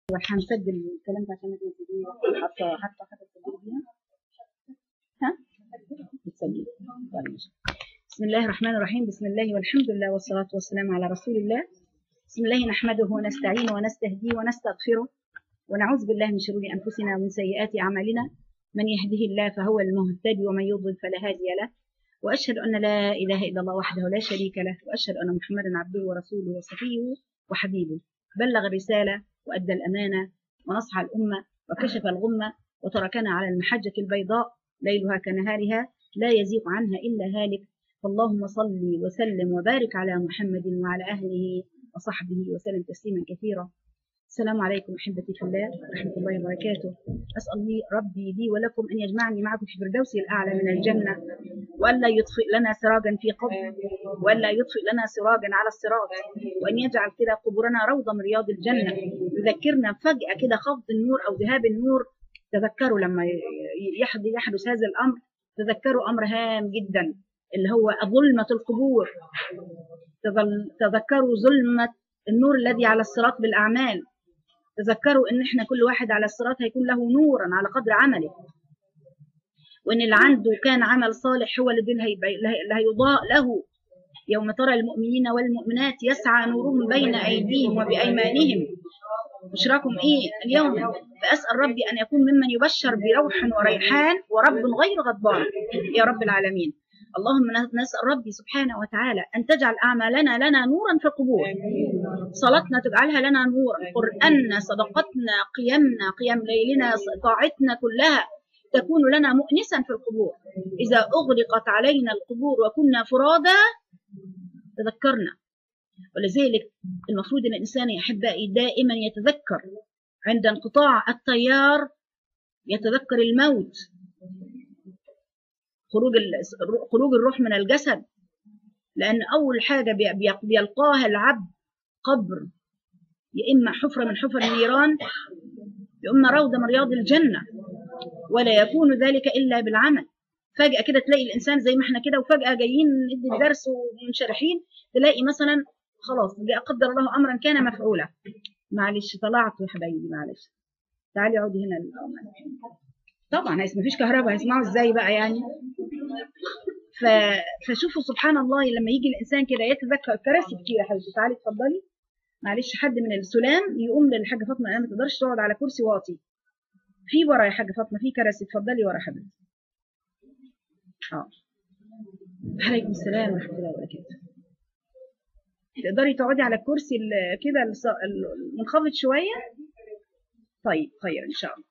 هنسجل الكلام ده عشان تسجليه حتى حتى حتى تسجلي بيها ها بتسجلي طيب ماشي. بسم الله الرحمن الرحيم بسم الله والحمد لله والصلاة والسلام على رسول الله بسم الله نحمده ونستعينه ونستهديه ونستغفره ونعوذ بالله من شرور أنفسنا ومن سيئات أعمالنا من يهده الله فهو المهتدي ومن يضلل فلا هادي له وأشهد أن لا إله إلا الله وحده لا شريك له وأشهد أن محمدا عبده ورسوله وصفيه وحبيبه بلغ الرسالة وأدى الأمانة ونصح الأمة وكشف الغمة وتركنا على المحجة البيضاء ليلها كنهارها لا يزيغ عنها إلا هالك فاللهم صل وسلم وبارك على محمد وعلى أهله وصحبه وسلم تسليما كثيرا السلام عليكم أحبتي في الله ورحمة الله وبركاته أسأل لي ربي لي ولكم أن يجمعني معكم في الفردوس الأعلى من الجنة وألا يطفئ لنا سراجا في قبر وألا يطفئ لنا سراجا على الصراط وأن يجعل كده قبورنا روضة من رياض الجنة يذكرنا فجأة كده خفض النور أو ذهاب النور تذكروا لما يحدث يحدث هذا الأمر تذكروا أمر هام جدا اللي هو ظلمة القبور تذكروا ظلمة النور الذي على الصراط بالأعمال تذكروا ان احنا كل واحد على الصراط هيكون له نورا على قدر عمله وان اللي عنده كان عمل صالح هو اللي اللي هيضاء له يوم ترى المؤمنين والمؤمنات يسعى نورهم بين ايديهم وبايمانهم بشراكم ايه اليوم فاسال ربي ان يكون ممن يبشر بروح وريحان ورب غير غضبان يا رب العالمين اللهم نسأل ربي سبحانه وتعالى أن تجعل أعمالنا لنا نورا في القبور صلاتنا تجعلها لنا نورا قرآننا صدقتنا قيامنا قيام ليلنا طاعتنا كلها تكون لنا مؤنسا في القبور إذا أغلقت علينا القبور وكنا فرادا تذكرنا ولذلك المفروض أن الإنسان يا أحبائي دائما يتذكر عند انقطاع التيار يتذكر الموت خروج خروج الروح من الجسد لأن أول حاجة بيلقاها العبد قبر يا إما حفرة من حفر النيران يا إما روضة من رياض الجنة ولا يكون ذلك إلا بالعمل فجأة كده تلاقي الإنسان زي ما احنا كده وفجأة جايين ندي الدرس ومنشرحين تلاقي مثلا خلاص جاء قدر الله أمرا كان مفعولا معلش طلعت يا حبايبي معلش تعالي اقعدي هنا طبعا ما فيش كهرباء هيسمعوا ازاي بقى يعني ف... فشوفوا سبحان الله لما يجي الانسان كده يتذكر كراسي كتير يا حبيبتي تعالي اتفضلي معلش حد من السلام يقوم للحاجه فاطمه انا ما تقدرش تقعد على كرسي واطي في ورا يا حاجه فاطمه في كراسي اتفضلي ورا حبيبتي اه عليكم السلام ورحمه الله وبركاته تقدري تقعدي على الكرسي كده المنخفض شويه طيب خير ان شاء الله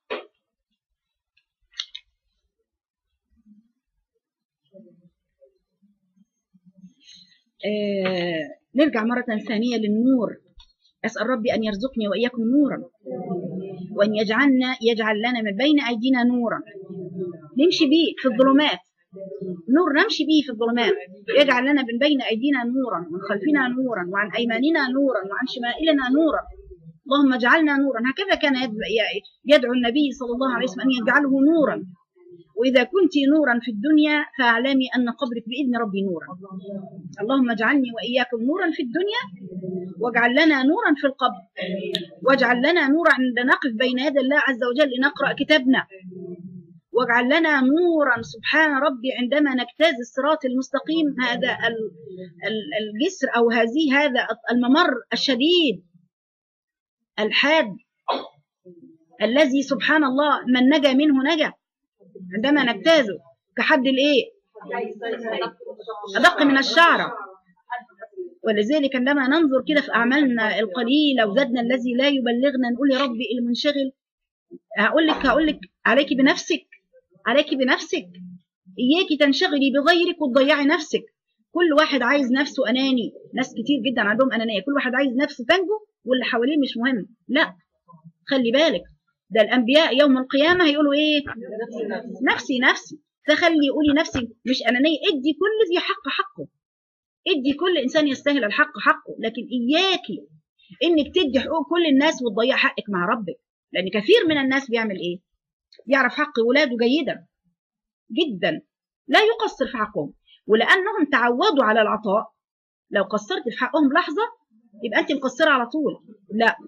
آه نرجع مرة ثانية للنور أسأل ربي أن يرزقني وإياكم نورا وأن يجعلنا يجعل لنا من بين أيدينا نورا نمشي به في الظلمات نور نمشي به في الظلمات يجعل لنا من بين أيدينا نورا ومن خلفنا نورا وعن أيماننا نورا وعن شمائلنا نورا اللهم اجعلنا نورا هكذا كان يدعو النبي صلى الله عليه وسلم أن يجعله نورا وإذا كنت نورا في الدنيا فاعلمي أن قبرك بإذن ربي نورا اللهم اجعلني وإياكم نورا في الدنيا واجعل لنا نورا في القبر واجعل لنا نورا عند نقف بين يدي الله عز وجل لنقرأ كتابنا واجعل لنا نورا سبحان ربي عندما نجتاز الصراط المستقيم هذا الجسر أو هذه هذا الممر الشديد الحاد الذي سبحان الله من نجا منه نجا عندما نجتازه كحد الايه ادق من الشعره ولذلك عندما ننظر كده في اعمالنا القليله وزادنا الذي لا يبلغنا نقول يا ربي المنشغل هقول لك هقول لك عليك بنفسك عليك بنفسك اياكي تنشغلي بغيرك وتضيعي نفسك كل واحد عايز نفسه اناني ناس كتير جدا عندهم انانيه كل واحد عايز نفسه تنجو واللي حواليه مش مهم لا خلي بالك ده الانبياء يوم القيامه هيقولوا ايه نفسي نفسي فخلي قولي نفسي مش انانيه ادي كل ذي حق حقه ادي كل انسان يستاهل الحق حقه لكن اياكي انك تدي حقوق كل الناس وتضيع حقك مع ربك لان كثير من الناس بيعمل ايه بيعرف حق ولاده جيدا جدا لا يقصر في حقهم ولانهم تعودوا على العطاء لو قصرت في حقهم لحظه يبقى انت مقصره على طول لا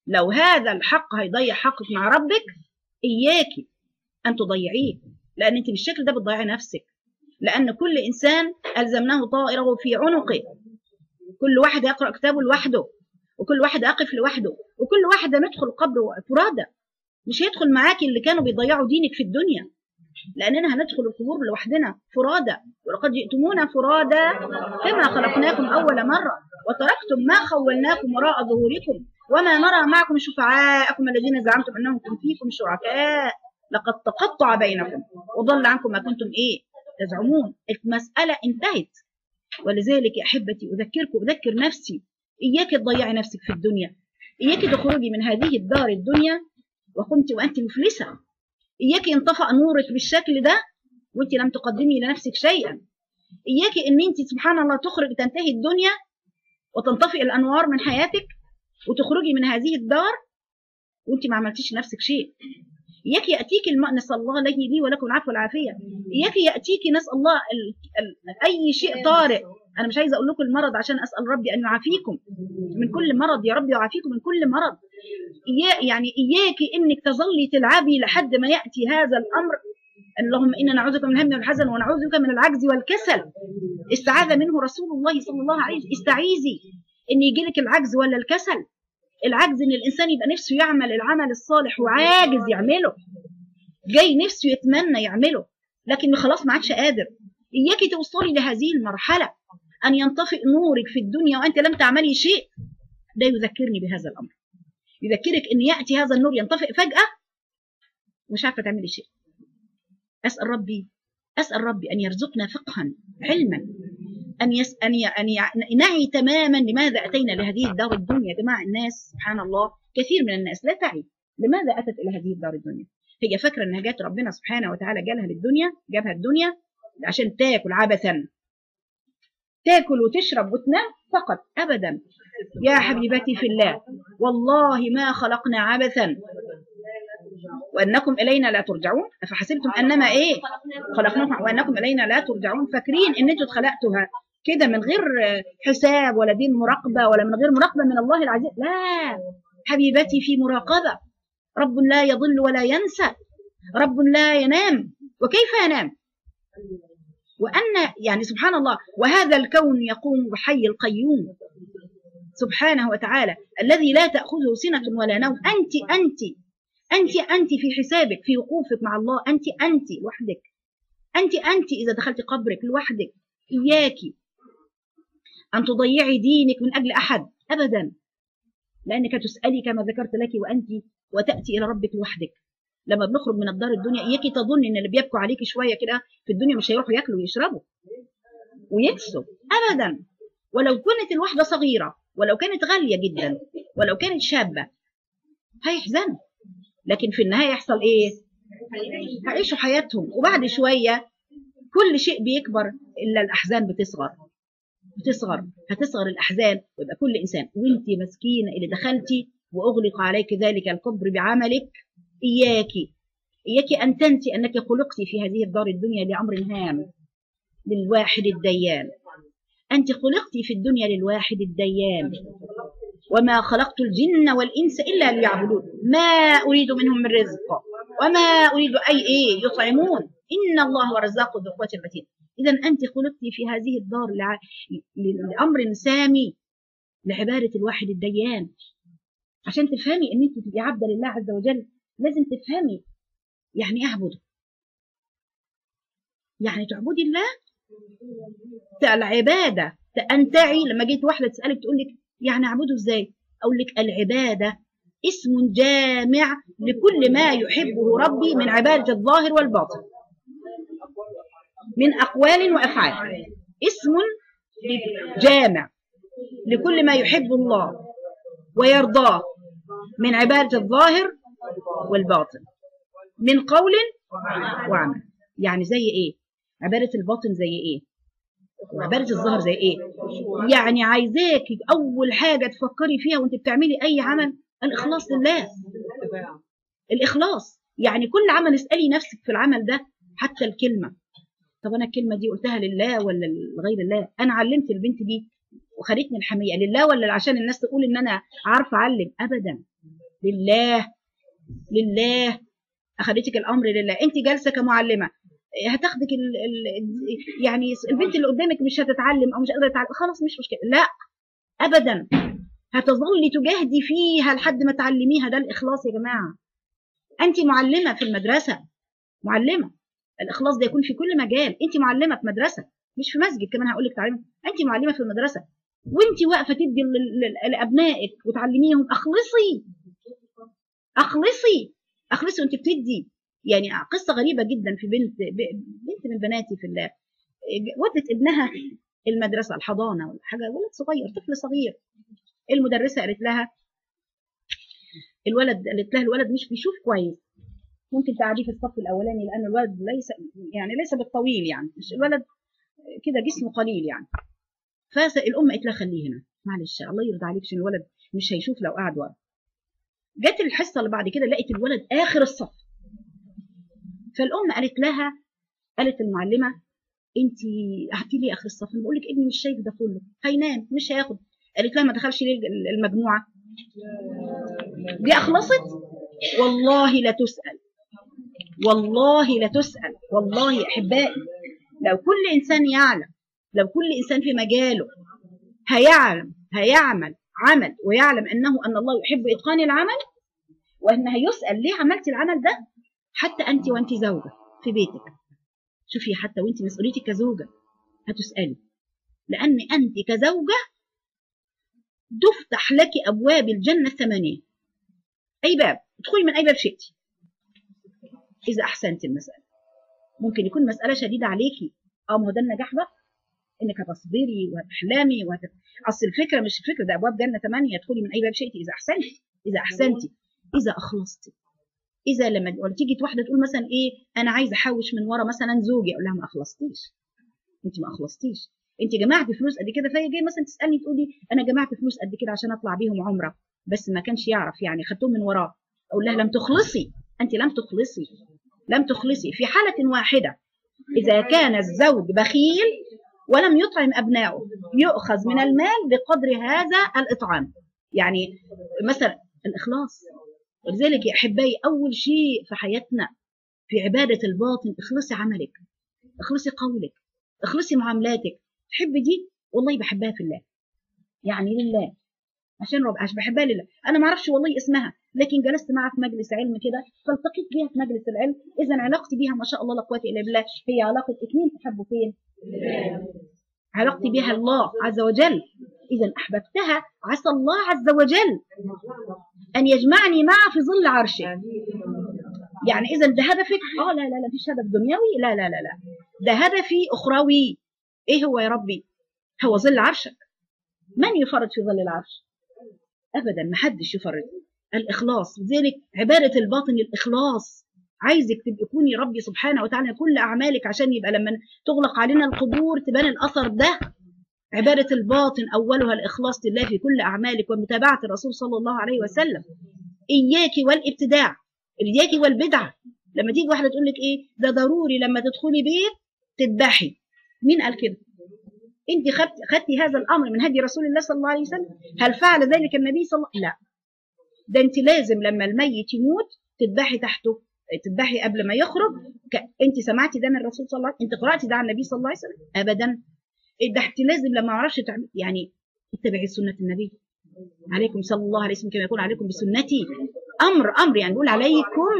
لو هذا الحق هيضيع حقك مع ربك إياكي أن تضيعيه لأن أنت بالشكل ده بتضيعي نفسك لأن كل إنسان ألزمناه طائره في عنقه كل واحد يقرأ كتابه لوحده وكل واحد يقف لوحده وكل واحدة ندخل القبر فرادى مش هيدخل معاكي اللي كانوا بيضيعوا دينك في الدنيا لأننا هندخل القبور لوحدنا فرادى ولقد جئتمونا فرادى كما خلقناكم أول مرة وتركتم ما خولناكم وراء ظهوركم وما نرى معكم شفعاءكم الذين زعمتم أنهم كنتم فيكم شركاء لقد تقطع بينكم وضل عنكم ما كنتم إيه تزعمون المسألة انتهت ولذلك يا أحبتي أذكركم أذكر نفسي إياك تضيعي نفسك في الدنيا إياك تخرجي من هذه الدار الدنيا وكنت وأنت مفلسة إياك ينطفأ نورك بالشكل ده وأنت لم تقدمي لنفسك شيئا إياك إن أنت سبحان الله تخرج تنتهي الدنيا وتنطفئ الأنوار من حياتك وتخرجي من هذه الدار وأنت ما عملتيش لنفسك شيء إياك يأتيك الم... نسأل الله له لي ولكم العفو والعافية إياك يأتيك نسأل الله ال... ال... أي شيء طارئ أنا مش عايزة أقول لكم المرض عشان أسأل ربي أن يعافيكم من كل مرض يا رب يعافيكم من كل مرض إيا... يعني إياك إنك تظلي تلعبي لحد ما يأتي هذا الأمر اللهم إنا نعوذ بك من الهم والحزن ونعوذ بك من العجز والكسل استعاذ منه رسول الله صلى الله عليه وسلم استعيذي إن يجي لك العجز ولا الكسل العجز ان الانسان يبقى نفسه يعمل العمل الصالح وعاجز يعمله جاي نفسه يتمنى يعمله لكن خلاص ما عادش قادر اياكي توصلي لهذه المرحله ان ينطفئ نورك في الدنيا وانت لم تعملي شيء ده يذكرني بهذا الامر يذكرك ان ياتي هذا النور ينطفئ فجاه مش عارفه تعملي شيء اسال ربي اسال ربي ان يرزقنا فقها علما أن يس أن ي... أن ي... نعي تماما لماذا أتينا لهذه الدار الدنيا يا جماعة الناس سبحان الله كثير من الناس لا تعي لماذا أتت إلى هذه الدار الدنيا هي فاكرة أنها جات ربنا سبحانه وتعالى جالها للدنيا جابها الدنيا عشان تاكل عبثا تاكل وتشرب وتنام فقط أبدا يا حبيبتي في الله والله ما خلقنا عبثا وانكم الينا لا ترجعون افحسبتم انما ايه خلقناكم وانكم الينا لا ترجعون فاكرين ان انتوا اتخلقتوا كده من غير حساب ولا دين مراقبه ولا من غير مراقبه من الله العزيز لا حبيبتي في مراقبه رب لا يضل ولا ينسى رب لا ينام وكيف ينام وان يعني سبحان الله وهذا الكون يقوم بحي القيوم سبحانه وتعالى الذي لا تاخذه سنه ولا نوم انت انت أنت أنت في حسابك في وقوفك مع الله أنت أنت لوحدك أنت أنت إذا دخلت قبرك لوحدك إياك أن تضيعي دينك من أجل أحد أبدا لأنك تسألي كما ذكرت لك وأنت وتأتي إلى ربك لوحدك لما بنخرج من الدار الدنيا إياك تظن إن اللي بيبكوا عليك شوية كده في الدنيا مش هيروحوا ياكلوا ويشربوا ويكسوا أبدا ولو كانت الواحدة صغيرة ولو كانت غالية جدا ولو كانت شابة هيحزنوا لكن في النهاية يحصل ايه هيعيشوا حياتهم وبعد شوية كل شيء بيكبر إلا الأحزان بتصغر بتصغر هتصغر الأحزان ويبقى كل إنسان وانت مسكينة اللي دخلتي وأغلق عليك ذلك القبر بعملك إياكي إياكي أن تنسي أنك خلقتي في هذه الدار الدنيا لأمر هام للواحد الديان أنت خلقتي في الدنيا للواحد الديان وما خلقت الجن والإنس إلا ليعبدون ما أريد منهم من رزق وما أريد أي إيه يطعمون إن الله هو الرزاق ذو القوة المتين إذا أنت خلقتي في هذه الدار لع... لأمر سامي لعبادة الواحد الديان عشان تفهمي أن أنت تبقي عبدة لله عز وجل لازم تفهمي يعني إيه أعبده يعني تعبدي الله العبادة أنتعي لما جيت واحدة تسألك تقول لك يعني اعبده ازاي اقول لك العباده اسم جامع لكل ما يحبه ربي من عباده الظاهر والباطن من اقوال وافعال اسم جامع لكل ما يحب الله ويرضاه من عباده الظاهر والباطن من قول وعمل يعني زي ايه عباده الباطن زي ايه وعبادة الظهر زي ايه يعني عايزاك اول حاجة تفكري فيها وانت بتعملي اي عمل الاخلاص لله الاخلاص يعني كل عمل اسألي نفسك في العمل ده حتى الكلمة طب انا الكلمة دي قلتها لله ولا لغير الله انا علمت البنت دي وخدتني الحمية لله ولا عشان الناس تقول ان انا عارفة اعلم ابدا لله لله اخذتك الامر لله انت جالسه كمعلمه هتاخدك ال ال يعني البنت اللي قدامك مش هتتعلم او مش قادره تتعلم خلاص مش مشكله لا ابدا هتظلي تجاهدي فيها لحد ما تعلميها ده الاخلاص يا جماعه انت معلمه في المدرسه معلمه الاخلاص ده يكون في كل مجال انت معلمه في مدرسه مش في مسجد كمان هقول لك تعليم انت معلمه في المدرسه وانت واقفه تدي لابنائك وتعلميهم اخلصي اخلصي اخلصي وانت بتدي يعني قصه غريبه جدا في بنت بنت من بناتي في الله ودت ابنها المدرسه الحضانه ولا حاجه ولد صغير طفل صغير المدرسه قالت لها الولد قالت لها الولد مش بيشوف كويس ممكن تعديه في الصف الاولاني لان الولد ليس يعني ليس بالطويل يعني مش الولد كده جسمه قليل يعني فالام قالت لها خليه هنا معلش الله يرضى عليك عشان الولد مش هيشوف لو قعد ورا جت الحصه اللي بعد كده لقيت الولد اخر الصف فالام قالت لها قالت المعلمه انت قعدتي لي اخر الصف بقول لك ابني مش شايف ده كله هينام مش هياخد قالت لها ما دخلش ليه المجموعه دي اخلصت والله لا تسال والله لا تسال والله يا احبائي لو كل انسان يعلم لو كل انسان في مجاله هيعلم هيعمل عمل ويعلم انه ان الله يحب اتقان العمل وان هيسال ليه عملتي العمل ده حتى انت وانت زوجه في بيتك شوفي حتى وانت مسؤوليتك كزوجه هتسالي لان انت كزوجه تفتح لك ابواب الجنه الثمانيه اي باب ادخلي من اي باب شئتي اذا احسنت المساله ممكن يكون مساله شديده عليكي اه ما هو ده النجاح بقى انك هتصبري وهتحلمي وهت... اصل الفكره مش الفكره ده ابواب جنه ثمانيه ادخلي من اي باب شئتي اذا احسنتي اذا احسنتي اذا اخلصتي اذا لما تيجي واحده تقول مثلا ايه انا عايزه احوش من ورا مثلا زوجي اقول لها ما اخلصتيش انت ما اخلصتيش انت جمعتي فلوس قد كده فهي جايه مثلا تسالني تقولي انا جمعت فلوس قد كده عشان اطلع بيهم عمره بس ما كانش يعرف يعني خدتهم من وراه اقول لها لم تخلصي انت لم تخلصي لم تخلصي في حاله واحده اذا كان الزوج بخيل ولم يطعم ابنائه يؤخذ من المال بقدر هذا الاطعام يعني مثلا الاخلاص ولذلك يا احبائي اول شيء في حياتنا في عباده الباطن اخلصي عملك اخلصي قولك اخلصي معاملاتك تحب دي والله بحبها في الله يعني لله عشان رب عشان بحبها لله انا ما اعرفش والله اسمها لكن جلست معها في مجلس علم كده فالتقيت بيها في مجلس العلم اذا علاقتي بيها ما شاء الله لا قوه الا بالله هي علاقه اثنين تحبوا فين علاقتي بها الله عز وجل اذا احببتها عسى الله عز وجل ان يجمعني معه في ظل عرشه يعني اذا ده هدفك اه لا لا لا مفيش هدف دنيوي لا لا لا لا ده هدفي اخروي ايه هو يا ربي هو ظل عرشك من يفرط في ظل العرش ابدا ما حدش يفرط الاخلاص لذلك عباده الباطن الاخلاص عايزك تبقي كوني ربي سبحانه وتعالى كل اعمالك عشان يبقى لما تغلق علينا القبور تبان الاثر ده عباده الباطن اولها الاخلاص لله في كل اعمالك ومتابعه الرسول صلى الله عليه وسلم اياك والابتداع اياك والبدعه لما تيجي واحده تقول لك ايه ده ضروري لما تدخلي بيت تذبحي مين قال كده انت خدت خدتي هذا الامر من هدي رسول الله صلى الله عليه وسلم هل فعل ذلك النبي صلى الله عليه وسلم لا ده انت لازم لما الميت يموت تذبحي تحته تذبحي قبل ما يخرج ك... انت سمعتي ده من الرسول صلى الله عليه وسلم انت قراتي ده عن النبي صلى الله عليه وسلم ابدا ده انت لازم لما اعرفش تعمل يعني اتبعي سنه النبي عليكم صلى الله عليه وسلم كما يقول عليكم بسنتي امر امر يعني بيقول عليكم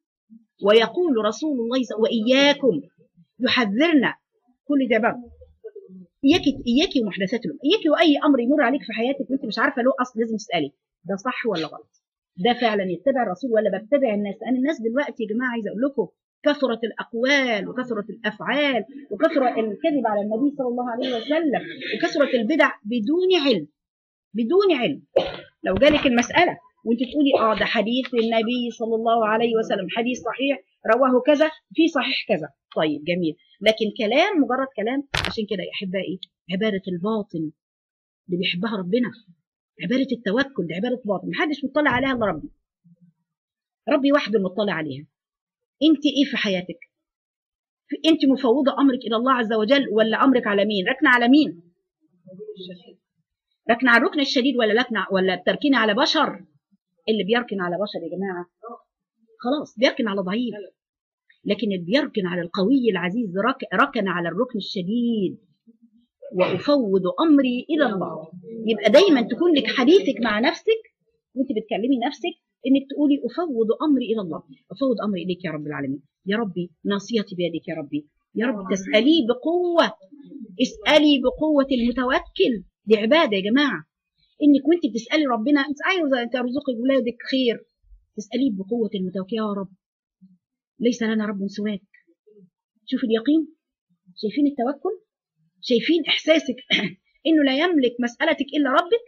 ويقول رسول الله واياكم يحذرنا كل ده بقى اياكي اياكي ومحدثات الامور اياكي واي امر يمر عليك في حياتك وانت مش عارفه له اصل لازم تسالي ده صح ولا غلط ده فعلا يتبع الرسول ولا بتبع الناس لان الناس دلوقتي يا جماعه عايزه اقول لكم كثرت الاقوال وكثرت الافعال وكثر الكذب على النبي صلى الله عليه وسلم وكثرت البدع بدون علم بدون علم لو جالك المساله وانت تقولي اه ده حديث النبي صلى الله عليه وسلم حديث صحيح رواه كذا في صحيح كذا طيب جميل لكن كلام مجرد كلام عشان كده يا احبائي عباده الباطن اللي بيحبها ربنا عباده التوكل دي عباده باطن محدش مطلع عليها الا ربي ربي وحده المطلع عليها انت ايه في حياتك انت مفوضه امرك الى الله عز وجل ولا امرك على مين ركنه على مين ركنه على الركن الشديد ولا ركنه ولا بتركينه على بشر اللي بيركن على بشر يا جماعه خلاص بيركن على ضعيف لكن اللي بيركن على القوي العزيز رك- ركن على الركن الشديد وافوض امري الى الله يبقى دايما تكون لك حديثك مع نفسك وانت بتكلمي نفسك انك تقولي افوض امري الى الله افوض امري اليك يا رب العالمين يا ربي ناصيتي بيدك يا ربي يا رب تسالي بقوه اسالي بقوه المتوكل دي عباده يا جماعه انك وانت بتسالي ربنا انت عايزه انت ترزقي ولادك خير تساليه بقوه المتوكل يا رب ليس لنا رب سواك شوف اليقين شايفين التوكل شايفين احساسك انه لا يملك مسالتك الا ربك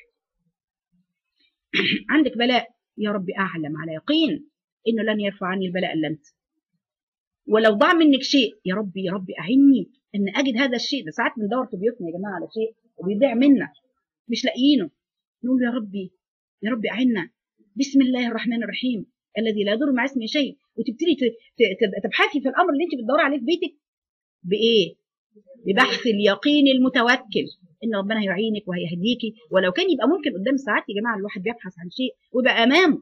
عندك بلاء يا رب اعلم على يقين انه لن يرفع عني البلاء الا انت ولو ضاع منك شيء يا رب يا رب اعني ان اجد هذا الشيء ده ساعات بندور في بيوتنا يا جماعه على شيء وبيضيع منا مش لاقيينه نقول يا ربي يا رب اعنا بسم الله الرحمن الرحيم الذي لا يضر مع اسمه شيء وتبتدي ت- ت- ت- تبحثي في الامر اللي انت بتدوري عليه في بيتك بايه ببحث اليقين المتوكل ان ربنا هيعينك وهيهديكي ولو كان يبقى ممكن قدام ساعات يا جماعه الواحد بيبحث عن شيء ويبقى امامه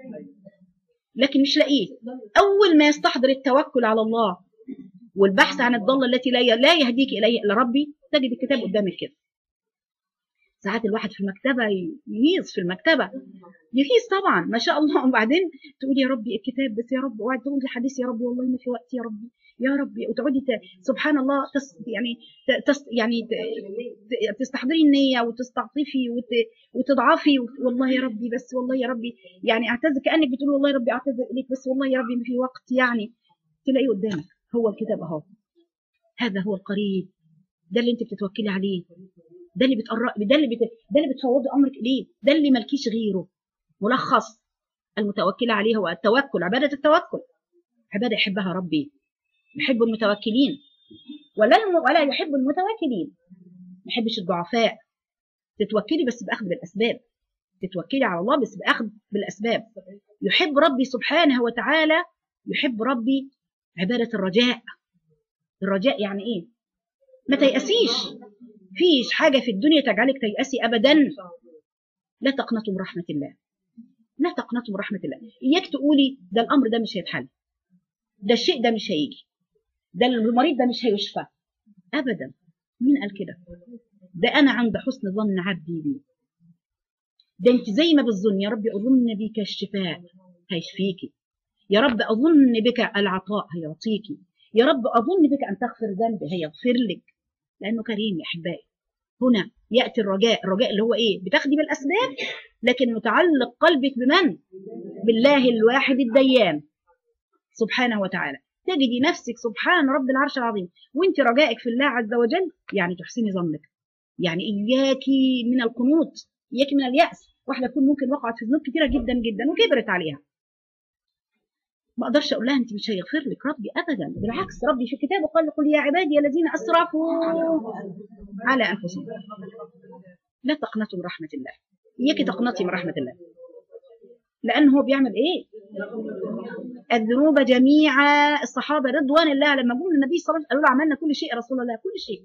لكن مش لاقيه اول ما يستحضر التوكل على الله والبحث عن الضاله التي لا لا يهديك اليه الا ربي تجد الكتاب قدامك كده ساعات الواحد في المكتبه يهيص في المكتبه يهيص طبعا ما شاء الله وبعدين تقول يا ربي الكتاب بس يا رب وقعد تقول الحديث يا ربي والله ما في وقت يا ربي يا ربي وتقعدي ت- سبحان الله تس يعني ت- تس يعني ت- ت- تستحضري النيه وتستعطفي وت وتضعفي وت- والله يا ربي بس والله يا ربي يعني اعتذر كانك بتقول والله يا ربي اعتذر اليك بس والله يا ربي ما في وقت يعني تلاقيه قدامك هو الكتاب اهو هذا هو القريب ده اللي انت بتتوكلي عليه ده اللي بتقرب ده اللي بت... ده اللي بتفوضي امرك اليه ده اللي مالكيش غيره ملخص المتوكل عليه هو التوكل عباده التوكل عباده يحبها ربي يحب المتوكلين ولا الم... ولا يحب المتوكلين ما يحبش الضعفاء تتوكلي بس باخذ بالاسباب تتوكلي على الله بس باخذ بالاسباب يحب ربي سبحانه وتعالى يحب ربي عباده الرجاء الرجاء يعني ايه ما تيأسيش فيش حاجة في الدنيا تجعلك تيأسي أبدا لا تقنطوا من رحمة الله لا تقنطوا من رحمة الله إياك تقولي ده الأمر ده مش هيتحل ده الشيء ده مش هيجي ده المريض ده مش هيشفى أبدا مين قال كده ده أنا عند حسن ظن عبدي بي ده أنت زي ما بتظن يا رب أظن بك الشفاء هيشفيكي يا رب أظن بك العطاء هيعطيكي يا رب أظن بك أن تغفر ذنبي هيغفر لك لأنه كريم يا أحبائي هنا يأتي الرجاء الرجاء اللي هو إيه بتاخدي بالأسباب لكن متعلق قلبك بمن بالله الواحد الديان سبحانه وتعالى تجدي نفسك سبحان رب العرش العظيم وانت رجائك في الله عز وجل يعني تحسني ظنك يعني إياكي من القنوط إياكي من اليأس واحدة تكون ممكن وقعت في ذنوب كتيرة جدا جدا وكبرت عليها ما اقدرش اقول لها انت مش هيغفر لك ربي ابدا بالعكس ربي في كتابه قال قل يا عبادي الذين اسرفوا على انفسهم لا تقنطوا من رحمه الله اياك تقنطي من رحمه الله لان هو بيعمل ايه الذنوب جميعا الصحابه رضوان الله لما جم النبي صلى الله عليه وسلم قالوا له عملنا كل شيء يا رسول الله كل شيء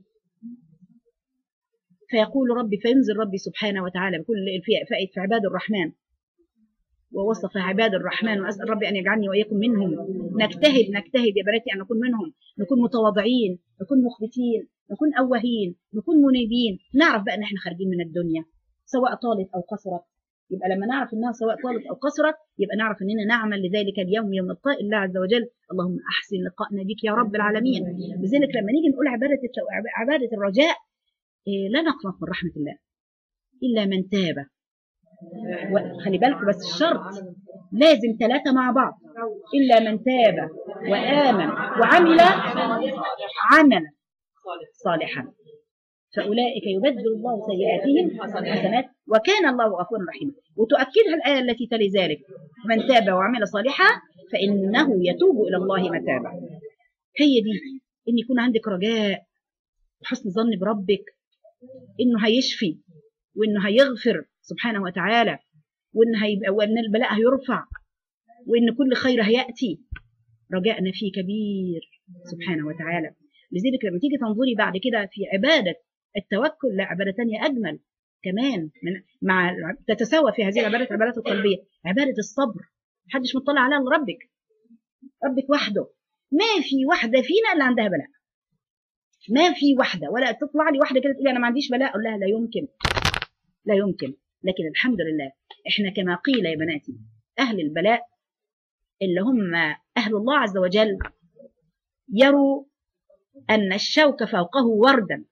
فيقول ربي فينزل ربي سبحانه وتعالى بكل في في عباد الرحمن ووصف عباد الرحمن واسال ربي ان يجعلني واياكم منهم نجتهد نجتهد يا بناتي ان نكون منهم نكون متواضعين نكون مخبتين نكون اوهين نكون منيبين نعرف بقى ان احنا خارجين من الدنيا سواء طالت او قصرت يبقى لما نعرف انها سواء طالت او قصرت يبقى نعرف اننا نعمل لذلك اليوم يوم لقاء الله عز وجل اللهم احسن لقائنا بك يا رب العالمين لذلك لما نيجي نقول عباده عباده الرجاء إيه لا نقنط من رحمه الله الا من تاب خلي بالكم بس الشرط لازم ثلاثة مع بعض إلا من تاب وآمن وعمل عملا صالحا فأولئك يبدل الله سيئاتهم حسنات وكان الله غفورا رحيما وتؤكدها الآية التي تلي ذلك من تاب وعمل صالحا فإنه يتوب إلى الله متابا هي دي إن يكون عندك رجاء وحسن ظن بربك إنه هيشفي وإنه هيغفر سبحانه وتعالى وان هيبقى وان البلاء هيرفع وان كل خير هياتي رجائنا فيه كبير سبحانه وتعالى لذلك لما تيجي تنظري بعد كده في عباده التوكل لا عباده ثانيه اجمل كمان من مع تتساوى في هذه العبادات العبادات القلبيه عباده الصبر محدش مطلع عليها الا ربك ربك وحده ما في واحده فينا الا عندها بلاء ما في واحده ولا تطلع لي واحده كده تقول انا ما عنديش بلاء اقول لها لا يمكن لا يمكن لكن الحمد لله احنا كما قيل يا بناتي اهل البلاء اللي هم اهل الله عز وجل يروا ان الشوك فوقه وردا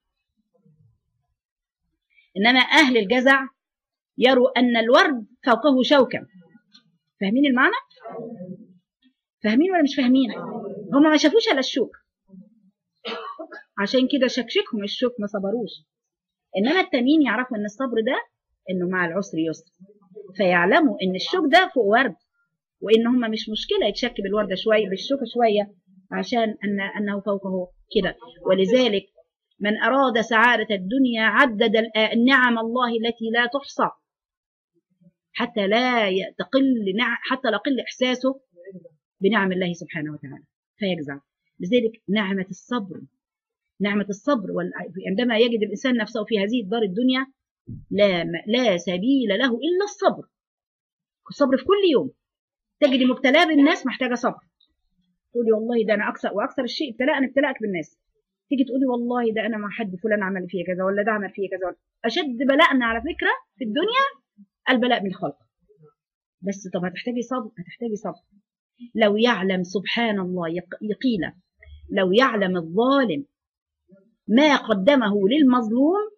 انما اهل الجزع يروا ان الورد فوقه شوكا فاهمين المعنى فاهمين ولا مش فاهمين هم ما شافوش الا الشوك عشان كده شكشكهم الشوك ما صبروش انما التانيين يعرفوا ان الصبر ده انه مع العسر يسر فيعلموا ان الشوك ده فوق ورد وان هم مش مشكله يتشك بالورده شويه بالشوكه شويه عشان ان انه فوقه كده ولذلك من اراد سعاده الدنيا عدد النعم الله التي لا تحصى حتى لا تقل حتى لا يقل احساسه بنعم الله سبحانه وتعالى فيجزع لذلك نعمه الصبر نعمه الصبر عندما يجد الانسان نفسه في هذه الدار الدنيا لا لا سبيل له الا الصبر الصبر في كل يوم تجد مبتلاه بالناس محتاجه صبر تقولي والله ده انا اكثر واكثر الشيء ابتلاء ابتلاءك بالناس تيجي تقولي والله ده انا مع حد فلان عمل فيا كذا ولا ده عمل فيا كذا اشد بلاءنا على فكره في الدنيا البلاء بالخلق بس طب هتحتاجي صبر هتحتاجي صبر لو يعلم سبحان الله يقيل لو يعلم الظالم ما قدمه للمظلوم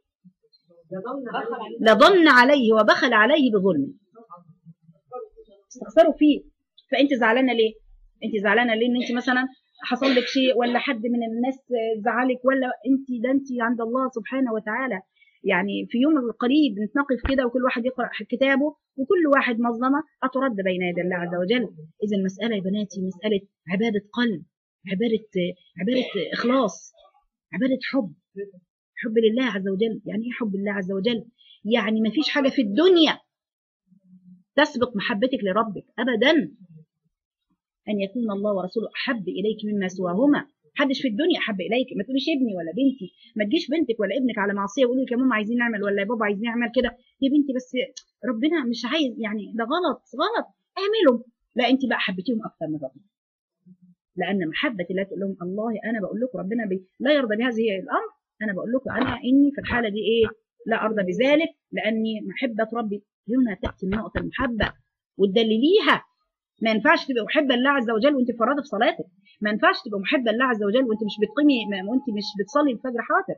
لظن عليه وبخل عليه بظلم استخسروا فيه فانت زعلانه ليه انت زعلانه ليه ان انت مثلا حصل لك شيء ولا حد من الناس زعلك ولا انت ده انت عند الله سبحانه وتعالى يعني في يوم القريب نتنقف كده وكل واحد يقرا كتابه وكل واحد مظلمه هترد بين يدي الله عز وجل اذا المساله يا بناتي مساله عباده قلب عباده عباده اخلاص عباده حب حب لله عز وجل يعني ايه حب الله عز وجل يعني ما فيش حاجه في الدنيا تسبق محبتك لربك ابدا ان يكون الله ورسوله احب اليك مما سواهما محدش في الدنيا احب اليك ما تقوليش ابني ولا بنتي ما تجيش بنتك ولا ابنك على معصيه ويقولوا لك يا ماما عايزين نعمل ولا يا بابا عايزين نعمل كده يا بنتي بس ربنا مش عايز يعني ده غلط غلط اعملوا لا انت بقى حبيتيهم اكتر من ربنا لان محبه الله تقول لهم الله انا بقول لكم ربنا بي لا يرضى بهذه الامر انا بقول لكم انا اني في الحاله دي ايه لا ارضى بذلك لاني محبه ربي هنا تاتي نقطه المحبه وتدلليها ما ينفعش تبقى محبه لله عز وجل وانت فرادة في صلاتك ما ينفعش تبقى محبه لله عز وجل وانت مش بتقيمي وانت مش بتصلي الفجر حاضر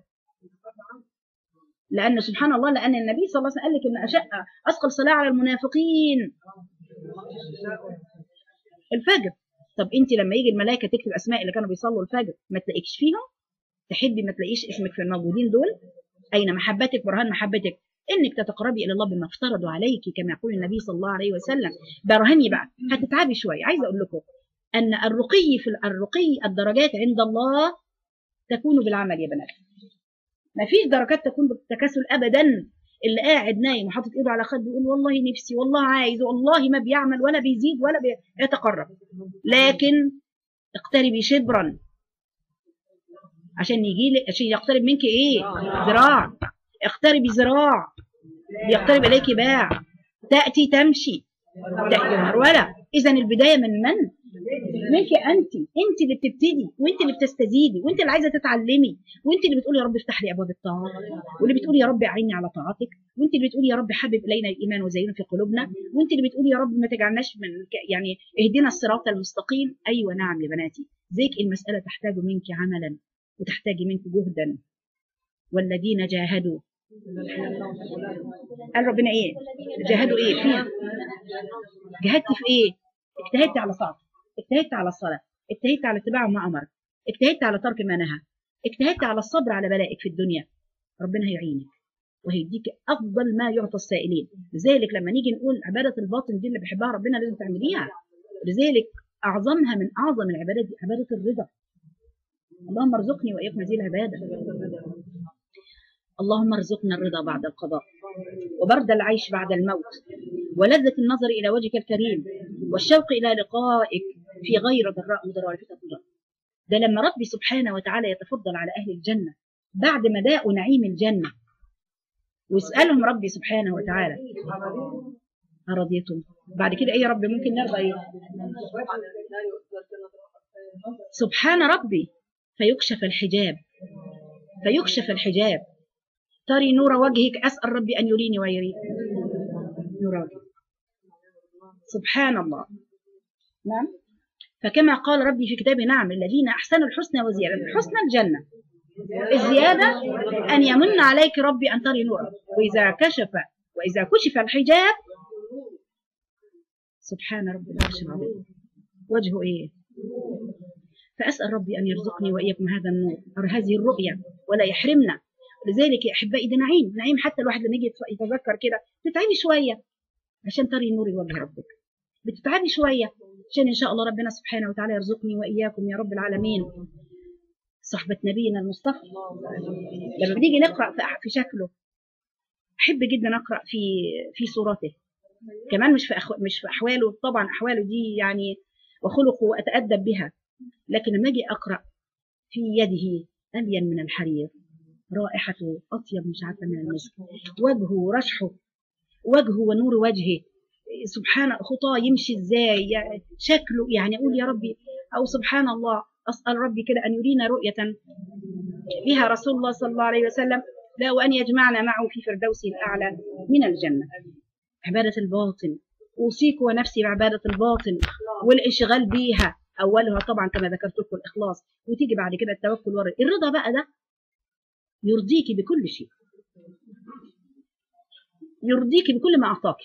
لان سبحان الله لان النبي صلى الله عليه وسلم قال لك ان اشق اثقل صلاه على المنافقين الفجر طب انت لما يجي الملائكه تكتب اسماء اللي كانوا بيصلوا الفجر ما تلاقيكش فيهم تحبي ما تلاقيش اسمك في الموجودين دول اين محبتك برهان محبتك انك تتقربي الى الله بما افترضوا عليك كما يقول النبي صلى الله عليه وسلم برهني بقى هتتعبي شويه عايزه اقول لكم ان الرقي في الرقي الدرجات عند الله تكون بالعمل يا بنات ما فيش درجات تكون بالتكاسل ابدا اللي قاعد نايم وحاطط ايده على خده يقول والله نفسي والله عايز والله ما بيعمل ولا بيزيد ولا بيتقرب لكن اقتربي شبرا عشان يجي لك عشان يقترب منك ايه ذراع اقتربي ذراع يقترب اليك باع تاتي تمشي تاتي هروله اذا البدايه من من منك انت انت اللي بتبتدي وانت اللي بتستزيدي وانت اللي عايزه تتعلمي وانت اللي بتقولي يا رب افتح لي ابواب الطاعه واللي بتقولي يا رب اعيني على طاعتك وانت اللي بتقولي يا رب حبب الينا الايمان وزينه في قلوبنا وانت اللي بتقولي يا رب ما تجعلناش من يعني اهدنا الصراط المستقيم ايوه نعم يا بناتي زيك المساله تحتاج منك عملا وتحتاج منك جهدا والذين جاهدوا قال ربنا ايه جاهدوا ايه فيها جاهدت في ايه اجتهدت على صعب اجتهدت على الصلاه اجتهدت على اتباع ما امر اجتهدت على ترك ما نهى اجتهدت على الصبر على بلائك في الدنيا ربنا هيعينك وهيديك افضل ما يعطى السائلين لذلك لما نيجي نقول عباده الباطن دي اللي بيحبها ربنا لازم تعمليها لذلك اعظمها من اعظم العبادات دي عباده الرضا اللهم ارزقني واياكم هذه العباده اللهم ارزقنا الرضا بعد القضاء وبرد العيش بعد الموت ولذة النظر إلى وجهك الكريم والشوق إلى لقائك في غير ضراء مضراء فتنة ده لما ربي سبحانه وتعالى يتفضل على أهل الجنة بعد ما داءوا نعيم الجنة واسألهم ربي سبحانه وتعالى أرضيتم بعد كده إيه يا رب ممكن نرضى إيه سبحان ربي فيكشف الحجاب فيكشف الحجاب تري نور وجهك أسأل ربي أن يريني ويريك نور وجهك سبحان الله نعم فكما قال ربي في كتابه نعم الذين أحسنوا الحسنى وزيادة الحسنى الجنة الزيادة أن يمن عليك ربي أن تري نورا وإذا كشف وإذا كشف الحجاب سبحان رب العرش العظيم وجهه إيه فأسأل ربي أن يرزقني وإياكم هذا النور أو هذه الرؤية ولا يحرمنا لذلك يا أحبائي ده نعيم نعيم حتى الواحد لما يجي يتذكر كده تتعبي شوية عشان تري نور وجه ربك بتتعبي شوية عشان إن شاء الله ربنا سبحانه وتعالى يرزقني وإياكم يا رب العالمين صحبة نبينا المصطفى لما بنيجي نقرأ في شكله أحب جدا أقرأ في في صورته كمان مش في أخو مش في أحواله طبعا أحواله دي يعني وخلقه وأتأدب بها لكن لما أجي أقرأ في يده ألين من الحرير رائحته أطيب مش عارفة من المسك وجهه رشحه وجهه ونور وجهه سبحان خطاه يمشي ازاي شكله يعني اقول يا ربي او سبحان الله اسال ربي كده ان يرينا رؤيه بها رسول الله صلى الله عليه وسلم لا وان يجمعنا معه في فردوسه الاعلى من الجنه عباده الباطن اوصيك ونفسي بعباده الباطن والانشغال بيها اولها طبعا كما ذكرت لكم الاخلاص وتيجي بعد كده التوكل والرضا الرضا بقى ده يرضيك بكل شيء يرضيك بكل ما اعطاك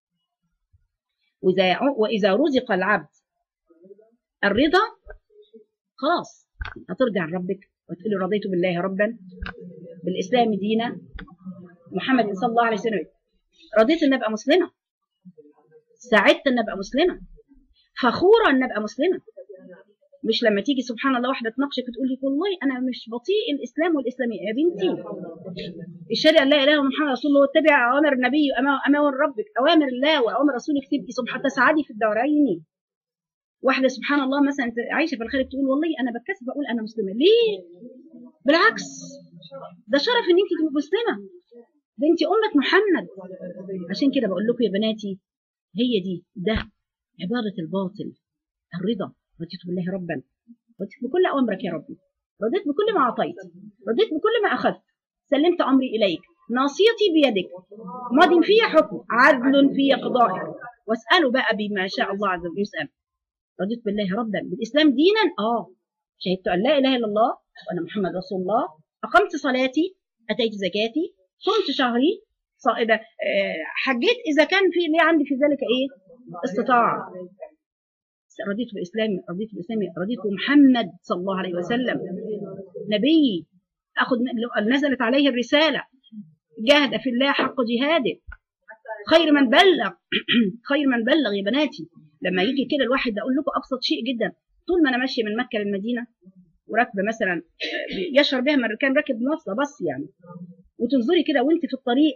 وإذا وإذا رزق العبد الرضا خلاص هترجع لربك وتقول رضيت بالله ربا بالإسلام دينا محمد صلى الله عليه وسلم رضيت أن أبقى مسلمة سعدت أن أبقى مسلمة فخورة أن أبقى مسلمة مش لما تيجي سبحان الله واحده تناقشك تقول لك والله انا مش بطيء الاسلام والاسلاميه يا بنتي الشريعه لا اله الا محمد رسول الله واتبع اوامر النبي اوامر ربك اوامر الله واوامر رسولك تبقي سبحان تسعدي في الدورين واحده سبحان الله مثلا عايشه في الخارج تقول والله انا بتكسف اقول انا مسلمه ليه بالعكس ده شرف ان انت تبقي مسلمه ده انت امه محمد عشان كده بقول لكم يا بناتي هي دي ده عباره الباطل الرضا رضيت بالله ربا رضيت بكل أوامرك يا ربي رضيت بكل ما أعطيت رضيت بكل ما أخذت سلمت أمري إليك ناصيتي بيدك ماض في حكم عدل في قضائك واسأله بقى بما شاء الله عز وجل يسأل رضيت بالله ربا بالإسلام دينا آه شهدت أن لا إله إلا الله وأن محمد رسول الله أقمت صلاتي أتيت زكاتي صمت شهري صائبة حجيت إذا كان في لي عندي في ذلك إيه استطاعة رضيت بالإسلام رضيت بالإسلام رضيت بمحمد صلى الله عليه وسلم نبي أخذ نزلت عليه الرسالة جاهد في الله حق جهاده خير من بلغ خير من بلغ يا بناتي لما يجي كده الواحد اقول لكم ابسط شيء جدا طول ما انا ماشيه من مكه للمدينه وراكبه مثلا يشعر بها من كان راكب مواصله بس يعني وتنظري كده وانت في الطريق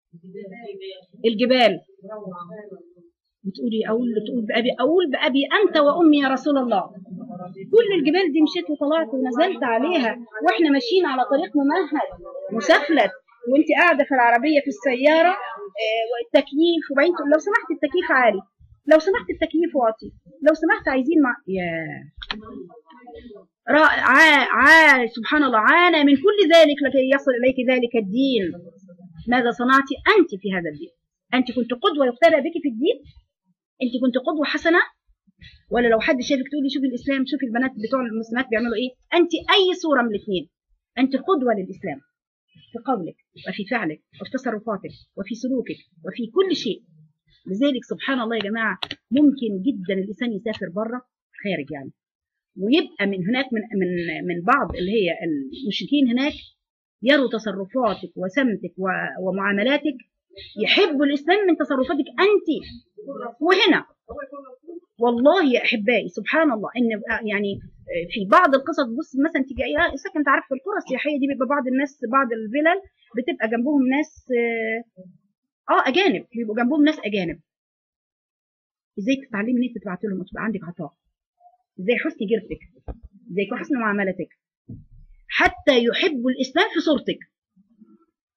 الجبال بتقولي اقول تقول بابي اقول بابي انت وامي يا رسول الله كل الجبال دي مشيت وطلعت ونزلت عليها واحنا ماشيين على طريق ممهد مسفلت وانت قاعده في العربيه في السياره آه والتكييف وبعدين تقول لو سمحت التكييف عالي لو سمحت التكييف واطي لو سمحت عايزين مع يا را... ع... ع... سبحان الله عانى من كل ذلك لكي يصل اليك ذلك الدين ماذا صنعت انت في هذا الدين انت كنت قدوه يقتدى بك في الدين انت كنت قدوه حسنه ولا لو حد شافك تقول لي شوفي الاسلام شوفي البنات بتوع المسلمات بيعملوا ايه انت اي صوره من الاثنين انت قدوه للاسلام في قولك وفي فعلك وفي تصرفاتك وفي سلوكك وفي كل شيء لذلك سبحان الله يا جماعه ممكن جدا الانسان يسافر بره خارج يعني ويبقى من هناك من من من بعض اللي هي المشركين هناك يروا تصرفاتك وسمتك ومعاملاتك يحبوا الاسلام من تصرفاتك انت وهنا والله يا احبائي سبحان الله ان يعني في بعض القصص بص مثلا تيجي ايه ساكن انت عارف في القرى السياحيه دي بيبقى بعض الناس بعض الفلل بتبقى جنبهم ناس اه اجانب بيبقوا جنبهم ناس اجانب ازاي تتعلمي ان انت تبعت لهم وتبقى عندك عطاء ازاي حسن جيرتك ازاي حسن معاملتك حتى يحبوا الاسلام في صورتك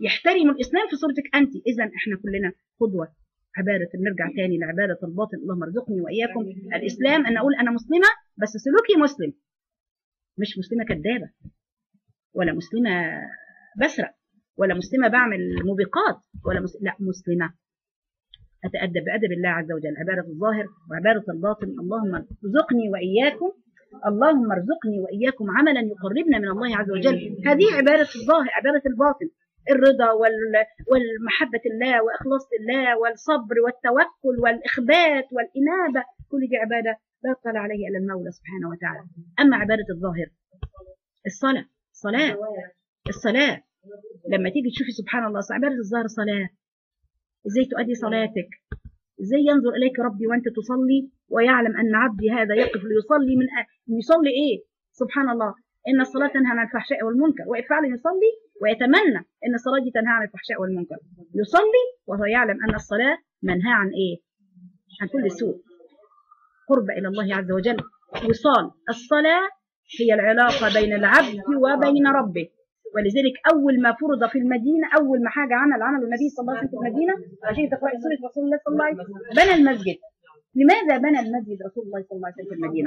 يحترم الاسلام في صورتك انت اذا احنا كلنا قدوه عباده نرجع تاني لعباده الباطن اللهم ارزقني واياكم الاسلام ان اقول انا مسلمه بس سلوكي مسلم مش مسلمه كذابه ولا مسلمه بسرق ولا مسلمه بعمل موبقات ولا مس... لا مسلمه اتادب بادب الله عز وجل عباده الظاهر وعباده الباطن اللهم ارزقني واياكم اللهم ارزقني واياكم عملا يقربنا من الله عز وجل هذه عباده الظاهر عباده الباطن الرضا وال- والمحبة الله وإخلاص الله والصبر والتوكل والإخبات والإنابة كل دي عبادة لا يطلع عليه إلا المولى سبحانه وتعالى أما عبادة الظاهر الصلاة الصلاة الصلاة لما تيجي تشوفي سبحان الله عبادة الظاهر صلاة ازاي تؤدي صلاتك ازاي ينظر اليك ربي وانت تصلي ويعلم ان عبدي هذا يقف ليصلي من أ... يصلي ايه سبحان الله ان الصلاه تنهى عن الفحشاء والمنكر وفعلا يصلي ويتمنى ان الصلاه دي تنهى عن الفحشاء والمنكر يصلي وهو يعلم ان الصلاه منهى عن ايه عن كل سوء قرب الى الله عز وجل وصال الصلاه هي العلاقه بين العبد وبين ربه ولذلك اول ما فرض في المدينه اول ما حاجه عمل عمله النبي صلى الله عليه وسلم في المدينه عشان تقراي سوره رسول الله صلى الله عليه وسلم بنى المسجد لماذا بنى المسجد رسول الله صلى الله عليه وسلم في المدينه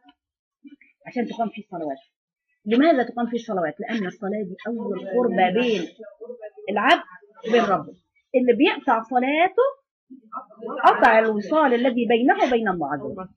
عشان تقام فيه الصلوات لماذا تقام فيه الصلوات لان الصلاه دي اول قربه بين العبد وبين ربه اللي بيقطع صلاته قطع الوصال الذي بينه وبين الله عز وجل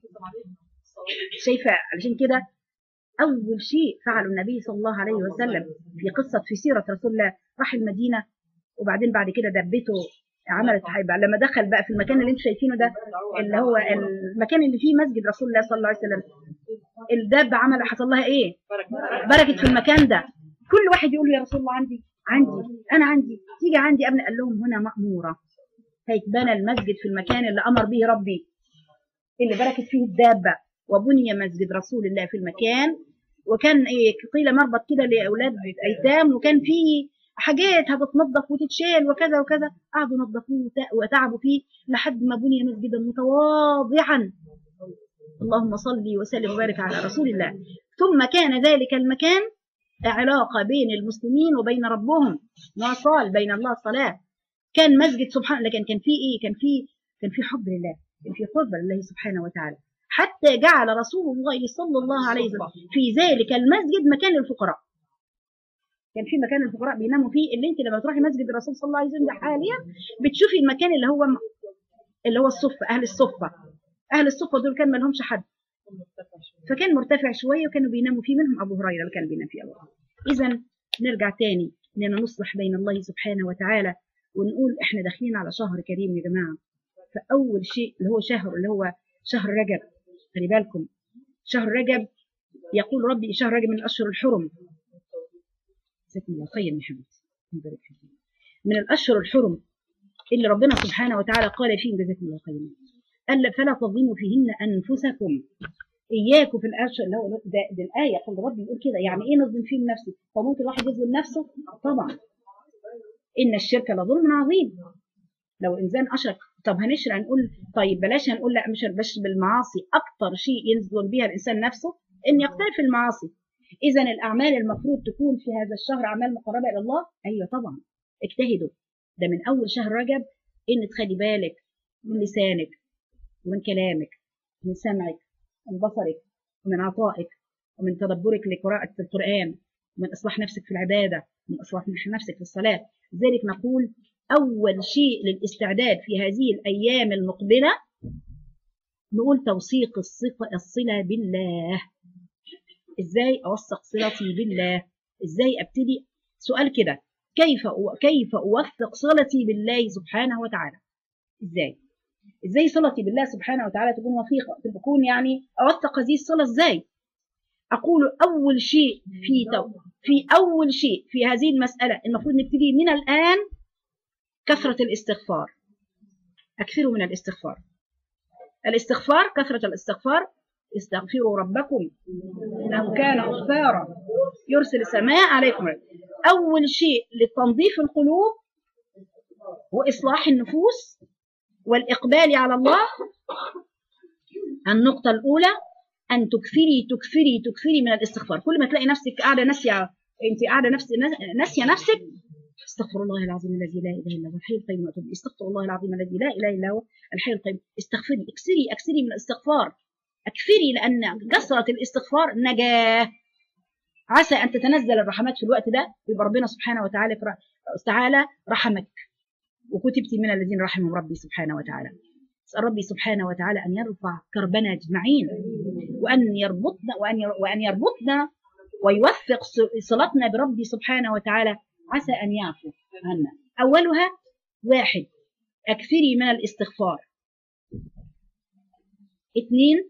شايفه علشان كده أول شيء فعله النبي صلى الله عليه وسلم في قصة في سيرة رسول الله راح المدينة وبعدين بعد كده دبته عملت حيبة لما دخل بقى في المكان اللي انتم شايفينه ده اللي هو المكان اللي فيه مسجد رسول الله صلى الله عليه وسلم الدابة عمل حصل لها ايه بركت في المكان ده كل واحد يقول له يا رسول الله عندي عندي انا عندي تيجي عندي ابن قال لهم هنا مأمورة هيتبنى المسجد في المكان اللي امر به ربي اللي بركت فيه الدابة وبني مسجد رسول الله في المكان وكان ايه قيل مربط كده لاولاد ايتام وكان فيه حاجات هتتنظف وتتشال وكذا وكذا قعدوا نظفوه وتعبوا فيه لحد ما بني مسجدا متواضعا اللهم صل وسلم وبارك على رسول الله ثم كان ذلك المكان علاقه بين المسلمين وبين ربهم وصال بين الله الصلاه كان مسجد سبحان الله لكن كان فيه ايه كان فيه كان فيه حب لله كان فيه قرب لله سبحانه وتعالى حتى جعل رسول الله صلى الله عليه وسلم في ذلك المسجد مكان للفقراء كان في مكان الفقراء بيناموا فيه اللي انت لما تروحي مسجد الرسول صلى الله عليه وسلم حاليا بتشوفي المكان اللي هو اللي هو الصفه اهل الصفه اهل الصفه دول كان ما لهمش حد فكان مرتفع شويه وكانوا بيناموا فيه منهم ابو هريره اللي كان بينام فيه ابو هريره اذا نرجع تاني اننا نصلح بين الله سبحانه وتعالى ونقول احنا داخلين على شهر كريم يا جماعه فاول شيء اللي هو شهر اللي هو شهر رجب خلي بالكم شهر رجب يقول ربي شهر رجب من الاشهر الحرم جزاكم الله خير يا حبيبتي يبارك فيك من الاشهر الحرم اللي ربنا سبحانه وتعالى قال فيهم جزاكم الله خيرا قال فلا تظلموا فيهن انفسكم اياكم في الاشهر اللي هو ده, ده الايه قال ربي يقول كده يعني ايه نظلم فيهم نفسي فممكن الواحد يظلم نفسه طبعا ان الشرك لظلم عظيم لو انسان اشرك طب هنشرع نقول طيب بلاش هنقول لا مش بلاش بالمعاصي اكتر شيء يظلم بها الانسان نفسه ان يقترف المعاصي اذا الاعمال المفروض تكون في هذا الشهر اعمال مقربه الى الله ايوه طبعا اجتهدوا ده من اول شهر رجب ان تخلي بالك من لسانك ومن كلامك من سمعك ومن بصرك ومن عطائك ومن تدبرك لقراءة القرآن ومن إصلاح نفسك في العبادة ومن إصلاح نفسك في الصلاة لذلك نقول أول شيء للاستعداد في هذه الأيام المقبلة نقول توثيق الصلة بالله إزاي أوثق صلتي بالله إزاي أبتدي سؤال كده كيف كيف أوثق صلتي بالله سبحانه وتعالى إزاي إزاي صلتي بالله سبحانه وتعالى تكون وثيقة تكون يعني أوثق هذه الصلة إزاي أقول أول شيء في تو في أول شيء في هذه المسألة المفروض نبتدي من الآن كثرة الاستغفار أكثروا من الاستغفار الاستغفار كثرة الاستغفار استغفروا ربكم إنه كان غفارا يرسل السماء عليكم أول شيء لتنظيف القلوب وإصلاح النفوس والإقبال على الله النقطة الأولى أن تكثري تكثري تكثري من الاستغفار كل ما تلاقي نفسك قاعدة ناسية أنت قاعدة نفس ناسية نفسك استغفر الله العظيم الذي لا اله الا هو الحي القيوم واتوب إليه. استغفر الله العظيم الذي لا اله الا هو الحي القيوم استغفري اكسري اكسري من الاستغفار اكثري لان كثره الاستغفار نجاه عسى ان تتنزل الرحمات في الوقت ده يبقى ربنا سبحانه وتعالى تعالى رحمك وكتبت من الذين رحمهم ربي سبحانه وتعالى اسال ربي سبحانه وتعالى ان يرفع كربنا اجمعين وان يربطنا وان وان يربطنا ويوفق صلتنا بربي سبحانه وتعالى عسى ان يعفو عنا اولها واحد اكثري من الاستغفار اثنين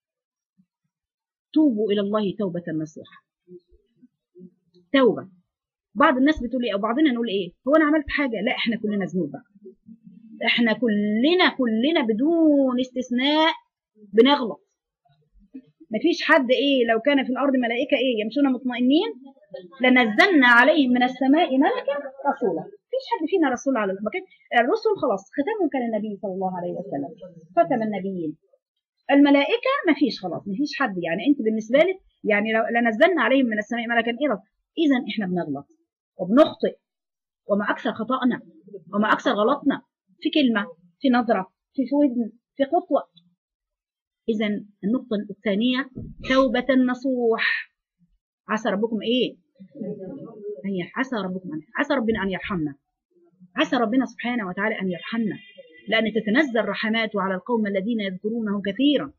توبوا الى الله توبه نصوحه توبه بعض الناس بتقول ايه او بعضنا نقول ايه هو انا عملت حاجه لا احنا كلنا ذنوب بقى احنا كلنا كلنا بدون استثناء بنغلط مفيش حد ايه لو كان في الارض ملائكه ايه يمشون مطمئنين لنزلنا عليهم من السماء ملكا رسولا مفيش حد فينا رسول على المكان الرسل خلاص ختمهم كان النبي صلى الله عليه وسلم ختم النبيين الملائكه مفيش خلاص مفيش حد يعني انت بالنسبه لك يعني لو لنزلنا عليهم من السماء ملكا ايه اذا احنا بنغلط وبنخطئ وما اكثر خطأنا وما اكثر غلطنا في كلمه في نظره في ودن في خطوه اذا النقطه الثانيه توبه نصوح عسى ربكم ايه هي عسى ربكم عسى ربنا ان يرحمنا عسى ربنا سبحانه وتعالى ان يرحمنا لان تتنزل رحماته على القوم الذين يذكرونه كثيرا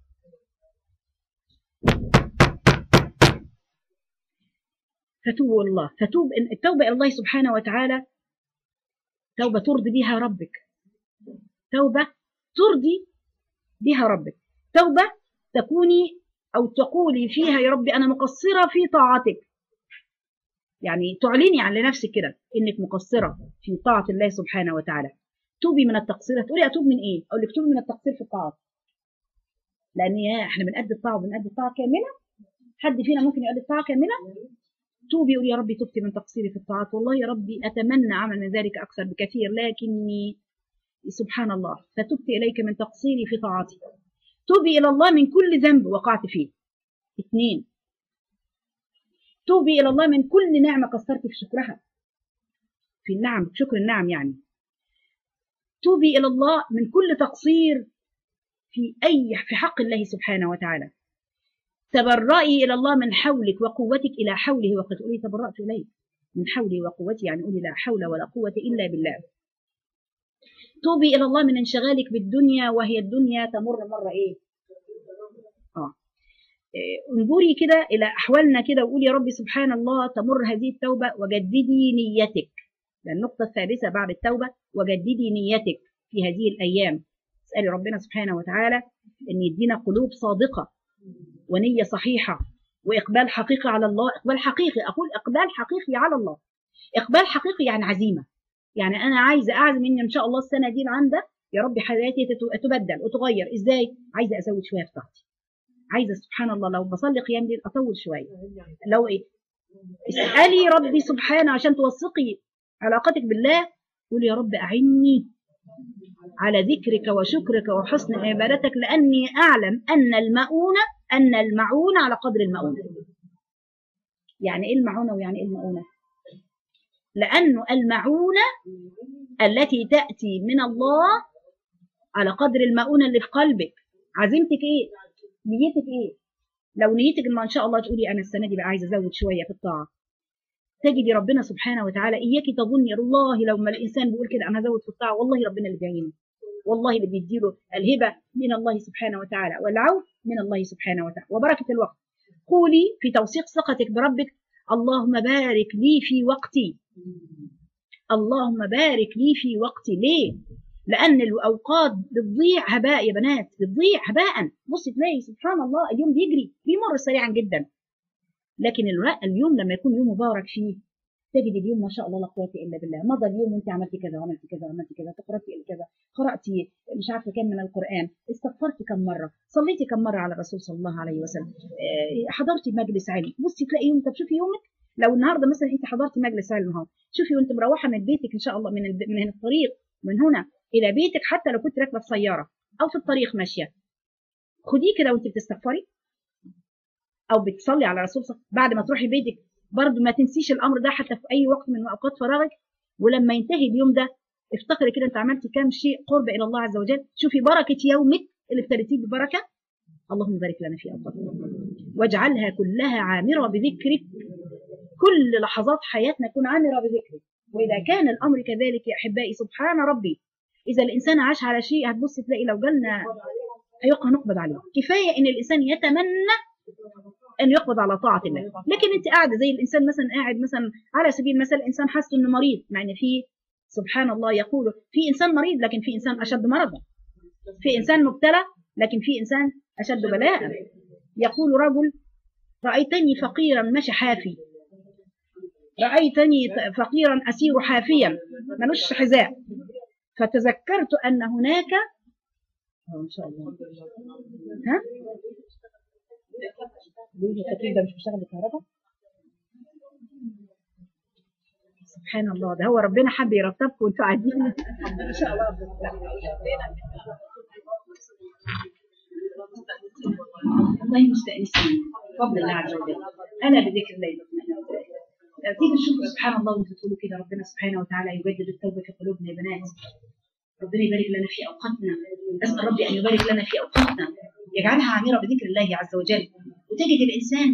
فتوبوا الله فتوب التوبة إلى الله سبحانه وتعالى توبة ترضي بها ربك توبة ترضي بها ربك توبة تكوني أو تقولي فيها يا ربي أنا مقصرة في طاعتك يعني تعلني عن لنفسك كده إنك مقصرة في طاعة الله سبحانه وتعالى توبي من التقصير تقولي أتوب من إيه؟ أقول لك توبي من التقصير في الطاعة لأن يا إحنا بنأدي الطاعة وبنأدي الطاعة كاملة حد فينا ممكن يؤدي الطاعة كاملة توبي يقول يا ربي تبت من تقصيري في الطاعات والله يا ربي أتمنى أعمل من ذلك أكثر بكثير لكني سبحان الله فتبت إليك من تقصيري في طاعتي توبي إلى الله من كل ذنب وقعت فيه اثنين توبي إلى الله من كل نعمة قصرت في شكرها في النعم شكر النعم يعني توبي إلى الله من كل تقصير في أي في حق الله سبحانه وتعالى تبرئي إلى الله من حولك وقوتك إلى حوله وقد قولي تبرأت إليه من حولي وقوتي يعني قولي لا حول ولا قوة إلا بالله توبي إلى الله من انشغالك بالدنيا وهي الدنيا تمر مرة إيه آه انظري كده إلى أحوالنا كده وقولي يا ربي سبحان الله تمر هذه التوبة وجددي نيتك النقطة الثالثة بعد التوبة وجددي نيتك في هذه الأيام اسألي ربنا سبحانه وتعالى أن يدينا قلوب صادقة ونية صحيحة وإقبال حقيقي على الله إقبال حقيقي أقول إقبال حقيقي على الله إقبال حقيقي يعني عزيمة يعني أنا عايزة أعزم إن إن شاء الله السنة دي عندها يا رب حياتي تبدل وتغير إزاي عايزة أزود شوية في طاقتي عايزة سبحان الله لو بصلي قيام ليل أطول شوية لو إيه اسألي ربي سبحانه عشان توثقي علاقتك بالله قولي يا رب أعني على ذكرك وشكرك وحسن عبادتك لأني أعلم أن المؤونة أن المعونة على قدر المؤونة يعني إيه المعونة ويعني إيه المؤونة لأنه المعونة التي تأتي من الله على قدر المؤونة اللي في قلبك عزيمتك إيه نيتك إيه لو نيتك ما إن شاء الله تقولي أنا السنة دي بقى عايزة أزود شوية في الطاعة تجدي ربنا سبحانه وتعالى إياك تظني والله لو ما الإنسان بيقول كده أنا هزود في الطاعة والله ربنا اللي بيعينه والله اللي بيديله الهبة من الله سبحانه وتعالى والعون من الله سبحانه وتعالى وبركة الوقت قولي في توثيق ثقتك بربك اللهم بارك لي في وقتي اللهم بارك لي في وقتي ليه لأن الأوقات بتضيع هباء يا بنات بتضيع هباء بص تلاقي سبحان الله اليوم بيجري بيمر سريعا جدا لكن اليوم لما يكون يوم مبارك فيه تجد اليوم ما شاء الله لا قوه الا بالله مضى اليوم وانت عملتي كذا وعملتي كذا وعملتي كذا قراتي كذا قراتي مش عارفه كم من القران استغفرتي كم مره صليتي كم مره على الرسول صلى الله عليه وسلم حضرتي مجلس علم بصي تلاقي يوم طب شوفي يومك لو النهارده مثلا انت حضرتي مجلس علم اهو شوفي وانت مروحه من بيتك ان شاء الله من من الطريق من هنا الى بيتك حتى لو كنت راكبه في سياره او في الطريق ماشيه خديه كده وانت بتستغفري او بتصلي على رسول صلى بعد ما تروحي بيتك برضه ما تنسيش الامر ده حتى في اي وقت من اوقات فراغك ولما ينتهي اليوم ده افتكري كده انت عملتي كام شيء قرب الى الله عز وجل شوفي بركه يومك اللي ابتديتيه ببركه اللهم بارك لنا في اوقاتنا واجعلها كلها عامره بذكرك كل لحظات حياتنا تكون عامره بذكرك واذا كان الامر كذلك يا احبائي سبحان ربي اذا الانسان عاش على شيء هتبص تلاقي لو جالنا هيقع نقبض عليه كفايه ان الانسان يتمنى ان يقبض على طاعه الله لكن انت قاعده زي الانسان مثلا قاعد مثلا على سبيل المثال الانسان حاسس انه مريض مع ان في سبحان الله يقول في انسان مريض لكن في انسان اشد مرضا في انسان مبتلى لكن في انسان اشد بلاء يقول رجل رايتني فقيرا ماشي حافي رايتني فقيرا اسير حافيا ملوش حذاء فتذكرت ان هناك ان شاء الله ها ليه التكييف ده مش بيشتغل بالكهرباء سبحان الله ده هو ربنا حب يرتبكم وانتوا قاعدين ان شاء الله والله مستأنسين بفضل الله عز وجل انا بذكر الله يطمئن تيجي تشوفوا سبحان الله وانتوا تقولوا كده ربنا سبحانه وتعالى يجدد التوبه في قلوبنا يا بنات ربنا يبارك لنا في اوقاتنا اسال ربي ان يبارك لنا في اوقاتنا يجعلها عامره بذكر الله عز وجل وتجد الانسان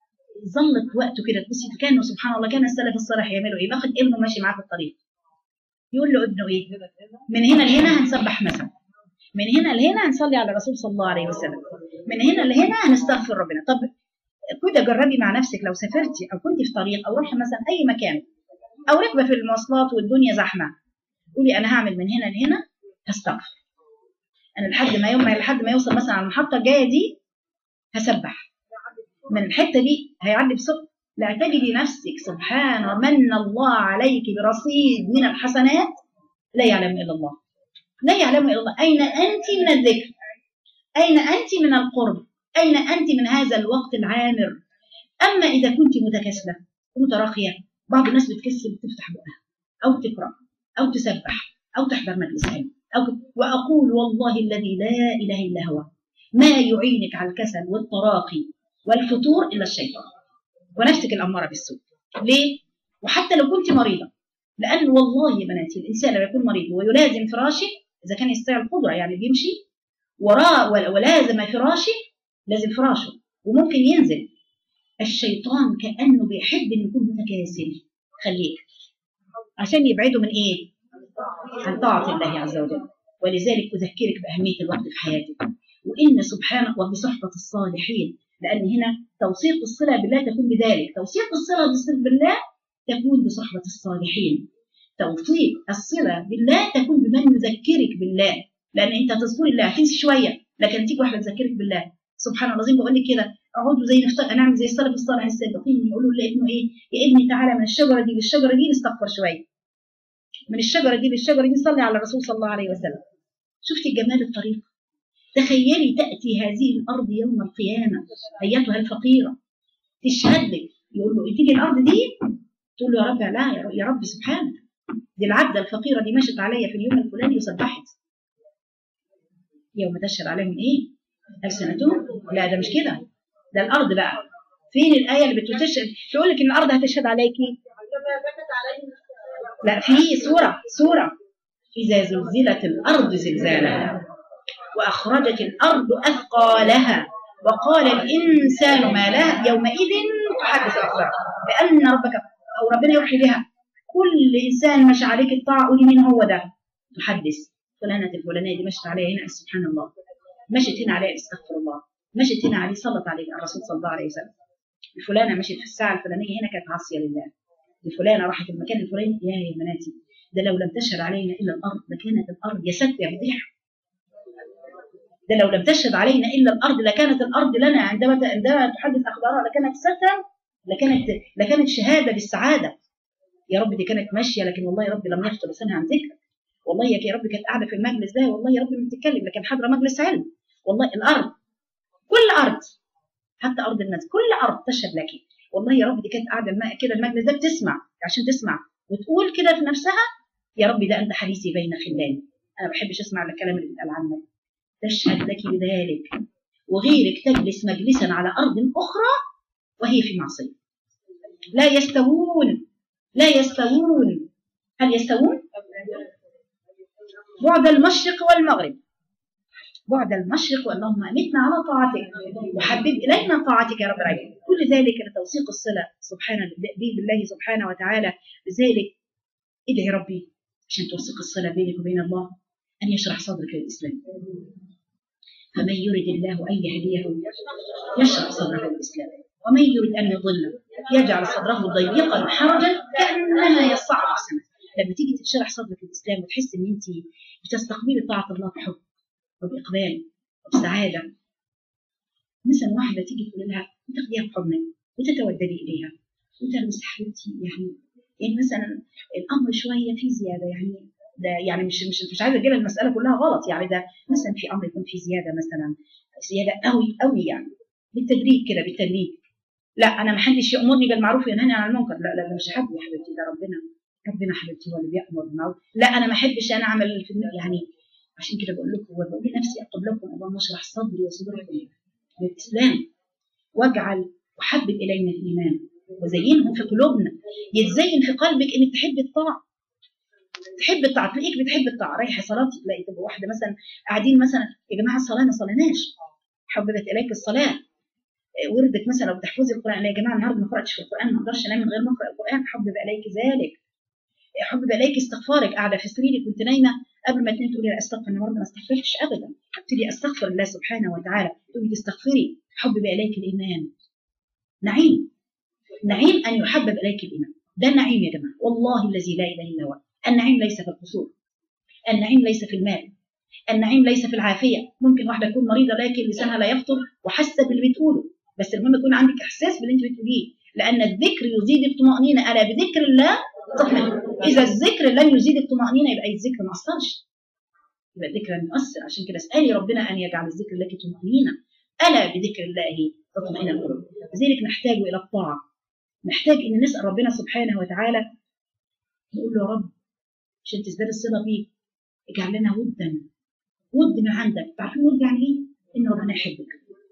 ظلت وقته كده تبصي كانه سبحان الله كان السلف الصالح يعملوا ايه باخد ابنه ماشي معاه في الطريق يقول له ابنه ايه من هنا لهنا هنسبح مثلا من هنا لهنا هنصلي على الرسول صلى الله عليه وسلم من هنا لهنا هنستغفر ربنا طب كده جربي مع نفسك لو سافرتي او كنت في طريق او رحت مثلا اي مكان او راكبه في المواصلات والدنيا زحمه قولي انا هعمل من هنا لهنا هستغفر انا لحد ما يوم لحد ما يوصل مثلا على المحطه الجايه دي هسبح من الحته دي هيعدي بسرعه لا تجدي نفسك سبحان من الله عليك برصيد من الحسنات لا يعلم الا الله لا يعلم الا الله اين انت من الذكر اين انت من القرب اين انت من هذا الوقت العامر اما اذا كنت متكاسله ومتراخيه بعض الناس بتكسل تفتح بقها او تقرا او تسبح او تحضر مجلس علم أو وأقول والله الذي لا إله إلا هو ما يعينك على الكسل والتراخي والفتور إلا الشيطان ونفسك الأمارة بالسوء ليه؟ وحتى لو كنت مريضة لأن والله يا بناتي الإنسان لما يكون مريض ويلازم فراشه إذا كان يستطيع القدرة يعني بيمشي وراء ولازم فراشه لازم فراشه وممكن ينزل الشيطان كأنه بيحب إنه يكون متكاسل خليك عشان يبعده من إيه؟ عن طاعة الله عز وجل ولذلك أذكرك بأهمية الوقت في حياتك وإن سبحانه وبصحبة الصالحين لأن هنا توثيق الصلة بالله تكون بذلك توثيق الصلة بالله تكون بصحبة الصالحين توثيق الصلة بالله تكون بمن يذكرك بالله لأن أنت تذكر الله هتنسي شوية لكن تيجي واحدة تذكرك بالله سبحان الله زي ما بقول لك كده اقعدوا زي نفتق نعمل زي السلف الصالح السابقين يقولوا لابنه ايه يا ابني تعالى من الشجره دي للشجره دي نستغفر شويه من الشجرة دي للشجرة دي صلي على الرسول صلى الله عليه وسلم شفتي جمال الطريق تخيلي تأتي هذه الأرض يوم القيامة أيتها الفقيرة تشهد لك يقول له تيجي الأرض دي تقول له يا رب لا يا رب سبحانك دي العبدة الفقيرة دي مشت عليا في اليوم الفلاني وسبحت يوم تشهد عليهم ايه؟ ألسنتهم لا ده مش كده ده الأرض بقى فين الآية اللي بتشهد تقول لك إن الأرض هتشهد عليكي لا في سورة سورة إذا زلزلت الأرض زلزالها وأخرجت الأرض أثقالها وقال الإنسان ما لها يومئذ تحدث أخبارها بأن ربك أو ربنا يوحي بها كل إنسان مشى عليك الطاعة قولي مين هو ده تحدث فلانة الفلانية دي مشت عليها هنا سبحان الله مشت هنا عليها استغفر الله مشت هنا عليه صلت عليه الرسول صلى الله عليه وسلم الفلانة مشت في الساعة الفلانية هنا كانت عاصية لله الفلانة راحت المكان الفلاني يا يا بناتي ده لو لم تشهد علينا إلا الأرض لكانت الأرض يا ست يا فضيحة ده لو لم تشهد علينا إلا الأرض لكانت الأرض لنا عندما عندما تحدث أخبارها لكانت سترا لكانت لكانت شهادة بالسعادة يا رب دي كانت ماشية لكن والله يا رب لم يفتر لسانها عن ذكرك والله يا رب كانت قاعدة في المجلس ده والله يا رب ما بتتكلم لكن حاضرة مجلس علم والله الأرض كل أرض حتى أرض الناس كل أرض تشهد لك والله يا رب دي كانت قاعده كده المجلس ده بتسمع عشان تسمع وتقول كده في نفسها يا رب ده انت حديثي بين خلاني انا ما بحبش اسمع الكلام اللي بيتقال عنك تشهد لك بذلك وغيرك تجلس مجلسا على ارض اخرى وهي في معصيه لا يستوون لا يستوون هل يستوون بعد المشرق والمغرب بعد المشرق اللهم امتنا على طاعتك وحبب الينا طاعتك يا رب العالمين كل ذلك لتوثيق الصله سبحانه به بالله سبحانه وتعالى لذلك ادعي ربي عشان توثق الصله بينك وبين الله ان يشرح صدرك للاسلام فمن يرد الله ان يهديه يشرح صدره للاسلام ومن يرد ان يضله يجعل صدره ضيقا حرجا كانما يصعد في السماء لما تيجي تشرح صدرك للاسلام وتحس ان انت بتستقبلي طاعه الله بحب وبإقبال وبسعادة مثلا واحدة تيجي تقول لها وتاخديها بحضنك وتتوددي إليها وتلمس حبيبتي يعني يعني مثلا الأمر شوية فيه زيادة يعني ده يعني مش مش مش عايزة أجيب المسألة كلها غلط يعني ده مثلا في أمر يكون فيه زيادة مثلا زيادة قوي قوي يعني بالتدريج كده بالتدريج لا أنا ما حدش يأمرني بالمعروف وينهاني عن المنكر لا لا, لا مش حد يا حبيبتي ده ربنا ربنا حبيبتي هو اللي بيأمر بالمعروف لا أنا ما أحبش أنا أعمل في يعني عشان كده بقول لكم وبقول لنفسي قبلكم اللهم اشرح صدري وصدركم للاسلام واجعل وحبب الينا الايمان وزينه في قلوبنا يتزين في قلبك انك تحب الطاعه تحب الطاعه تلاقيك بتحب الطاعه رايحه صلاه تلاقي تبقى واحده مثلا قاعدين مثلا يا جماعه الصلاه ما صليناش حببت اليك الصلاه وردك مثلا لو بتحفظي القران لا يا جماعه النهارده ما قراتش في القران ما اقدرش انام من غير ما اقرا القران حبب اليك ذلك حبب اليك استغفارك قاعده في سريري كنت نايمه قبل ما تنامي تقولي لا استغفر النهارده ما استغفرتش ابدا ابتدي استغفر الله سبحانه وتعالى تقولي تستغفري حبب اليك الايمان نعيم نعيم ان يحبب اليك الايمان ده النعيم يا جماعه والله الذي لا اله الا هو النعيم ليس في القصور النعيم ليس في المال النعيم ليس في العافيه ممكن واحده تكون مريضه لكن لسانها لا يفطر وحاسه باللي بتقوله بس المهم يكون عندك احساس باللي انت بتقوليه لان الذكر يزيد الطمانينه الا بذكر الله تطمئن اذا الذكر لم يزيد الطمانينه يبقى الذكر ما اثرش يبقى الذكر لم يؤثر عشان كده اسالي ربنا ان يجعل الذكر لك طمانينه الا بذكر الله تطمئن القلوب لذلك نحتاج الى الطاعه نحتاج ان نسال ربنا سبحانه وتعالى نقول له يا رب عشان تزداد الصله بيك اجعل لنا ودا ود من عندك عارفين ود يعني ايه؟ ان ربنا يحبك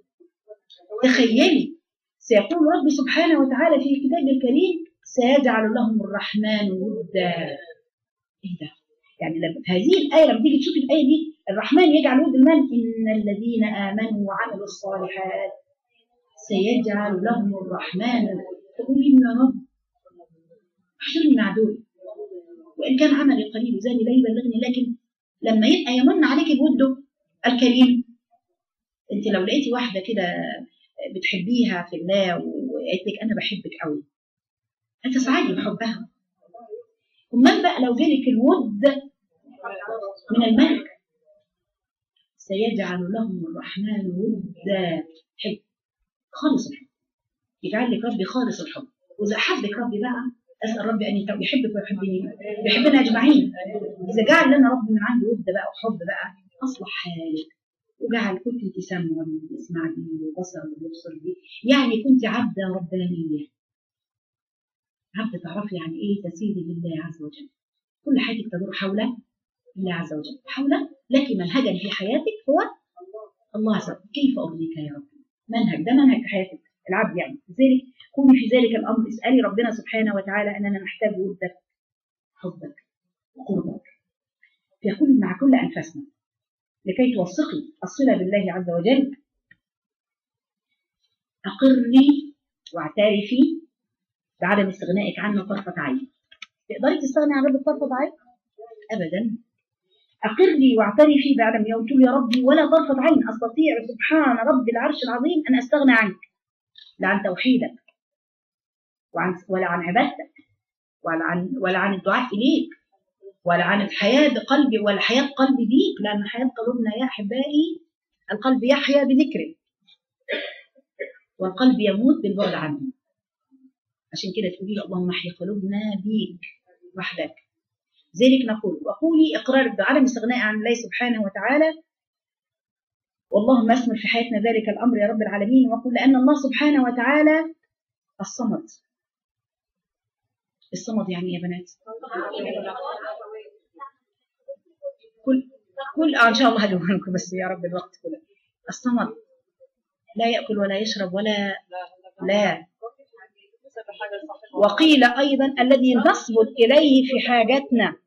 تخيلي سيقول ربي سبحانه وتعالى في كتابه الكريم سيجعل لهم الرحمن ودا ايه ده؟ يعني لما هذه الآية لما تيجي تشوفي الآية دي الرحمن يجعل ود المن إن الذين آمنوا وعملوا الصالحات سيجعل لهم الرحمن تقولي يا رب احشرني مع دول وإن كان عملي قليل وزاني لا يبلغني لكن لما يبقى يمن عليك بوده الكريم انت لو لقيتي واحده كده بتحبيها في الله وقالت لك انا بحبك قوي هتسعدي بحبها امال بقى لو جالك الود من الملك سيجعل لهم الرحمن ودا حب خالص الحب يجعل لك ربي خالص الحب واذا احبك ربي بقى اسال ربي ان يحبك ويحبني يحبنا اجمعين اذا جعل لنا ربي من عنده ود بقى وحب بقى اصلح حالك وجعل كنت تسمع وتسمع بي وبصر ويبصر بي يعني كنت عبدة ربانية عبدة تعرفي يعني ايه تسيري لله عز وجل كل حياتك تدور حول الله عز وجل حول لك منهجا في حياتك هو الله عز وجل كيف أرضيك يا رب منهج ده منهج في حياتك العبد يعني لذلك كوني في ذلك الأمر اسألي ربنا سبحانه وتعالى أننا نحتاج ودك حبك وقربك في كل مع كل أنفسنا لكي توثقي الصلة بالله عز وجل أقري واعترفي بعدم استغنائك عنه طرفة عين تقدري تستغني عن رب طرفة عين؟ أبدا أقري واعترفي بعدم يوم تقول يا ربي ولا طرفة عين أستطيع سبحان رب العرش العظيم أن أستغنى عنك لا عن توحيدك وعن ولا عن عبادتك ولا عن ولا عن الدعاء إليك ولا عن الحياة بقلبي ولا حياة قلبي بيك لأن حياة قلوبنا يا أحبائي القلب يحيا بذكره والقلب يموت بالبعد عنه عشان كده تقولي اللهم احيي قلوبنا بيك وحدك ذلك نقول وقولي إقرار بعدم استغناء عن الله سبحانه وتعالى واللهم اسمر في حياتنا ذلك الأمر يا رب العالمين وقل لأن الله سبحانه وتعالى الصمد الصمد يعني يا بنات كل كل آه ان شاء الله هجيبها لكم بس يا رب الوقت كله الصمد لا ياكل ولا يشرب ولا لا وقيل أيضا الذي نصبت إليه في حاجاتنا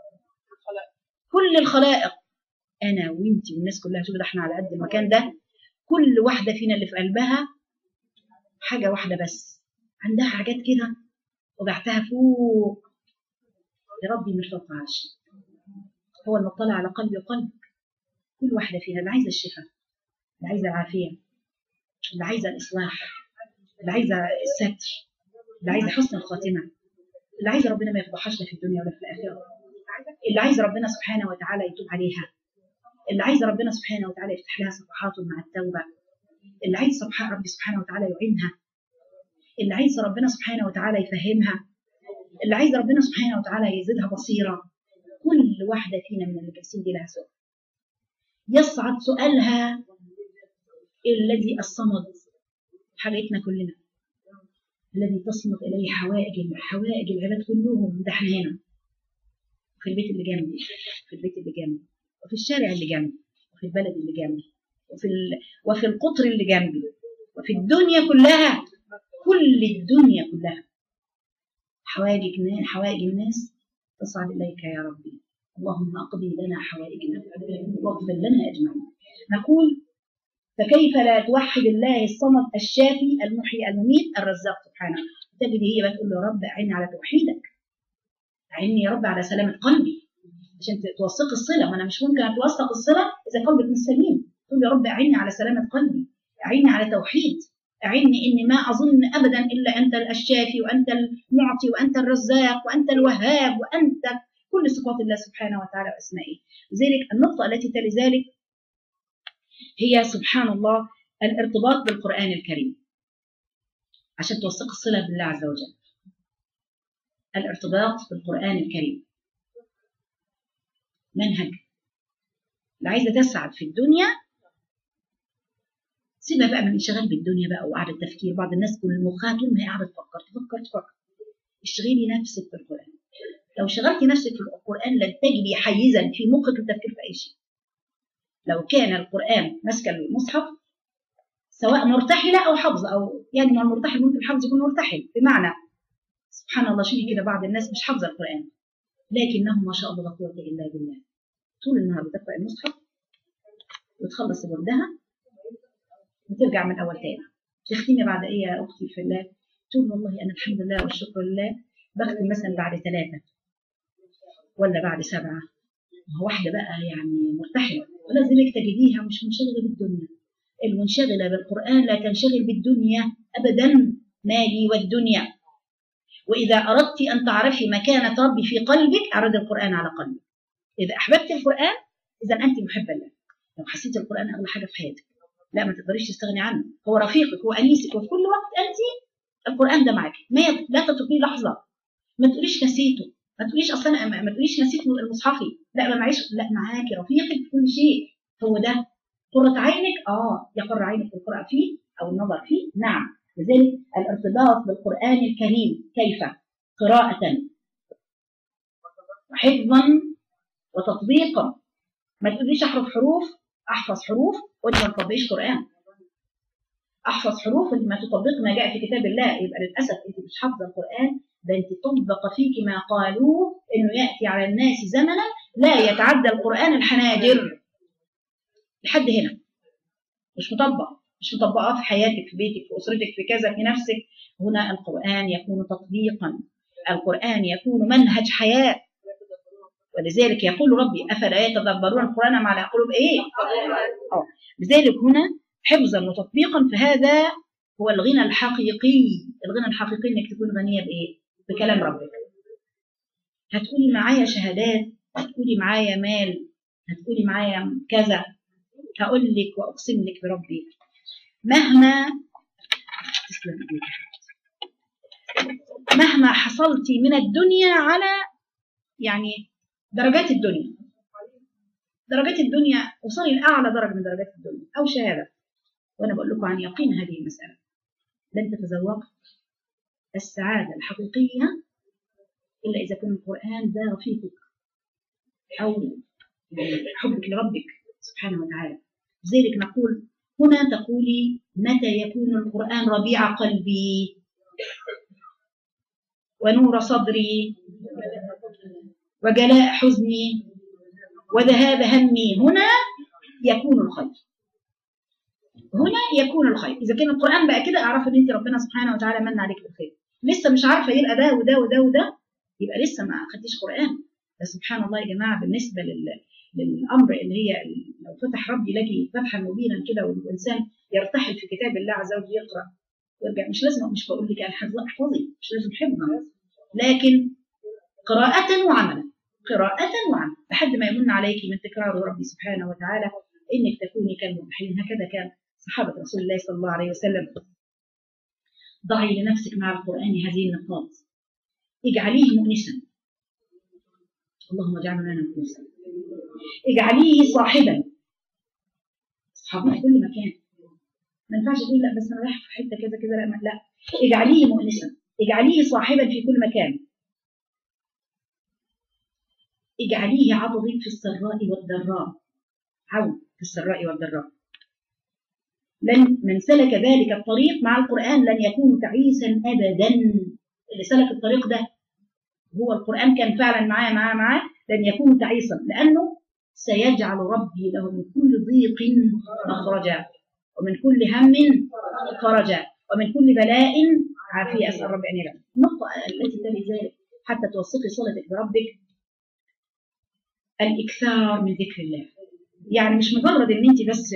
كل الخلائق أنا وإنتي والناس كلها شوف ده احنا على قد المكان ده كل واحدة فينا اللي في قلبها حاجة واحدة بس عندها حاجات كده وضعتها فوق يا ربي مش عاش هو المطلع على قلبي وقلبك كل واحدة فينا اللي عايزة الشفاء اللي عايزة العافية اللي عايزة الإصلاح اللي عايزة الستر اللي عايزة حسن الخاتمة اللي عايزة ربنا ما يفضحهاش في الدنيا ولا في الآخرة اللي عايزة ربنا سبحانه وتعالى يتوب عليها اللي عايزة ربنا سبحانه وتعالى يفتح لها صفحاته مع التوبة اللي عايزة سبحان ربي سبحانه وتعالى يعينها اللي عايزة ربنا سبحانه وتعالى يفهمها اللي عايزة ربنا سبحانه وتعالى يزيدها بصيرة كل واحدة فينا من اللي جالسين دي لها سؤال يصعد سؤالها الذي الصمد حاجتنا كلنا الذي تصمد إليه حوائج حوائج العباد كلهم ده احنا هنا في البيت اللي جنبي في البيت اللي جنبي وفي الشارع اللي جنبي وفي البلد اللي جنبي وفي ال... وفي القطر اللي جنبي وفي الدنيا كلها كل الدنيا كلها حوائج حوائج الناس تصعد إليك يا ربي اللهم أقضي لنا حوائجنا واغفر لنا أجمعين نقول فكيف لا توحد الله الصمد الشافي المحيي المميت الرزاق سبحانه تجد هي بتقول له يا رب أعني على توحيدك أعني يا رب على سلامة قلبي عشان توثق الصلة ما أنا مش ممكن أتوثق الصلة إذا قلبك مش سليم تقول يا رب أعني على سلامة قلبي أعني على توحيد أعني إني ما أظن أبدا إلا أنت الشافي وأنت المعطي وأنت الرزاق وأنت الوهاب وأنت كل صفات الله سبحانه وتعالى وأسمائه لذلك النقطة التي تلي ذلك هي سبحان الله الارتباط بالقرآن الكريم عشان توثق الصلة بالله عز وجل الارتباط بالقرآن الكريم منهج اللي عايزة تسعد في الدنيا سيبها بقى من الانشغال بالدنيا بقى وقعدة التفكير بعض الناس كل مخها طول ما هي قاعدة تفكر تفكر تفكر اشتغلي نفسك في القرآن لو شغلت نفسك في القرآن لن تجدي حيزا في مخك للتفكير في أي شيء لو كان القرآن ماسك المصحف سواء مرتحلة أو حفظ أو يعني ما المرتحل ممكن الحفظ يكون مرتحل بمعنى سبحان الله شوفي كده بعض الناس مش حافظة القرآن لكنه ما شاء الله لا قوة إلا بالله طول النهار بتقرأ المصحف وتخلص وردها وترجع من أول تاني تختمي بعد إيه يا أختي في الله تقول والله أنا الحمد لله والشكر لله بختم مثلا بعد ثلاثة ولا بعد سبعة واحدة بقى يعني مرتحلة ولذلك تجديها مش منشغلة بالدنيا المنشغلة بالقرآن لا تنشغل بالدنيا أبدا مالي والدنيا وإذا أردت أن تعرفي مكانة ربي في قلبك أعرض القرآن على قلبك إذا أحببت القرآن إذا أنت محبة له لو حسيت القرآن أغلى حاجة في حياتك لا ما تقدريش تستغني عنه هو رفيقك هو أنيسك وفي كل وقت أنت القرآن ده معك ما لا تتركيه لحظة ما تقوليش نسيته ما تقوليش اصلا ما تقوليش نسيت المصحفي لا ما معيش لا معاكي رفيقك في كل شيء هو ده قرة عينك اه يقر عينك في القراءة فيه او النظر فيه نعم لذلك الارتباط بالقرآن الكريم كيف قراءة وحفظا وتطبيقا ما تقوليش احرف حروف احفظ حروف وانت ما تطبقيش قرآن احفظ حروف وانت ما تطبق ما جاء في كتاب الله يبقى للاسف انت مش حافظه القرآن ده انت طبق فيك ما قالوه انه ياتي على الناس زمنا لا يتعدى القران الحناجر لحد هنا مش مطبق مش مطبقاه في حياتك في بيتك في اسرتك في كذا في نفسك هنا القران يكون تطبيقا القران يكون منهج حياه ولذلك يقول ربي افلا يتدبرون القران مع على قلوب ايه؟ اه لذلك هنا حفظا وتطبيقا فهذا هو الغنى الحقيقي الغنى الحقيقي انك تكون غنيه بايه؟ بكلام ربك هتقولي معايا شهادات هتقولي معايا مال هتقولي معايا كذا هقول لك واقسم لك بربي مهما تسلم مهما حصلتي من الدنيا على يعني درجات الدنيا درجات الدنيا وصلي لاعلى درجه من درجات الدنيا او شهاده وانا بقول لكم عن يقين هذه المساله لن تتذوق السعادة الحقيقية إلا إذا كان القرآن ده رفيقك أو حبك لربك سبحانه وتعالى لذلك نقول هنا تقولي متى يكون القرآن ربيع قلبي ونور صدري وجلاء حزني وذهاب همي هنا يكون الخير هنا يكون الخير اذا كان القران بقى كده اعرف ان انت ربنا سبحانه وتعالى من عليك بالخير لسه مش عارفه يبقى ده وده وده وده يبقى لسه ما اخدتيش قران سبحان الله يا جماعه بالنسبه لل... للامر اللي هي لو فتح ربي لك فتحا مبينا كده والانسان يرتحل في كتاب الله عز وجل يقرا ويرجع مش لازم مش بقول لك احفظي مش لازم حفظا لكن قراءة وعملا قراءة وعملا لحد ما يمن عليك من تكرار ربي سبحانه وتعالى انك تكوني كالمبحرين هكذا كان صحابة رسول الله صلى الله عليه وسلم ضعي لنفسك مع القرآن هذه النقاط اجعليه مؤنسا اللهم اجعله لنا مؤنسا اجعليه صاحبا اصحابنا في كل مكان ما ينفعش تقول لا بس انا رايح في حته كذا كذا لا لا اجعليه مؤنسا اجعليه صاحبا في كل مكان اجعليه عضدا في السراء والضراء عون في السراء والضراء لن من سلك ذلك الطريق مع القرآن لن يكون تعيسا أبدا اللي سلك الطريق ده هو القرآن كان فعلا معاه معاه معاه لن يكون تعيسا لأنه سيجعل ربي له من كل ضيق مخرجا ومن كل هم فرجا ومن كل بلاء عافية أسأل ربي أن يرحم النقطة التي تلي ذلك حتى توثقي صلتك بربك الإكثار من ذكر الله يعني مش مجرد ان انت بس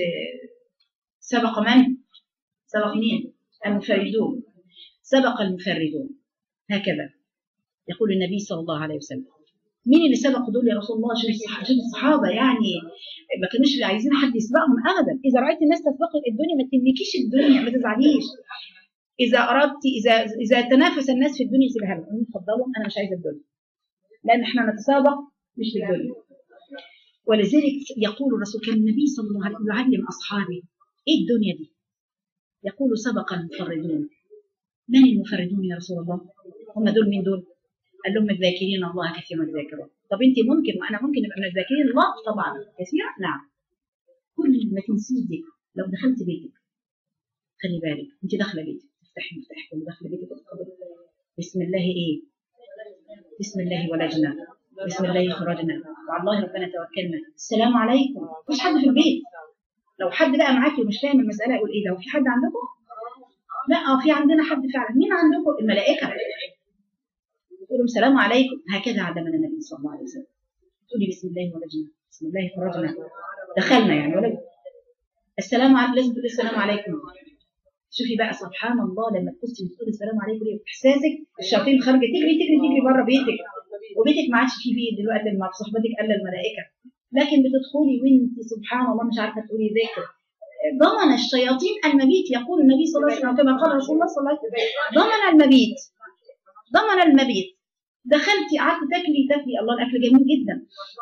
سبق من سبق مين المفردون سبق المفردون هكذا يقول النبي صلى الله عليه وسلم مين اللي سبقوا دول يا رسول الله شوف الصحابه يعني ما كانوش عايزين حد يسبقهم ابدا اذا رايت الناس تسبق الدنيا ما تملكيش الدنيا ما تزعليش اذا اردت اذا اذا تنافس الناس في الدنيا سيبها لهم اتفضلوا انا مش عايزه الدنيا لان احنا نتسابق مش في الدنيا ولذلك يقول الرسول كان النبي صلى الله عليه وسلم يعلم اصحابه ايه الدنيا دي؟ يقول سبق المفردون من المفردون يا رسول الله؟ هم دول مين دول؟ قال لهم الذاكرين الله كثيرا الذاكرون طب انت ممكن وانا ممكن ابقى من الذاكرين الله طبعا كثيرا نعم كل ما تنسيش ذكر لو دخلت بيتك خلي بالك انت داخله بيتك تفتحي مفتاحك وداخله بيتك بسم الله ايه؟ بسم الله ولجنا بسم الله خرجنا وعلى الله ربنا توكلنا السلام عليكم مش حد في البيت لو حد بقى معاكي ومش فاهم المساله يقول ايه لو في حد عندكم لا اه في عندنا حد فعلا مين عندكم الملائكه تقول السلام عليكم هكذا علمنا النبي صلى الله عليه وسلم تقولي بسم الله ولجنا بسم الله خرجنا دخلنا يعني ولا السلام عليكم لازم تقولي السلام عليكم شوفي بقى سبحان الله لما تبصي وتقولي السلام عليكم احساسك الشياطين خارجه تجري تجري تجري بره بيتك وبيتك ما عادش فيه بيت دلوقتي مع صحبتك الا الملائكه لكن بتدخلي وانت سبحان الله مش عارفه تقولي ذكر ضمن الشياطين المبيت يقول النبي صلى الله عليه وسلم كما قال رسول الله صلى الله عليه وسلم ضمن المبيت ضمن المبيت دخلتي قعدت تاكلي تاكلي الله الاكل جميل جدا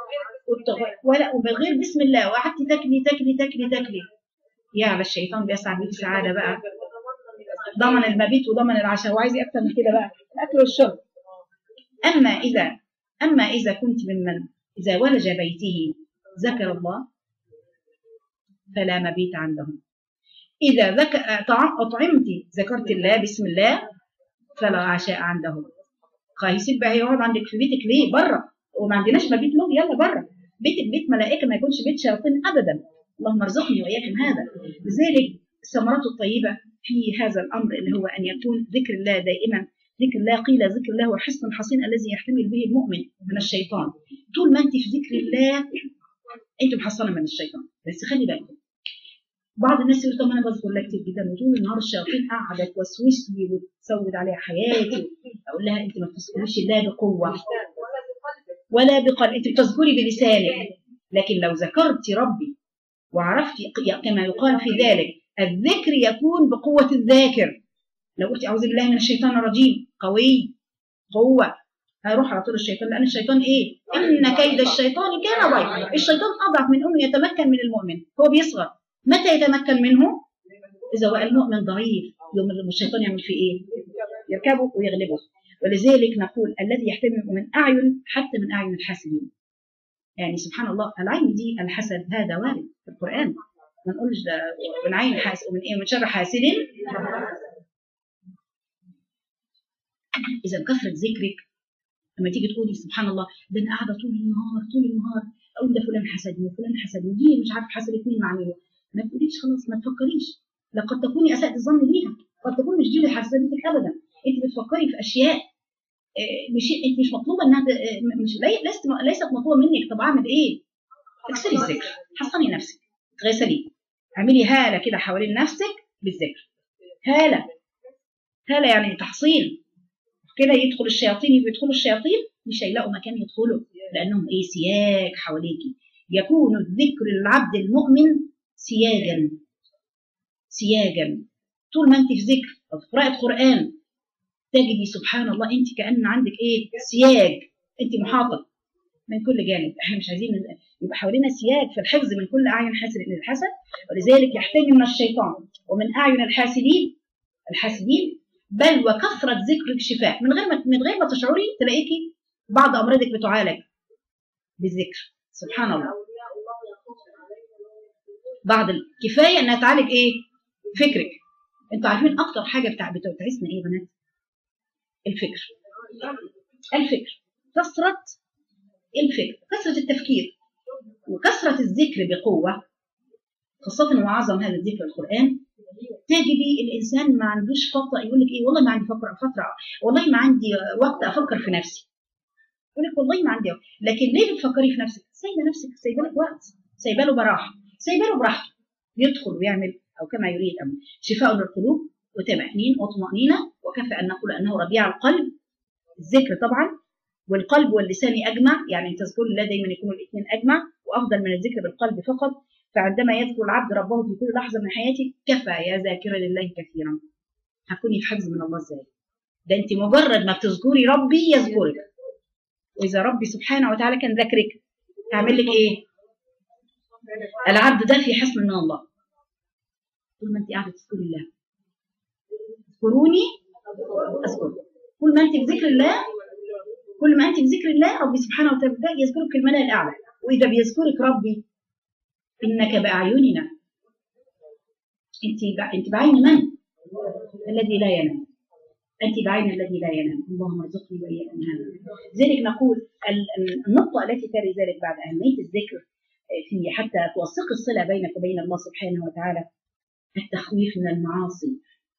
ولا وبغير بسم الله وقعدتي تاكلي تاكلي تاكلي تاكلي يا على الشيطان بيسعد بيك سعاده بقى ضمن المبيت وضمن العشاء وعايز اكتر من كده بقى الاكل والشرب اما اذا اما اذا كنت ممن اذا ولج بيته ذكر الله فلا مبيت عندهم اذا ذك... اطعمت ذكرت الله بسم الله فلا عشاء عندهم هيسيب بقى يقعد عندك في بيتك ليه بره وما عندناش مبيت له يلا بره بيتك بيت ملائكه ما يكونش بيت شياطين ابدا اللهم ارزقني واياكم هذا لذلك الثمرات الطيبه في هذا الامر اللي هو ان يكون ذكر الله دائما ذكر الله قيل ذكر الله هو حصن حصين الذي يحتمل به المؤمن من الشيطان طول ما انت في ذكر الله انت محصنه من الشيطان بس خلي بالكم بعض الناس يقول طب انا بذكر الله كتير جدا وطول النهار الشياطين قاعده توسوس لي وتسود عليها حياتي اقول لها انت ما بتذكريش الله بقوه ولا بقلب انت بتذكري بلسانك لكن لو ذكرت ربي وعرفت كما يقال في ذلك الذكر يكون بقوه الذاكر لو قلت اعوذ بالله من الشيطان الرجيم قوي قوه هيروح على طول الشيطان لان الشيطان ايه ان كيد الشيطان كان ضعيفا الشيطان اضعف من انه يتمكن من المؤمن هو بيصغر متى يتمكن منه اذا بقى المؤمن ضعيف يوم الشيطان يعمل فيه ايه يركبه ويغلبه ولذلك نقول الذي يحتمل من اعين حتى من اعين الحاسدين يعني سبحان الله العين دي الحسد هذا وارد في القران ما نقولش ده من عين حاسد ومن ايه من شر حاسد اذا كثره ذكرك لما تيجي تقولي سبحان الله ده انا قاعده طول النهار طول النهار اقول ده فلان حسدني وفلان حسدني دي مش عارف حسدت مين مع مين ما تقوليش خلاص ما تفكريش لقد تكوني اسأت الظن بيها قد تكون مش دي اللي حسدتك ابدا انت بتفكري في اشياء آه، مش انت مش مطلوبه انها ت- آه، مش لي- ليست ليست مطلوبه منك طب اعمل ايه؟ اكسري الذكر حصني نفسك غسلي اعملي هاله كده حوالين نفسك بالذكر هاله هاله يعني تحصين كده يدخل الشياطين يدخلوا الشياطين مش هيلاقوا مكان يدخلوا لانهم ايه سياج حواليكي يكون الذكر للعبد المؤمن سياجا سياجا طول ما انت في ذكر او في قراءه قران تجدي سبحان الله انت كان عندك ايه سياج انت محاطه من كل جانب احنا مش عايزين يبقى حوالينا سياج في الحفظ من كل اعين حاسد من الحسد ولذلك يحتاج من الشيطان ومن اعين الحاسدين الحاسدين بل وكثره ذكرك شفاء من غير ما من غير ما تشعري تلاقيكي بعض امراضك بتعالج بالذكر سبحان الله بعض الكفايه انها تعالج ايه فكرك انتوا عارفين اكتر حاجه بتاع بتعيسنا ايه يا بنات الفكر الفكر كثره الفكر كثره التفكير وكثره الذكر بقوه خاصه وعظم هذا الذكر القران تجدي الانسان ما عندوش فتره يقول لك ايه والله ما عندي فتره فتره والله ما عندي وقت افكر في نفسي يقول لك والله ما عندي وقت لكن ليه بتفكري في نفسك سايبه نفسك سايبه لك وقت سايبه له براحه سايبه له براحته يدخل ويعمل او كما يريد امر شفاء للقلوب وتمأنين وطمأنينة وكفى ان نقول انه ربيع القلب الذكر طبعا والقلب واللسان اجمع يعني تذكر الله دايما يكون الاثنين اجمع وافضل من الذكر بالقلب فقط فعندما يذكر العبد ربه في كل لحظه من حياته كفى يا ذاكرا لله كثيرا هتكوني في حفظ من الله ازاي ده انت مجرد ما بتذكري ربي يذكرك واذا ربي سبحانه وتعالى كان ذاكرك هعمل لك ايه العبد ده في حصن من الله طول ما انت قاعده تذكري الله اذكروني اذكركم كل ما انت في ذكر الله كل ما انت في ذكر الله ربي سبحانه وتعالى يذكرك في الملأ الاعلى واذا بيذكرك ربي انك باعيننا انت بع... انت بعين من الذي لا ينام انت بعين الذي لا ينام اللهم ارزقني واياكم هذا لذلك نقول ال- ال- النقطه التي تري ذلك بعد اهميه الذكر في حتى توثق الصله بينك وبين الله سبحانه وتعالى التخويف من المعاصي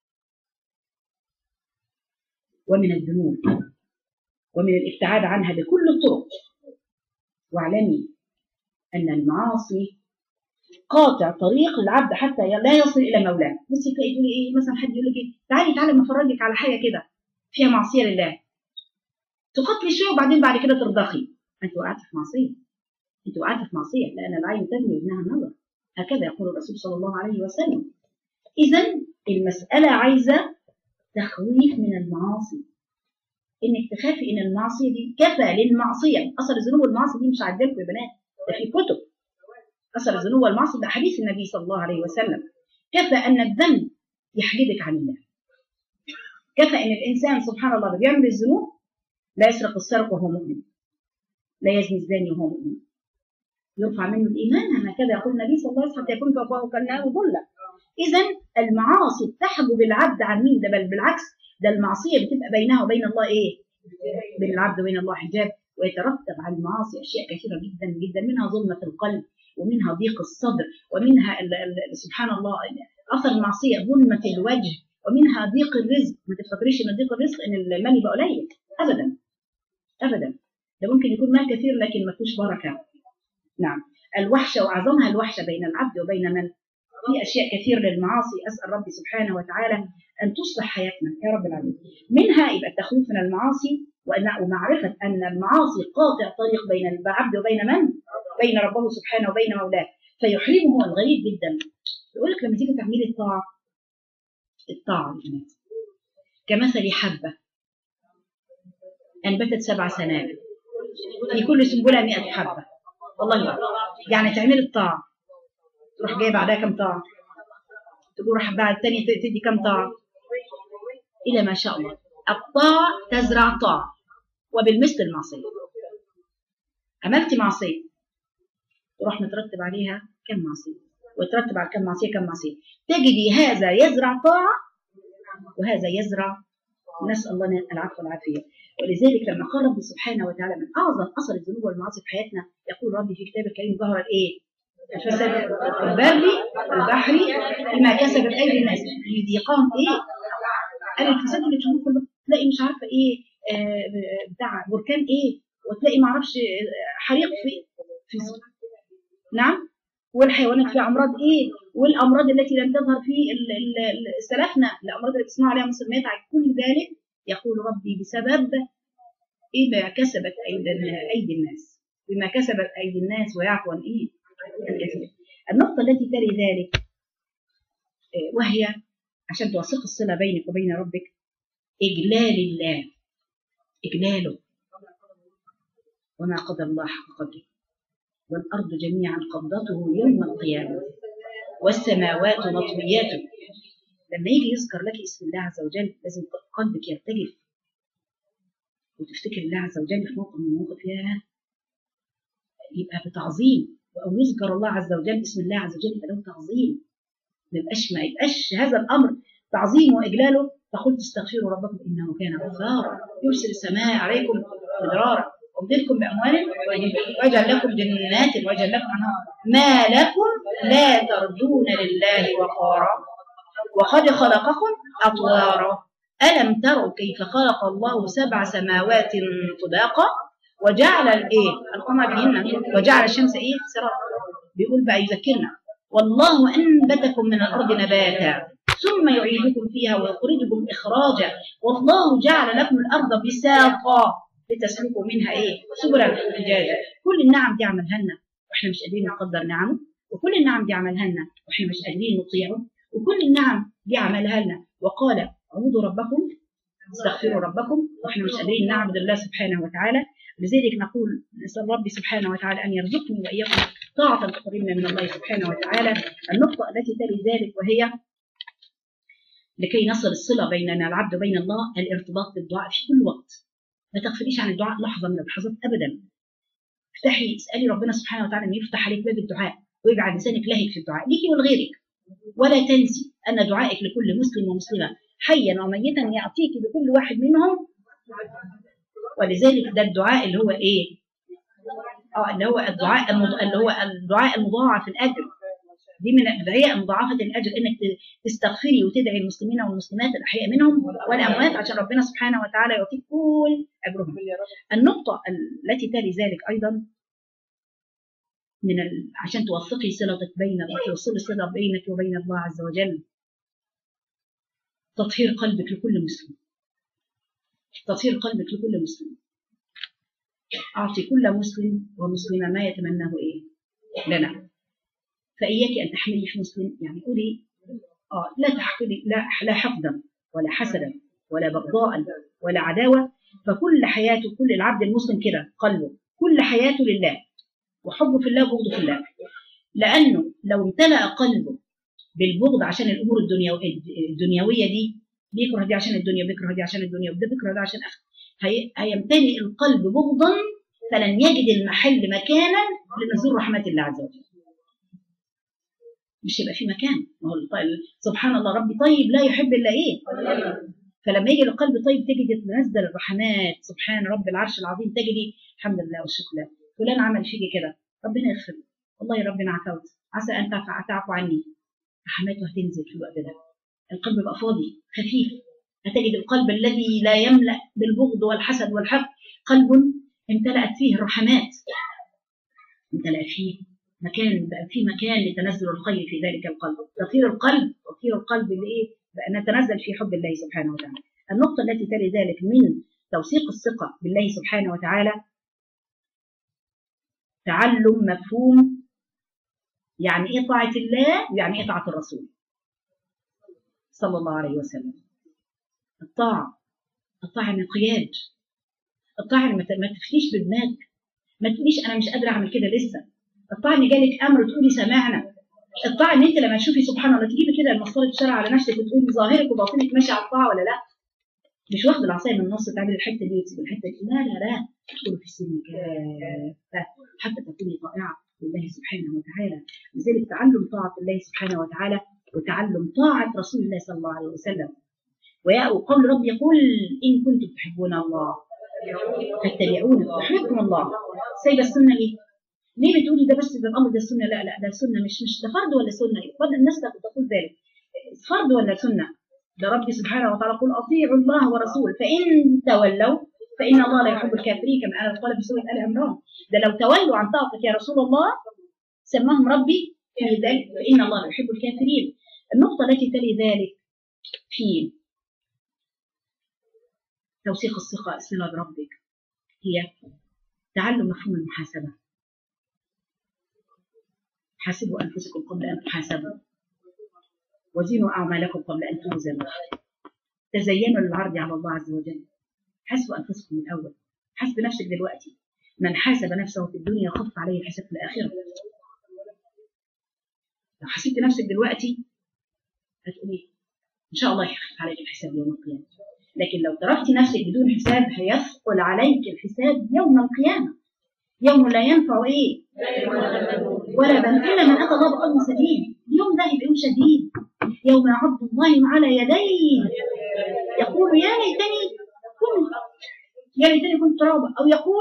ومن الذنوب ومن الابتعاد عنها بكل الطرق واعلمي ان المعاصي قاطع طريق العبد حتى لا يصل الى مولاه بصي تلاقي تقولي ايه مثلا حد يقول لك ايه تعالي تعالي ما افرجك على حاجه كده فيها معصيه لله تقاتلي شويه وبعدين بعد كده ترضخي انت وقعت في معصيه انت وقعت في معصيه لان العين تزني وابنها النظر هكذا يقول الرسول صلى الله عليه وسلم اذا المساله عايزه تخويف من المعاصي انك تخافي ان المعصيه دي كفى للمعصيه اثر الذنوب والمعاصي دي مش عدلكم يا بنات ده في كتب اثر الذنوب والمعاصي ده حديث النبي صلى الله عليه وسلم كفى ان الذنب يحجبك عن الله كفى ان الانسان سبحان الله اللي بيعمل الذنوب لا يسرق السرق وهو مؤمن لا يزني الزاني وهو مؤمن يرفع منه الايمان هكذا يقول النبي صلى الله عليه وسلم حتى يكون في افواه كالنار ظلا اذا المعاصي تحجب العبد عن مين ده بل بالعكس ده المعصيه بتبقى بينها وبين الله ايه بين العبد وبين الله حجاب ويترتب على المعاصي اشياء كثيره جدا جدا منها ظلمه القلب ومنها ضيق الصدر ومنها ال ال سبحان الله اثر المعصيه ظلمه الوجه ومنها ضيق الرزق ما تفتكريش ان ضيق الرزق ان المال يبقى قليل ابدا ابدا ده ممكن يكون مال كثير لكن ما فيهوش بركه نعم الوحشه واعظمها الوحشه بين العبد وبين من في اشياء كثير للمعاصي اسال ربي سبحانه وتعالى ان تصلح حياتنا يا رب العالمين منها يبقى التخويف من المعاصي وأن- ومعرفه ان المعاصي قاطع طريق بين العبد وبين من بين ربه سبحانه وبين مولاه فيحرمه الغريب جدا يقول لك لما تيجي تعملي الطاعه الطاعه يا بنات كمثل حبه انبتت سبع سنابل في كل سنبله 100 حبه والله أكبر. يعني تعملي الطاعه تروح جايه بعدها كم طاعه تقول راح بعد الثانيه تدي كم طاعه الى ما شاء الله الطاعه تزرع طاعه وبالمثل المعصيه عملتي معصيه تروح مترتب عليها كم معصيه وترتب على كم معصيه كم معصيه تجدي هذا يزرع طاعه وهذا يزرع نسال الله العفو والعافيه ولذلك لما قال ربي سبحانه وتعالى من اعظم اثر الذنوب والمعاصي في حياتنا يقول ربي في كتابه الكريم ظهرت ايه؟ الفساد في البر البحر بما كسبت ايدي الناس ليذيقهم ايه؟ قال الفساد اللي تشوفوه في البحر تلاقي مش عارفه ايه آه بتاع بركان ايه وتلاقي معرفش حريق في في نعم والحيوانات في امراض ايه والامراض التي لم تظهر في سلفنا الامراض اللي بتسمعوا عليها مسميات على كل ذلك يقول ربي بسبب إذا كسبت أيدي أيدي الناس بما كسبت أيدي الناس ويعفو عن إيه الكثير النقطة التي تلي ذلك وهي عشان توثق الصلة بينك وبين ربك إجلال الله إجلاله وما قدر الله حق قدره والأرض جميعا قبضته يوم القيامة والسماوات مطوياته لما يجي يذكر لك اسم الله عز وجل لازم قلبك يرتجف وتفتكر الله عز وجل في موقف من المواقف ياه يبقى بتعظيم او يذكر الله عز وجل اسم الله عز وجل يبقى له تعظيم ما يبقاش ما يبقاش هذا الامر تعظيم واجلاله فقلت استغفروا ربكم انه كان غفارا يرسل السماء عليكم مدرارا ويمددكم باموال ويجعل لكم جنات ويجعل لكم انهار ما لكم لا ترجون لله وقارا وقد خلقكم أطوارا ألم تروا كيف خلق الله سبع سماوات طباقا وجعل الايه القمر فيهن وجعل الشمس ايه سراجا بيقول بقى يذكرنا والله انبتكم من الارض نباتا ثم يعيدكم فيها ويخرجكم اخراجا والله جعل لكم الارض بساطا لتسلكوا منها ايه سبلا فجاجا كل النعم دي عملها لنا واحنا مش قادرين نقدر نعمه وكل النعم دي عملها لنا واحنا مش قادرين نطيعه وكل النعم دي عملها لنا وقال اعبدوا ربكم استغفروا ربكم واحنا مش قادرين نعبد الله سبحانه وتعالى لذلك نقول نسال ربي سبحانه وتعالى ان يرزقني واياكم طاعه تقربنا من الله سبحانه وتعالى النقطه التي تلي ذلك وهي لكي نصل الصله بيننا العبد وبين الله الارتباط بالدعاء في كل وقت ما تغفليش عن الدعاء لحظه من اللحظات ابدا افتحي اسالي ربنا سبحانه وتعالى ان يفتح عليك باب الدعاء ويجعل لسانك لهج في الدعاء ليكي ولغيرك ولا تنسي أن دعائك لكل مسلم ومسلمة حيا وميتا يعطيك لكل واحد منهم ولذلك ده الدعاء اللي هو إيه؟ اه اللي هو الدعاء المض... اللي هو الدعاء المضاعف الأجر دي من الأدعية المضاعفة الأجر إنك تستغفري وتدعي المسلمين والمسلمات الأحياء منهم والأموات عشان ربنا سبحانه وتعالى يعطيك كل أجرهم النقطة التي تلي ذلك أيضا من ال... عشان توثقي صلتك بين توصلي الصله بينك وبين الله عز وجل تطهير قلبك لكل مسلم تطهير قلبك لكل مسلم اعطي كل مسلم ومسلمه ما يتمناه ايه لنا فاياك ان تحملي في مسلم يعني قولي اه لا تحقدي لا لا حقدا ولا حسدا ولا بغضاء ولا عداوه فكل حياته كل العبد المسلم كده قلبه كل حياته لله وحبه في الله وبغضه في الله لانه لو امتلأ قلبه بالبغض عشان الامور الدنيويه دي بيكره دي عشان الدنيا بيكره دي عشان الدنيا وده بيكره ده عشان اخر هي... هيمتلئ القلب بغضا فلن يجد المحل مكانا لنزول رحمه الله عز وجل مش هيبقى في مكان ما هو سبحان الله ربي طيب لا يحب الا ايه فلما يجي القلب طيب تجد تنزل الرحمات سبحان رب العرش العظيم تجدي الحمد لله والشكر لله فلان عمل فيك كده ربنا يغفر والله يا رب انا عفوت عسى ان تعفو عني رحماته هتنزل في الوقت ده القلب بقى فاضي خفيف هتجد القلب الذي لا يملا بالبغض والحسد والحقد قلب امتلأت فيه الرحمات امتلأ فيه مكان بقى في مكان لتنزل الخير في ذلك القلب تطهير القلب تطهير القلب لايه بأن نتنزل في حب الله سبحانه وتعالى النقطة التي تلي ذلك من توثيق الثقة بالله سبحانه وتعالى تعلم مفهوم يعني ايه طاعة الله يعني ايه طاعة الرسول صلى الله عليه وسلم الطاعة الطاعة الانقياد الطاعة ما تفتيش بدماغك ما تقوليش انا مش قادرة اعمل كده لسه الطاعة ان جالك امر تقولي سمعنا الطاعة ان انت لما تشوفي سبحان الله تجيبي كده المسطرة الشرع على نفسك وتقولي ظاهرك وباطنك ماشي على الطاعة ولا لا مش واخد العصايه من النص تعمل الحته دي وتسيب الحته دي لا لا لا تدخل في السن كافه حتى تكوني طائعه لله سبحانه وتعالى لذلك تعلم طاعه الله سبحانه وتعالى وتعلم طاعه رسول الله صلى الله عليه وسلم وقول رب يقول إن كنتم تحبون الله فاتبعوني يحبكم الله سايبة السنة ليه؟ ليه بتقولي ده بس ده الأمر ده السنة لا لا ده سنة مش مش ده فرض ولا سنة فرض الناس تقول ذلك فرض ولا سنة ده ربي سبحانه وتعالى يقول أطيعوا الله ورسوله فإن تولوا فإن الله لا يحب الكافرين كما قال في سورة آل عمران ده لو تولوا عن طاعتك يا رسول الله سماهم ربي في ذلك فإن الله لا يحب الكافرين النقطة التي تلي ذلك في توثيق الثقة الصلة بربك هي تعلم مفهوم المحاسبة حاسبوا أنفسكم قبل أن تحاسبوا وزنوا أعمالكم قبل أن توزنوا تزينوا للعرض على الله عز وجل حاسبوا أنفسكم الأول حاسب نفسك دلوقتي من حاسب نفسه في الدنيا خف عليه الحساب في الآخرة لو حسبت نفسك دلوقتي هتقولي إن شاء الله يخف عليك الحساب يوم القيامة لكن لو تركت نفسك بدون حساب هيثقل عليك الحساب يوم القيامة يوم لا ينفع ايه ولا بل الا من اتى الله بقلب سليم اليوم ده هيبقى يوم شديد يوم يعض الظالم على يديه يقول يا ليتني كنت يا ليتني كنت ترابا او يقول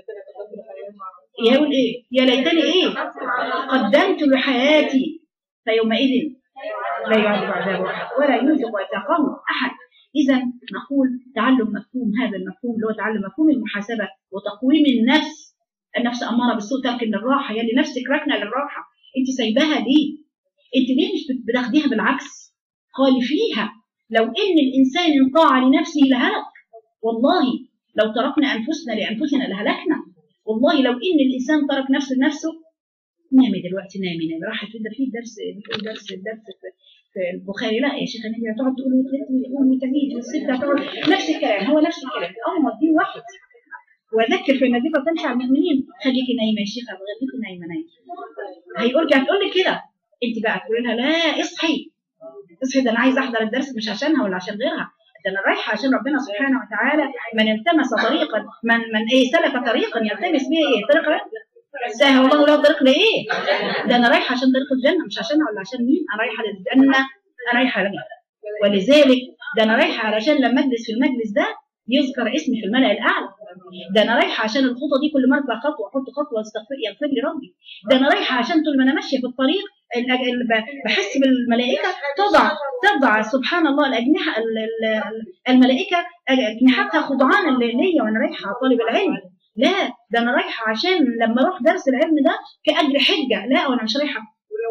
يقول ايه يا ليتني ايه قدمت لحياتي فيومئذ لا يعذب عذابه احد ولا يوثق وثاقه احد اذا نقول تعلم مفهوم هذا المفهوم اللي هو تعلم مفهوم المحاسبه وتقويم النفس النفس اماره بالسوء تركن للراحه يلي نفسك راكنه للراحه انت سايباها ليه انت ليه مش بتاخديها بالعكس خالفيها لو ان الانسان انطاع لنفسه لهلك والله لو تركنا انفسنا لانفسنا لهلكنا والله لو ان الانسان ترك نفسه لنفسه نامي دلوقتي نامي نامي راحت ده في درس بتقول درس الدرس في البخاري لا يا شيخه نبي هتقعد تقول وتلت وتقول وتهيج والست هتقعد نفس الكلام هو نفس الكلام اول ما الدين واحد وذكر في النذير تنفع المؤمنين خليكي نايمه يا شيخه بغليكي نايمه نايمه هيرجع تقول لك كده انت بقى تقول لها لا اصحي اصحي ده انا عايزه احضر الدرس مش عشانها ولا عشان غيرها ده انا رايحه عشان ربنا سبحانه وتعالى من التمس طريقا من من ايه سلك طريقا يلتمس به ايه طريقا سهل والله له طريق لايه ده انا رايحه عشان طريق الجنه مش عشانها ولا عشان مين انا رايحه للجنه انا رايحه لجنة. ولذلك ده انا رايحه علشان لما اجلس في المجلس ده يذكر اسمي في الملأ الأعلى ده أنا رايحة عشان الخطوة دي كل ما أرفع خطوة أحط خطوة أستغفر يغفر لي ربي ده أنا رايحة عشان طول ما أنا ماشية في الطريق بحس بالملائكة تضع تضع سبحان الله الأجنحة الملائكة أجنحتها خضعان ليا وأنا رايحة طالب العلم لا ده أنا رايحة عشان لما أروح درس العلم ده كأجر حجة لا وأنا مش رايحة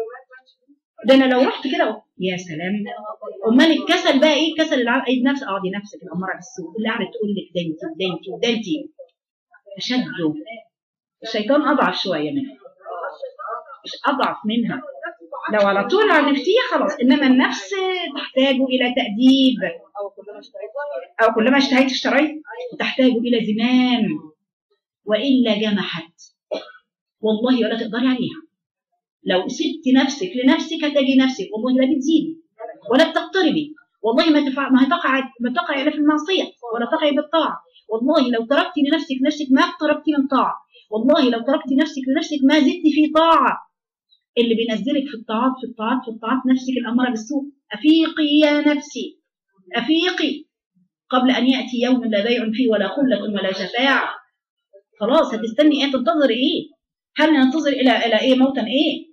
ده انا لو رحت كده يا سلام امال الكسل بقى ايه كسل العب ايد نفس اقعدي نفسك الاماره بالسوء اللي قاعده تقول لك ده انت ده انت ده انت اشده الشيطان اضعف شويه منها مش اضعف منها لو على طول عرفتيه خلاص انما النفس تحتاج الى تاديب او كلما اشتهيت اشتريت تحتاج الى زمام والا جمحت والله ولا تقدري عليها لو سبت نفسك لنفسك هتجي نفسك والله لا بتزيدي ولا بتقتربي والله ما تفع ما هتقع ما تقع الا في المعصيه ولا تقعي بالطاعه والله لو تركتي لنفسك نفسك ما اقتربتي من طاعه والله لو تركتي نفسك لنفسك ما زدتي في طاعه اللي بينزلك في الطاعات في الطاعات في الطاعات نفسك الاماره بالسوء افيقي يا نفسي افيقي قبل ان ياتي يوم لا بيع فيه ولا خله ولا شفاعه خلاص هتستني ايه تنتظري ايه هل ننتظر الى الى ايه موتا ايه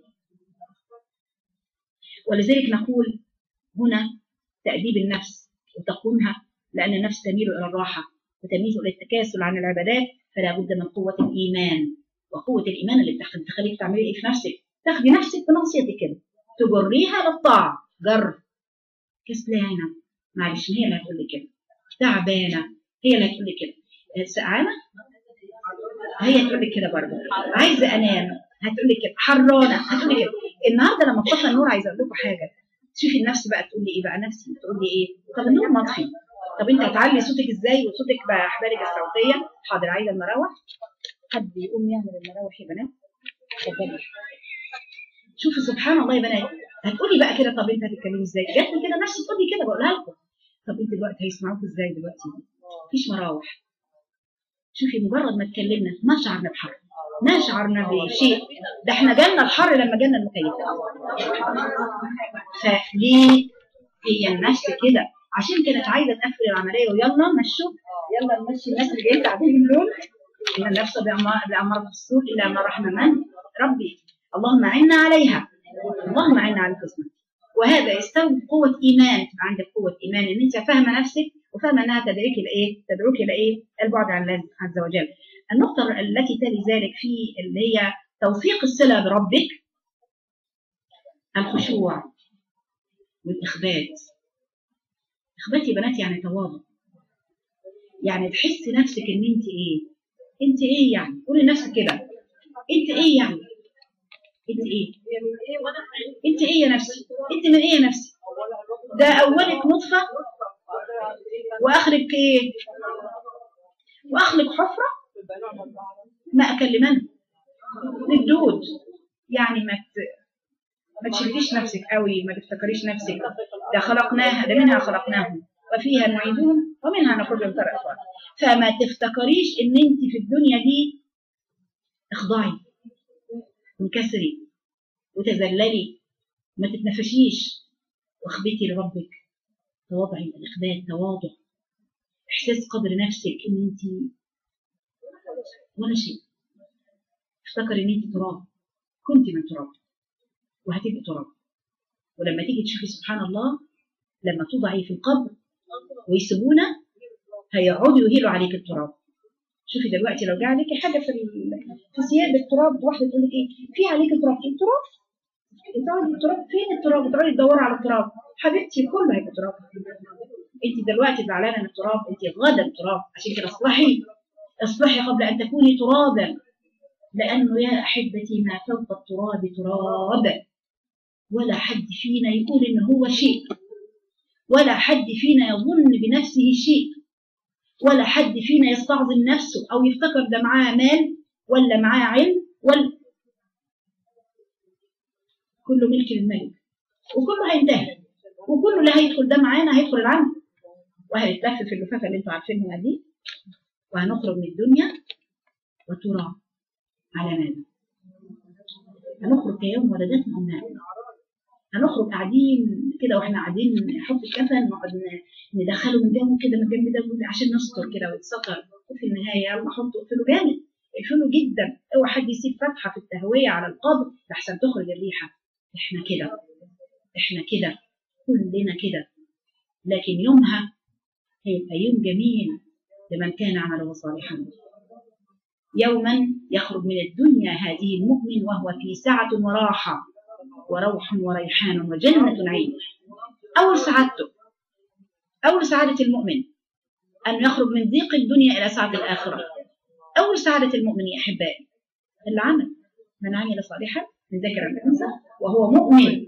ولذلك نقول هنا تأديب النفس وتقويمها لأن النفس تميل إلى الراحة وتميل إلى التكاسل عن العبادات فلا بد من قوة الإيمان وقوة الإيمان اللي تخليك تعملي إيه في نفسك تاخدي نفسك بنصيتك كده تجريها للطاعة جر كسلانة معلش هي اللي هتقول لي كده تعبانة هي اللي هتقول لي كده سقعانة هي تقول لي كده برضه عايزة أنام هتقول لي كده حرانة هتقول لي كده النهارده لما اتصل النور عايزه اقول لكم حاجه شوفي النفس بقى تقول لي ايه بقى نفسي تقول لي ايه طب النور مطفي طب انت هتعلي صوتك ازاي وصوتك باحبالك الصوتيه حاضر عايزه المراوح حد يقوم يعمل المراوح يا بنات اتفضلي شوفي سبحان الله يا بنات هتقولي بقى كده طب انت هتتكلمي ازاي جات لي كده نفسي تقولي كده بقولها لكم طب انت دلوقتي هيسمعوك ازاي دلوقتي مفيش مراوح شوفي مجرد ما اتكلمنا ما شعرنا بحر ما شعرنا بشيء ده احنا جالنا الحر لما جالنا المكيفات فليه هي النفس كده عشان كانت عايزه تقفل العمليه ويلا مشوا يلا نمشي الناس اللي جايين تعبانين دول ان النفس بأمار- باماره السوء الا ما رحم من ربي اللهم اعنا عليها اللهم اعنا على الحسنى وهذا يستوي قوة إيمان تبقى عندك قوة إيمان إن أنت فاهمة نفسك وفاهمة إنها تدعيك لإيه؟ تدعوك إلى إيه؟ البعد عن الله عز وجل. النقطة التي تلي ذلك في اللي هي توثيق الصلة بربك الخشوع والإخبات. إخبات يا بنات يعني تواضع. يعني تحسي نفسك إن أنت إيه؟ أنت إيه يعني؟ قولي لنفسك كده. أنت إيه يعني؟ أنت إيه؟ أنت إيه يا نفسي؟ أنت من إيه يا نفسي؟ ده أولك نطفة وآخرك إيه؟ وآخرك حفرة ما أكلمن للدود يعني ما ت... ما تشديش نفسك قوي ما تفتكريش نفسك ده خلقناها ده منها خلقناهم وفيها نعيدهم ومنها نخرجهم ترى أخرى فما تفتكريش ان انت في الدنيا دي اخضعي وانكسري وتذللي ما تتنفشيش واخبتي لربك تواضعي الاخبات تواضع احساس قدر نفسك ان انت ولا شيء افتكري ان انت تراب كنت من تراب وهتبقي تراب ولما تيجي تشوفي سبحان الله لما توضعي في القبر ويسيبونا هيقعدوا يهيلوا عليك التراب شوفي دلوقتي لو جه عليكي حاجه في ال- في ثياب التراب واحده تقول لك ايه في عليك تراب ايه تراب بتقعدي التراب فين التراب بتقعدي تدوري على التراب حبيبتي كله هيبقى تراب انت دلوقتي زعلانه من التراب انت غدا تراب عشان كده اصلحي اصلحي قبل ان تكوني ترابا لانه يا احبتي ما فوق التراب تراب ولا حد فينا يقول ان هو شيء ولا حد فينا يظن بنفسه شيء ولا حد فينا يستعظم نفسه او يفتكر ده معاه مال ولا معاه علم ولا كله ملك للملك وكله هينتهي وكله اللي هيدخل ده معانا هيدخل العمل وهيتلف في اللفافه اللي انتوا عارفينها دي وهنخرج من الدنيا وترى على ماذا؟ هنخرج كيوم ولدتنا امنا هنخرج قاعدين كده واحنا قاعدين نحط الكفن نقعد ن- ندخله من جنبه كده من جنب ده وده عشان نستر كده ويتستر وفي النهايه يلا حطه اقفله جامد اقفله جدا اوعى حد يسيب فتحه في التهويه على القبر لحسن تخرج الريحه احنا كده احنا كده كلنا كده لكن يومها هيبقى يوم جميل لمن كان عمله صالحا يوما يخرج من الدنيا هذه المؤمن وهو في سعة وراحة وروح وريحان وجنة نعيم أول سعادته أول سعادة المؤمن أن يخرج من ضيق الدنيا إلى سعة الآخرة أول سعادة المؤمن يا أحبائي العمل من عمل صالحا من ذكر أو أنثى وهو مؤمن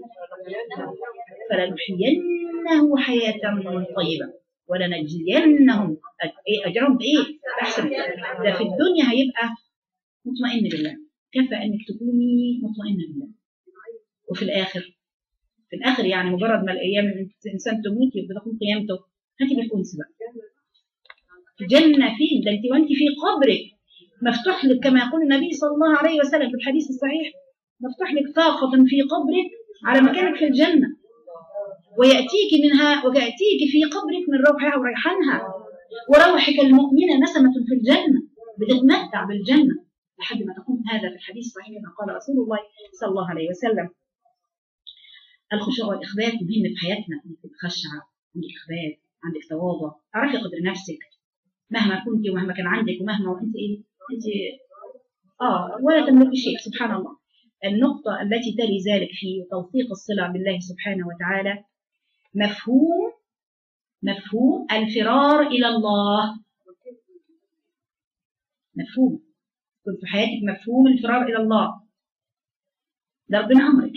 فلنحيينه حياة طيبة ولنجزينهم أج- إيه أجرهم بإيه؟ أحسن ده في الدنيا هيبقى مطمئن بالله كفى أنك تكوني مطمئنة بالله وفي الآخر في الآخر يعني مجرد ما الأيام الإنسان تموت يبقى تكون قيامته هتبقى في أنس بقى في جنة فين ده أنت وأنت في قبرك مفتوح لك كما يقول النبي صلى الله عليه وسلم في الحديث الصحيح مفتوح لك طاقة في قبرك على مكانك في الجنة ويأتيك منها ويأتيك في قبرك من روحها وريحانها وروحك المؤمنة نسمة في الجنة بتتمتع بالجنة لحد ما تكون هذا في الحديث الصحيح كما قال رسول الله صلى الله عليه وسلم الخشوع والإخبات مهم في حياتنا انك تتخشع عندك إخبات عندك تواضع تعرفي قدر نفسك مهما كنت ومهما كان عندك ومهما وانت ايه انت اه ولا تملكي شيء سبحان الله النقطة التي تلي ذلك في توثيق الصلة بالله سبحانه وتعالى مفهوم مفهوم الفرار إلى الله مفهوم يكون في حياتك مفهوم الفرار إلى الله ده ربنا أمرك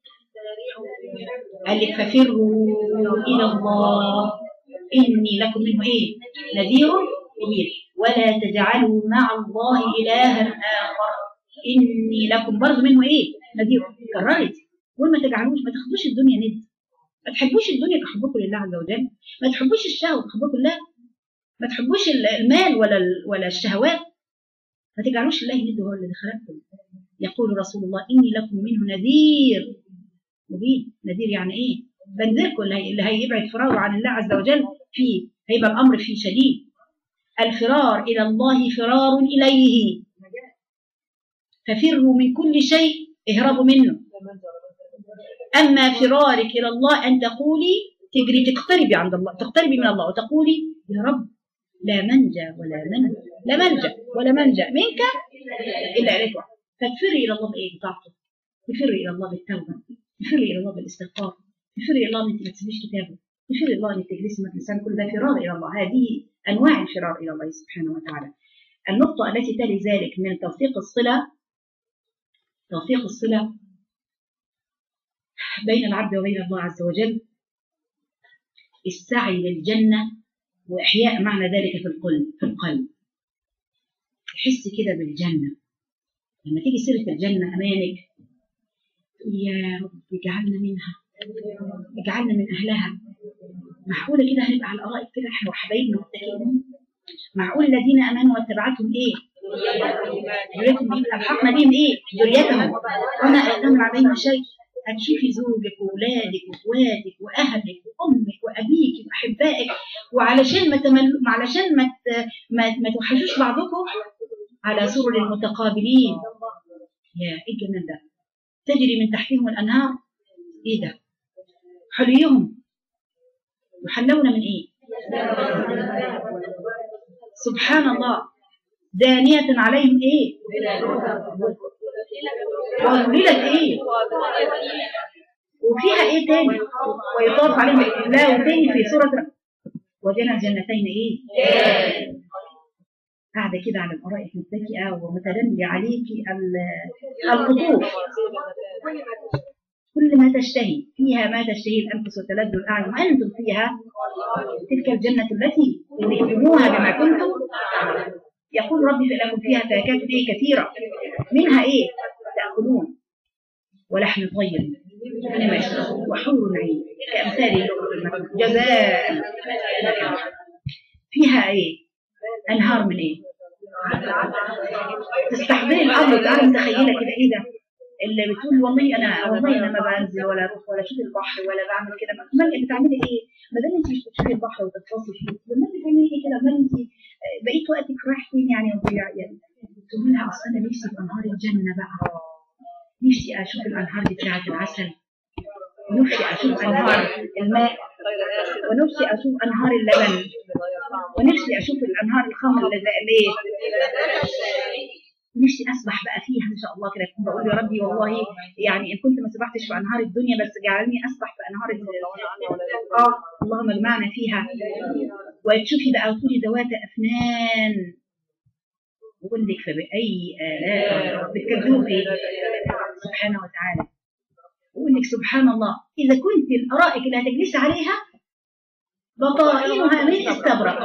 قال لك ففروا إلى الله إني لكم منه إيه نذير مبين ولا تجعلوا مع الله إلها آخر إني لكم برضه منه إيه نذير كررت وما تجعلوش ما تاخدوش الدنيا ند ما تحبوش الدنيا كحبكم لله عز وجل ما تحبوش الشهوة كحبكم لله ما تحبوش المال ولا ولا الشهوات ما تجعلوش الله ند هو اللي خلقكم يقول رسول الله إني لكم منه نذير مبين نذير يعني إيه بنذركم اللي هي- اللي هيبعد فراره عن الله عز وجل فيه هيبقى الامر فيه شديد الفرار الى الله فرار اليه ففروا من كل شيء اهربوا منه اما فرارك الى الله ان تقولي تجري تقتربي عند الله تقتربي من الله وتقولي يا رب لا منجا ولا من لا ملجا ولا منجا منك الا اليك وحدك. فافري الى الله بايه بطاعته تفري الى الله بالتوبه تفري الى الله بالاستغفار تفري الى الله ان انت ما تسيبيش كتابه تفري الله ان تجلسي مجلسان كل ده فرار الى الله هذه انواع الفرار الى الله سبحانه وتعالى النقطه التي تلي ذلك من توثيق الصله توثيق الصله بين العبد وبين الله عز وجل السعي للجنه واحياء معنى ذلك في القلب في القلب تحس كده بالجنه لما تيجي سيره الجنه امامك تقول يا رب اجعلنا منها اجعلنا من اهلها معقوله كده هنبقى على الارائك كده احنا وحبايبنا متكئين معقول الذين امنوا واتبعتهم ايه ذريتهم ايه الحقنا بهم ايه ذريتهم وما اتمر عليهم شيء هتشوفي زوجك واولادك واخواتك واهلك وامك وابيك واحبائك وعلشان ما تمل... علشان ما ت... ما, ما توحشوش بعضكم على سرر متقابلين يا ايه الجمال ده تجري من تحتهم الانهار ايه ده حليهم يحلون من ايه سبحان الله دانية عليهم ايه وظللت ايه وفيها ايه تاني ويطاف عليهم لا وتاني في سورة وجنى الجنتين ايه قاعدة كده على الأرائك متكئة ومتدلي عليكي ال- القطوف كل ما تشتهي فيها ما تشتهي الأنفس وتلذ الأعين وأنتم فيها تلك الجنة التي أورثتموها بما كنتم يقول ربي فلكم فيها فاكهة إيه كثيرة منها إيه تأكلون ولحم طير مما يشتهون وحور عين كأمثال اللؤلؤ المكنون جزاء فيها إيه أنهار من إيه تستحضري الأمر تعالي متخيلة كده إيه ده اللي بتقول والله انا والله انا ما بنزل ولا اروح ولا اشوف البحر ولا بعمل كده امال بتعملي ايه؟ ما دام انت مش بتشوفي البحر وتتفاصلي فيه امال بتعملي ايه كده؟ امال انت آه، بقيت وقتك رايح فين يعني وضيع يعني تقول لها اصل انا نفسي في انهار الجنه بقى نفسي اشوف الانهار دي بتاعت العسل ونفسي اشوف انهار الماء ونفسي اشوف انهار اللبن ونفسي اشوف الانهار الخمر اللي زي ليه نفسي اسبح بقى فيها ان شاء الله كده أكون بقول يا ربي والله يعني ان كنت ما سبحتش في انهار الدنيا بس جعلني اسبح في انهار الدنيا اه اللهم اجمعنا فيها وتشوفي بقى وتقولي ذوات افنان وقول لك فبأي آلاء ربك تكذبوا ايه سبحانه وتعالى وقول لك سبحان الله اذا كنت الارائك اللي هتجلسي عليها بطائنها من استبرق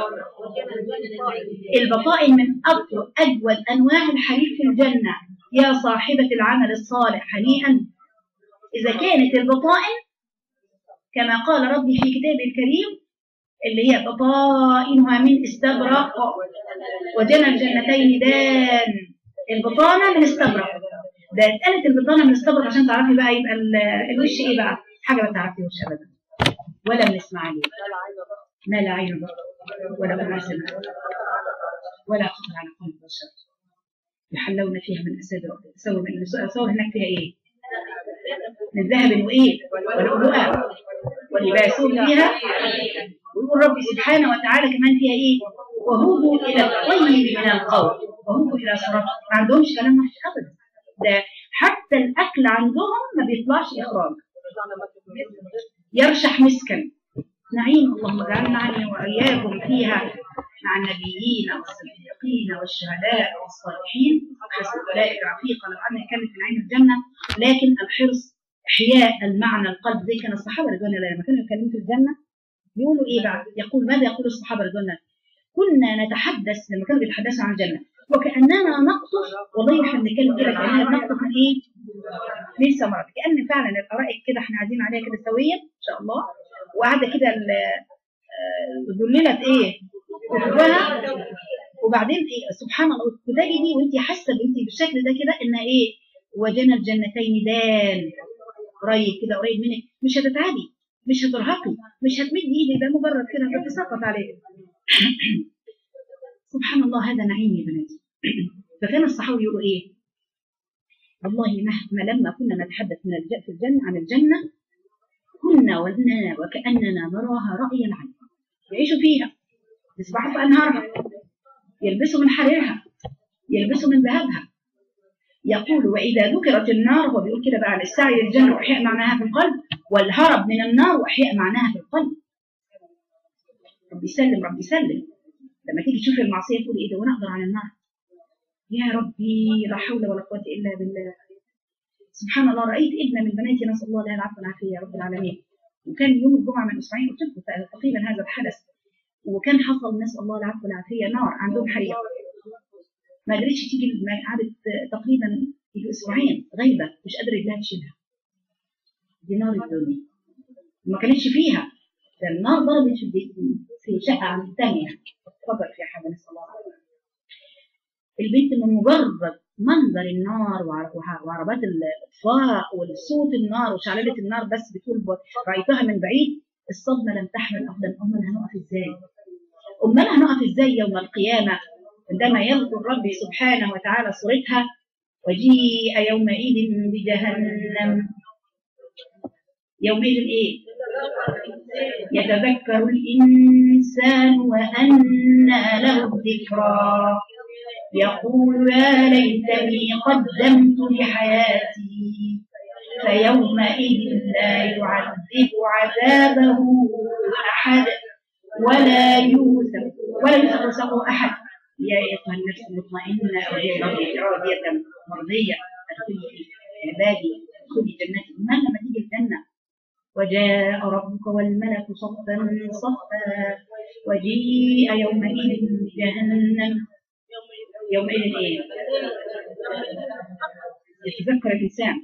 البطائن من أطول أجود أنواع الحرير في الجنة يا صاحبة العمل الصالح هنيئا إذا كانت البطائن كما قال ربي في كتابه الكريم اللي هي بطائنها من استبرق وجنى الجنتين دان البطانة من استبرق ده اتقالت البطانة من استبرق عشان تعرفي بقى يبقى ال- الوش ايه بقى حاجة ما تعرفيهوش أبدا ولا بنسمع عليه ما لا عين رأت ولا أذن سمعت ولا خطر على قلب بشر يحلون فيها من أسابر أساور من الأساور هناك فيها إيه؟ من ذهب وإيه؟ ولؤلؤة ولباسهم فيها ويقول ربي سبحانه وتعالى كمان فيها إيه؟ وهوبوا إلى الطيب من القول وهوبوا إلى صراط ما عندهمش كلام وحش أبدا ده حتى الأكل عندهم ما بيطلعش إخراج يرشح مسكا نعيم اللهم اجعلنا عني وإياكم فيها مع النبيين والصديقين والشهداء والصالحين حسب أولئك رفيقا لو أن كانت من عين الجنة لكن الحرص إحياء المعنى القلب زي كان الصحابة رضوان الله لما كانوا يتكلموا في الجنة يقولوا إيه بقى؟ يقول ماذا يقول الصحابة رضوان الله؟ كنا نتحدث لما كانوا بيتحدثوا عن الجنة وكأننا نقطف والله احنا بنتكلم كده كأننا بنقطف من إيه؟ من ثمرات كأن فعلا الأرائك كده احنا قاعدين عليها كده سوية إن شاء الله وقاعدة كده ال- آه، ذللت إيه؟ قطبها وبعدين ايه سبحان الله وتجدي وانت حاسه انت بالشكل ده كده ان ايه وجنى الجنتين دان قريب كده قريب منك مش هتتعبي مش هترهقي مش هتمد ايدي ده مجرد كده بتسقط عليك سبحان الله هذا نعيم يا بناتي فكان الصحابة يقولوا ايه والله مهما لما كنا نتحدث من الج- في الجنة عن الجنة كنا ولنا وكأننا نراها رأي العين يعيشوا فيها يسبحوا في أنهارها يلبسوا من حريرها يلبسوا من ذهبها يقول وإذا ذكرت النار هو بيقول كده بقى عن السعي للجنة وإحياء معناها في القلب والهرب من النار وإحياء معناها في القلب ربي يسلم ربي يسلم لما تيجي تشوف المعصية تقول إيه ده وأنا أقدر على النار يا ربي لا حول ولا قوة إلا بالله سبحان الله رأيت ابنة من بناتي نسأل الله لها العفو والعافية يا رب العالمين وكان يوم الجمعة من أسبوعين قلت لكم تقريبا هذا الحدث وكان حصل نسأل الله العفو والعافية نار عندهم حريق ما قدرتش تيجي ما قعدت تقريبا يجي اسبوعين غايبه مش قادره رجلها تشيلها دي نار الدنيا ما كانتش فيها ده النار ضربت في البيت في شقه عن الثانيه اتفضل في حاجه نسال الله العافيه البيت من مجرد منظر النار وع- وع- وعربات الاطفاء والصوت النار وشعلله النار بس بتقول ب- رايتها من بعيد الصدمه لم تحمل افضل امال هنقف ازاي؟ امال هنقف ازاي يوم القيامه عندما يذكر ربي سبحانه وتعالى صورتها وجيء يومئذ بجهنم يومئذ ايه يتذكر الانسان وانى له الذكرى يقول يا ليتني قدمت لحياتي فيومئذ لا يعذب عذابه احد ولا يوثق ولا يوثق وثقه احد يا ايتها النفس المطمئنه راضيه راضيه مرضيه ادخلي في عبادي ادخلي جنتي ما لما تيجي الجنه وجاء ربك والملك صفا صفا وجيء يومئذ بجهنم يومئذ ايه؟ يتذكر الانسان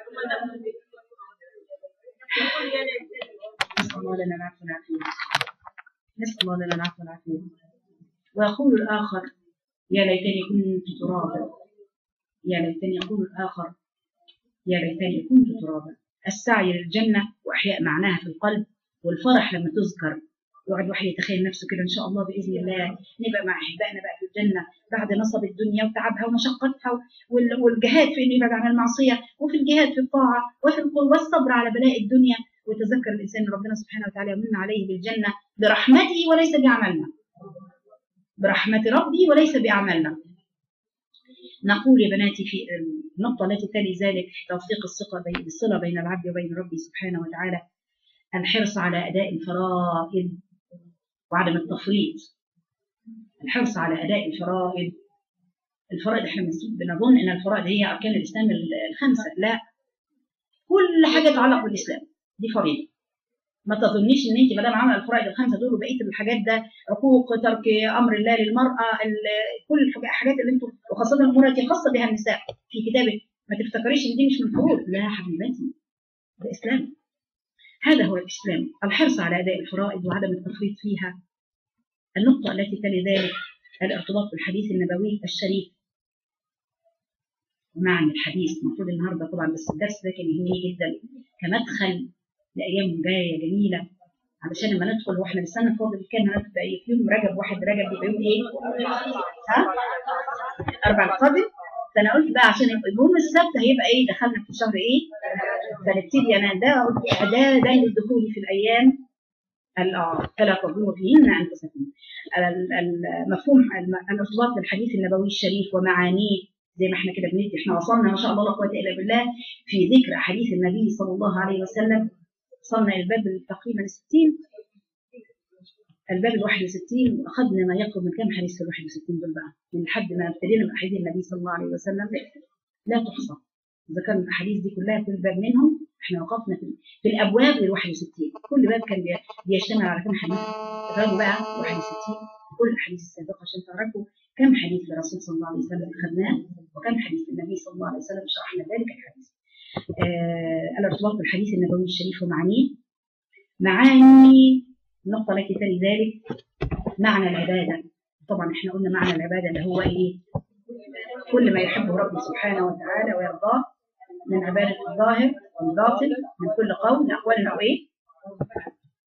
نسال الله لنا العفو والعافيه نسال الله لنا العفو والعافيه ويقول الآخر يا ليتني كنت ترابا يا ليتني يقول الآخر يا ليتني كنت ترابا السعي للجنة وإحياء معناها في القلب والفرح لما تذكر يقعد واحد يتخيل نفسه كده إن شاء الله بإذن الله نبقى مع أحبائنا بقى في الجنة بعد نصب الدنيا وتعبها ومشقتها وال- والجهاد في إنه يبعد عن المعصية وفي الجهاد في الطاعة وفي القل والصبر على بلاء الدنيا ويتذكر الإنسان إن ربنا سبحانه وتعالى يمن عليه بالجنة برحمته وليس بعملنا برحمة ربي وليس بأعمالنا نقول يا بناتي في النقطة التي تلي ذلك في توثيق الثقة بين الصلة بين العبد وبين ربي سبحانه وتعالى الحرص على أداء الفرائض وعدم التفريط الحرص على أداء الفرائض الفرائض احنا بنس- بنظن ان الفرائض هي اركان الاسلام الخمسه لا كل حاجه تتعلق بالاسلام دي فريضه ما تظنيش ان انت ما دام عمل الفرائض الخمسه دول وبقيه الحاجات ده عقوق ترك امر الله للمراه ال- كل الحاج- الحاجات اللي انتم وخاصه الامور التي خاصه بها النساء في كتابه ما تفتكريش ان دي مش من الفروض لا حبيبتي ده اسلام هذا هو الاسلام الحرص على اداء الفرائض وعدم التفريط فيها النقطه التي تلي ذلك الارتباط بالحديث النبوي الشريف ومعنى الحديث المفروض النهارده طبعا بس الدرس ده كان يهمني جدا كمدخل لايام جايه جميله علشان لما ندخل واحنا لسه فاضل كان هنبدا في يوم رجب واحد رجب يبقى يوم ايه؟ ها؟ اربع القادم فانا قلت بقى عشان يبقى يوم السبت هيبقى ايه دخلنا في شهر ايه؟ فنبتدي انا ده قلت اداه ده الدخول في الايام ال- آه، فلا تظلموا فيهن انفسكم ال- المفهوم الم- الارتباط بالحديث النبوي الشريف ومعانيه زي ما احنا كده بندي احنا وصلنا ما شاء الله لا قوه الا بالله في ذكر احاديث النبي صلى الله عليه وسلم وصلنا الى الباب تقريبا 60 الباب ال 61 واخذنا ما يقرب من كم حديث في ال 61 دول بقى من لحد ما ابتدينا من احاديث النبي صلى الله عليه وسلم لا تحصى ذكرنا الاحاديث دي كلها كل باب منهم احنا وقفنا في, في الابواب ال 61 كل باب كان بي- بيشتمل على كم حديث تفرجوا بقى 61 كل الاحاديث السابقه عشان تعرفوا كم حديث للرسول صلى الله عليه وسلم اخذناه وكم حديث النبي صلى الله عليه وسلم شرحنا ذلك الحديث آه الارتباط بالحديث النبوي الشريف ومعانيه معاني النقطة التي تلي ذلك معنى العبادة طبعا احنا قلنا معنى العبادة اللي هو ايه كل ما يحبه ربي سبحانه وتعالى ويرضاه من عبادة الظاهر والباطن من كل قول أقوال أو ايه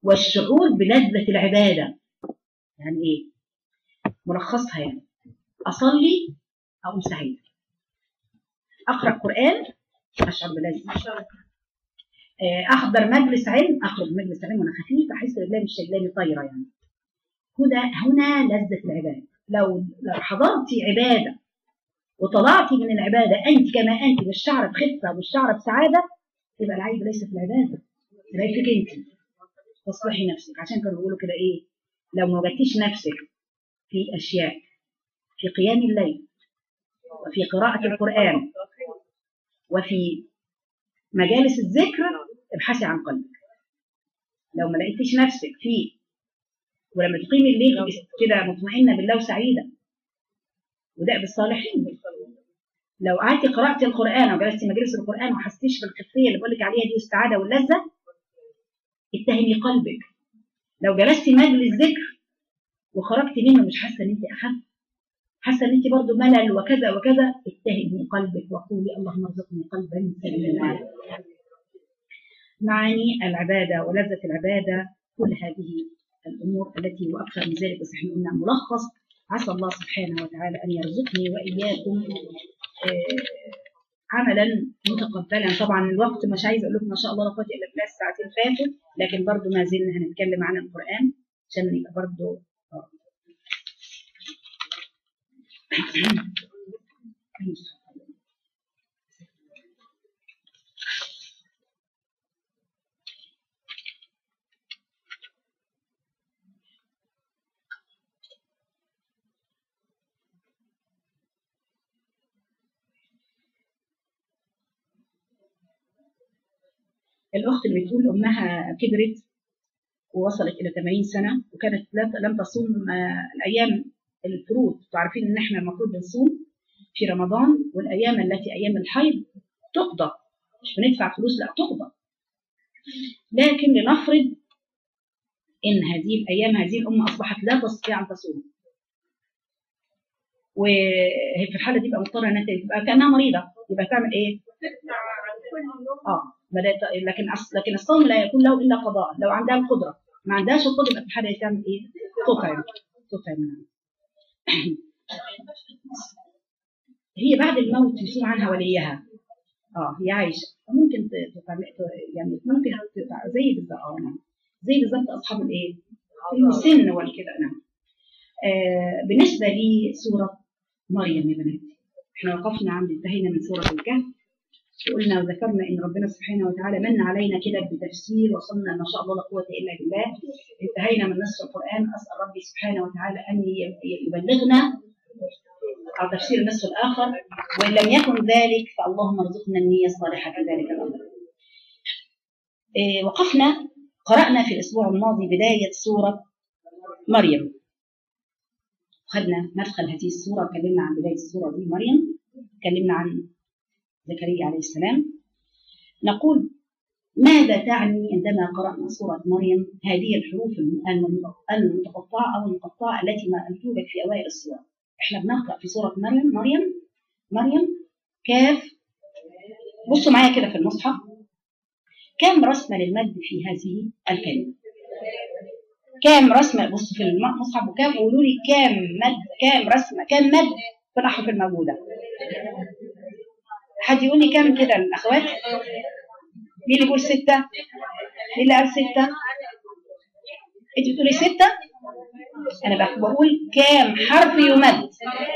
والشعور بلذة العبادة يعني ايه ملخصها يعني اصلي اقوم سعيد اقرا قران اشعر بلذة آه، احضر مجلس علم اخرج من مجلس علم وانا خفيف احس رجلي مش شايلاني طايره يعني هنا هنا لذة العبادة لو لو حضرتي عبادة وطلعتي من العبادة أنت كما أنت بالشعر بخفة والشعر بسعادة يبقى العيب ليس في العبادة العيب فيك أنت تصلحي نفسك عشان كانوا بيقولوا كده إيه لو ما وجدتيش نفسك في أشياء في قيام الليل وفي قراءة القرآن وفي مجالس الذكر ابحثي عن قلبك لو ما لقيتيش نفسك في ولما تقيمي الليل تبقي كده مطمئنه بالله وسعيده وده بالصالحين لو قعدتي قراتي القران او جلستي مجلس القران وما حسيتيش بالخفيه اللي بقول لك عليها دي السعاده واللذه اتهمي قلبك لو جلستي مجلس ذكر وخرجتي منه مش حاسه ان انت اخف حاسه ان انت برضه ملل وكذا وكذا اتهمي قلبك وقولي اللهم ارزقني قلبا سليما معاني العباده ولذه العباده كل هذه الامور التي واكثر من ذلك بس احنا قلنا ملخص عسى الله سبحانه وتعالى ان يرزقني واياكم آه، عملا متقبلا طبعا الوقت مش عايزه اقول لكم ما شاء الله لا قوه الا بالله الساعتين فاتوا لكن برضو ما زلنا هنتكلم عن القران عشان يبقى برضو آه. الأخت اللي بتقول أمها كبرت ووصلت إلى 80 سنة وكانت لا- لم تصوم آه، الأيام الفروض تعرفين إن إحنا المفروض بنصوم في رمضان والأيام التي أيام الحيض تقضى مش بندفع فلوس لا تقضى لكن لنفرض إن هذه الأيام هذه الأمة أصبحت لا تستطيع أن تصوم وهي في الحالة دي يبقى مضطرة إنها تبقى كأنها مريضة يبقى تعمل إيه؟ اه بدأت لكن أص... لكن الصوم لا يكون له الا قضاء لو عندها القدره ما عندهاش القدره يبقى في الحاله دي تعمل ايه؟ تطعم تطعم نعم. هي بعد الموت يصوم عنها وليها اه هي عايشه ممكن ت- تطعم ت- يعني ممكن تطعم زي بالظبط اه نعم زي بالظبط اصحاب الايه؟ السن والكده نعم آه بالنسبه لسوره مريم يا بنات احنا وقفنا عند انتهينا من سوره الكهف وقلنا وذكرنا ان ربنا سبحانه وتعالى من علينا كده بتفسير وصلنا ما شاء الله لا قوه الا بالله انتهينا من نصف القران اسال ربي سبحانه وتعالى ان ي- يبلغنا او تفسير النصف الاخر وان لم يكن ذلك فاللهم ارزقنا النيه الصالحه في ذلك الامر. إيه، وقفنا قرانا في الاسبوع الماضي بدايه سوره مريم. خدنا مدخل هذه السوره اتكلمنا عن بدايه السوره دي مريم اتكلمنا عن زكريا عليه السلام نقول ماذا تعني عندما قرأنا سورة مريم هذه الحروف الم- المتقطعة أو المقطعة التي ما أن توجد في أوائل السورة إحنا بنقرأ في سورة مريم مريم مريم كاف بصوا معايا كده في المصحف كم رسمة للمد في هذه الكلمة كام رسمة بصوا في المصحف وكام قولوا لي كام مد كام رسمة كام مد في الأحرف الموجودة حد يقول لي كام كده الأخوات مين اللي يقول ستة مين اللي قال ستة انت بتقولي ستة انا بق- بقول كام حرف يمد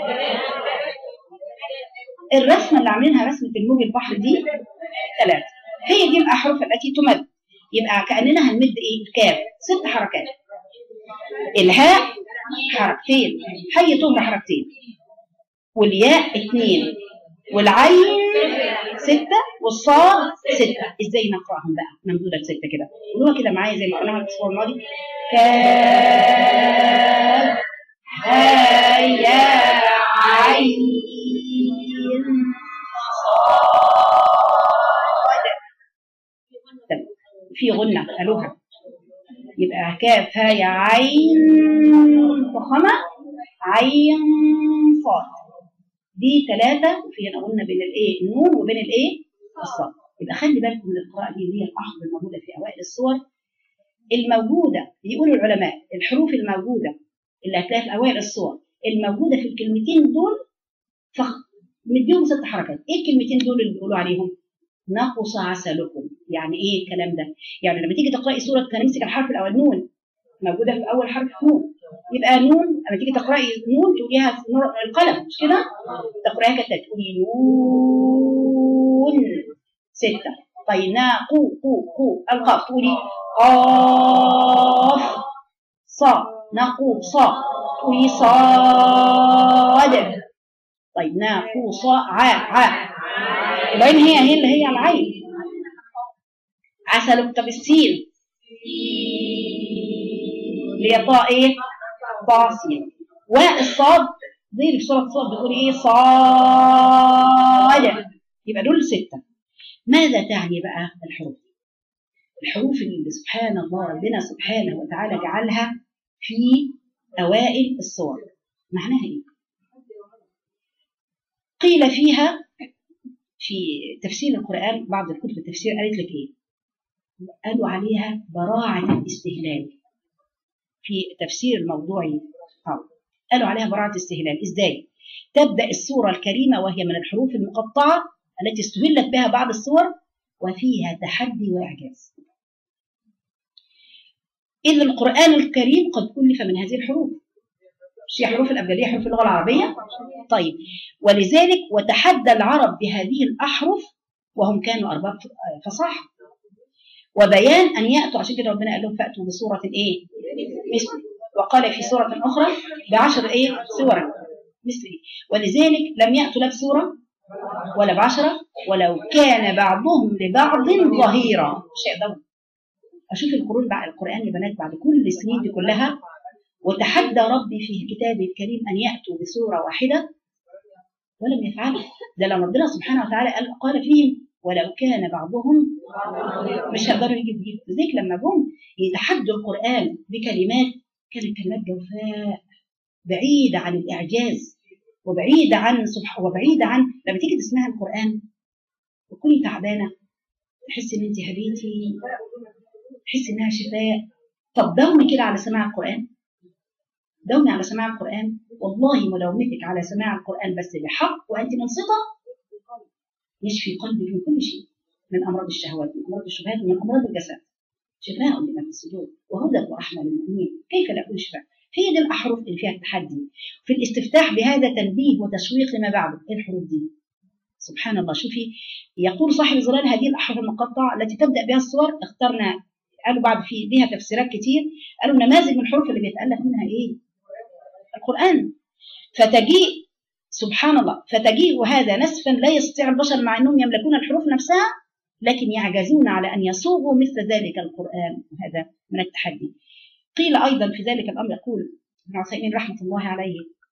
الرسمة اللي عاملينها رسمة الموج البحر دي ثلاثة هي دي الأحرف التي تمد يبقى كأننا هنمد ايه الكاف ست حركات الهاء حركتين حي طهر حركتين والياء اثنين والعين ستة والصاد ستة ازاي نقراهم بقى ممدودة ستة كده قولوها كده معايا زي ما قلناها الاسبوع الماضي كاف ها يا عين صاد طب، في غنة قالوها يبقى كاف ها يا عين فخمة عين صاد دي ثلاثة وفي هنا قلنا بين الايه النون وبين الايه الصاد يبقى خلي بالكم من القراءة دي اللي هي الأحرف الموجودة في أوائل السور الموجودة بيقولوا العلماء الحروف الموجودة اللي هتلاقيها في أوائل الصور الموجودة في الكلمتين دول فخ مديهم ست حركات ايه الكلمتين دول اللي بيقولوا عليهم نقص عسلكم يعني ايه الكلام ده يعني لما تيجي تقراي سوره هنمسك الحرف الاول نون موجوده في اول حرف نون يبقى نون لما تيجي تقراي نون تقوليها القلم مش كده تقرايها كده تقولي نون ستة طيب نا قو قو قو القاف تقولي قاف صا نقو صا تقولي صاد طيب نا قو صا ع ع العين هي هي اللي هي العين عسل طب السين اللي هي طاء ايه طاسية والصاد زي في سورة الصاد بتقول ايه صاد يبقى دول ستة ماذا تعني بقى الحروف الحروف اللي سبحان الله ربنا سبحانه وتعالى جعلها في أوائل الصور معناها ايه قيل فيها في تفسير القرآن بعض الكتب التفسير قالت لك ايه قالوا عليها براعة الاستهلال في تفسير الموضوعي قالوا عليها براعة استهلال ازاي تبدأ السورة الكريمة وهي من الحروف المقطعة التي استهلت بها بعض السور وفيها تحدي وإعجاز إذ القرآن الكريم قد ألف من هذه الحروف مش هي حروف الأبجدية حروف اللغة العربية طيب ولذلك وتحدى العرب بهذه الأحرف وهم كانوا أرباب فصاحة وبيان أن يأتوا عشان كده ربنا قال لهم فأتوا بسورة إيه مثل وقال في سورة أخرى بعشر إيه سورة مثل ولذلك لم يأتوا لا بسورة ولا بعشرة ولو كان بعضهم لبعض ظهيرا شيء ده أشوف القرآن بعد القرآن يا بنات بعد كل السنين دي كلها وتحدى ربي في كتابه الكريم أن يأتوا بسورة واحدة ولم يفعلوا ده لما ربنا سبحانه وتعالى قال, قال فيهم ولو كان بعضهم مش هيقدروا يجيبوا يجيب لذلك لما جم يتحدوا القرآن بكلمات كانت كلمات جوفاء بعيدة عن الإعجاز وبعيدة عن سبحان وبعيدة عن لما تيجي تسمعي القرآن وتكوني تعبانة تحسي إن أنت هديتي تحسي إنها شفاء طب داومي كده على سماع القرآن داومي على سماع القرآن والله مداومتك على سماع القرآن بس بحق وأنت منصتة يشفي قلبك من كل شيء من أمراض الشهوات من أمراض الشبهات ومن أمراض الجسد شفاء لما في الصدور وهدى ورحمة للمؤمنين كيف لا يكون شفاء هي دي الأحرف اللي فيها التحدي في الاستفتاح بهذا تنبيه وتشويق لما بعده ايه الحروف دي سبحان الله شوفي يقول صاحب الظلال هذه الأحرف المقطعة التي تبدأ بها الصور اخترنا قالوا بعد في ليها تفسيرات كتير قالوا نماذج من الحروف اللي بيتألف منها ايه القرآن فتجيء سبحان الله فتجيء هذا نسفا لا يستطيع البشر مع انهم يملكون الحروف نفسها لكن يعجزون على ان يصوغوا مثل ذلك القران وهذا من التحدي قيل ايضا في ذلك الامر يقول ابن عثيمين رحمه الله عليه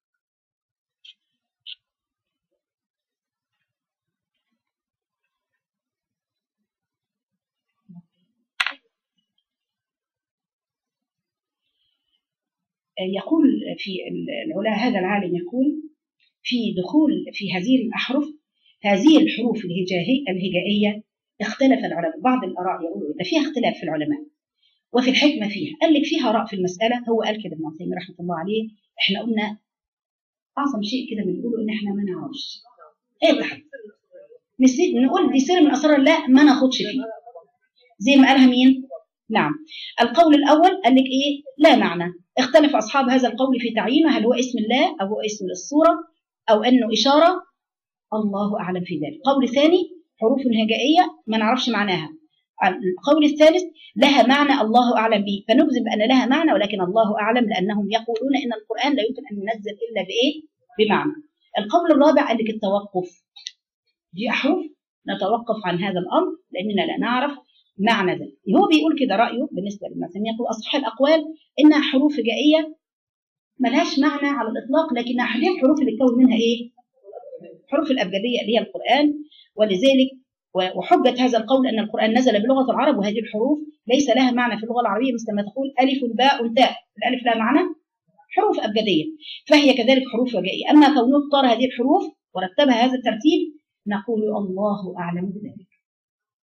يقول في العلا هذا العالم يقول في دخول في هذه الأحرف هذه الحروف الهجائية الهجائية اختلف العلماء بعض الآراء يقولوا إن فيها اختلاف في العلماء وفي الحكمة فيها قال لك فيها آراء في المسألة هو قال كده ابن عثيمين رحمة الله عليه احنا قلنا أعظم شيء كده بنقوله إن احنا ما نعرفش ايه تحت نسيت نقول دي سر من أسرار الله ما ناخدش فيه زي ما قالها مين؟ نعم القول الأول قال لك إيه؟ لا معنى اختلف أصحاب هذا القول في تعيينه هل هو اسم الله أو هو اسم الصورة أو أنه إشارة الله أعلم في ذلك قول ثاني حروف هجائية ما نعرفش معناها القول الثالث لها معنى الله أعلم به فنجزم بأن لها معنى ولكن الله أعلم لأنهم يقولون إن القرآن لا يمكن أن ينزل إلا بإيه بمعنى القول الرابع قال لك التوقف دي أحرف نتوقف عن هذا الأمر لأننا لا نعرف معنى ذلك هو بيقول كده رأيه بالنسبة للمثل يقول أصح الأقوال إنها حروف هجائية ملهاش معنى على الإطلاق لكنها حديث الحروف اللي تكون منها إيه حروف الأبجدية اللي هي القرآن ولذلك وحجة هذا القول أن القرآن نزل بلغة العرب وهذه الحروف ليس لها معنى في اللغة العربية مثل ما تقول ألف باء تاء الألف لها معنى حروف أبجدية فهي كذلك حروف هجائية أما كونه اختار هذه الحروف ورتبها هذا الترتيب نقول الله أعلم بذلك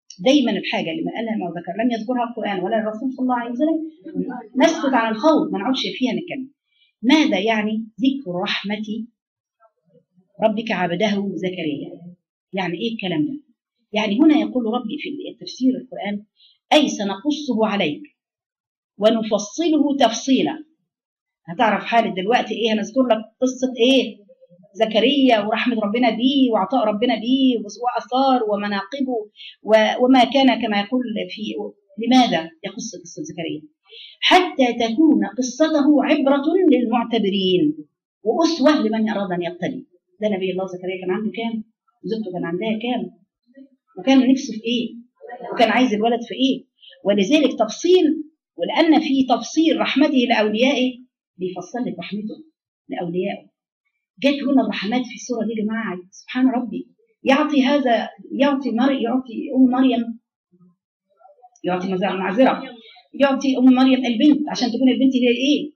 دايما الحاجه اللي ما قالها ما ذكر لم يذكرها القران ولا الرسول صلى الله عليه وسلم نسكت عن الخوض ما نقعدش فيها نتكلم ماذا يعني ذكر رحمه ربك عبده زكريا يعني ايه الكلام ده يعني هنا يقول ربي في تفسير القران اي سنقصه عليك ونفصله تفصيلا هتعرف حالة دلوقتي ايه هنذكر لك قصة ايه زكريا ورحمة ربنا بيه وعطاء ربنا بيه وأثار ومناقبه وما كان كما يقول في لماذا يقص قصة زكريا حتى تكون قصته عبرة للمعتبرين وأسوة لمن أراد أن يقتدي ده نبي الله زكريا كان عنده كام زوجته كان عندها كام وكان نفسه في ايه وكان عايز الولد في ايه ولذلك تفصيل ولأن في تفصيل رحمته لأوليائه بيفصل لك رحمته لأوليائه جت هنا الرحمات في السورة دي يا جماعة سبحان ربي يعطي هذا يعطي مر يعطي أم مريم يعطي معذرة يعطي أم مريم البنت عشان تكون البنت هي إيه؟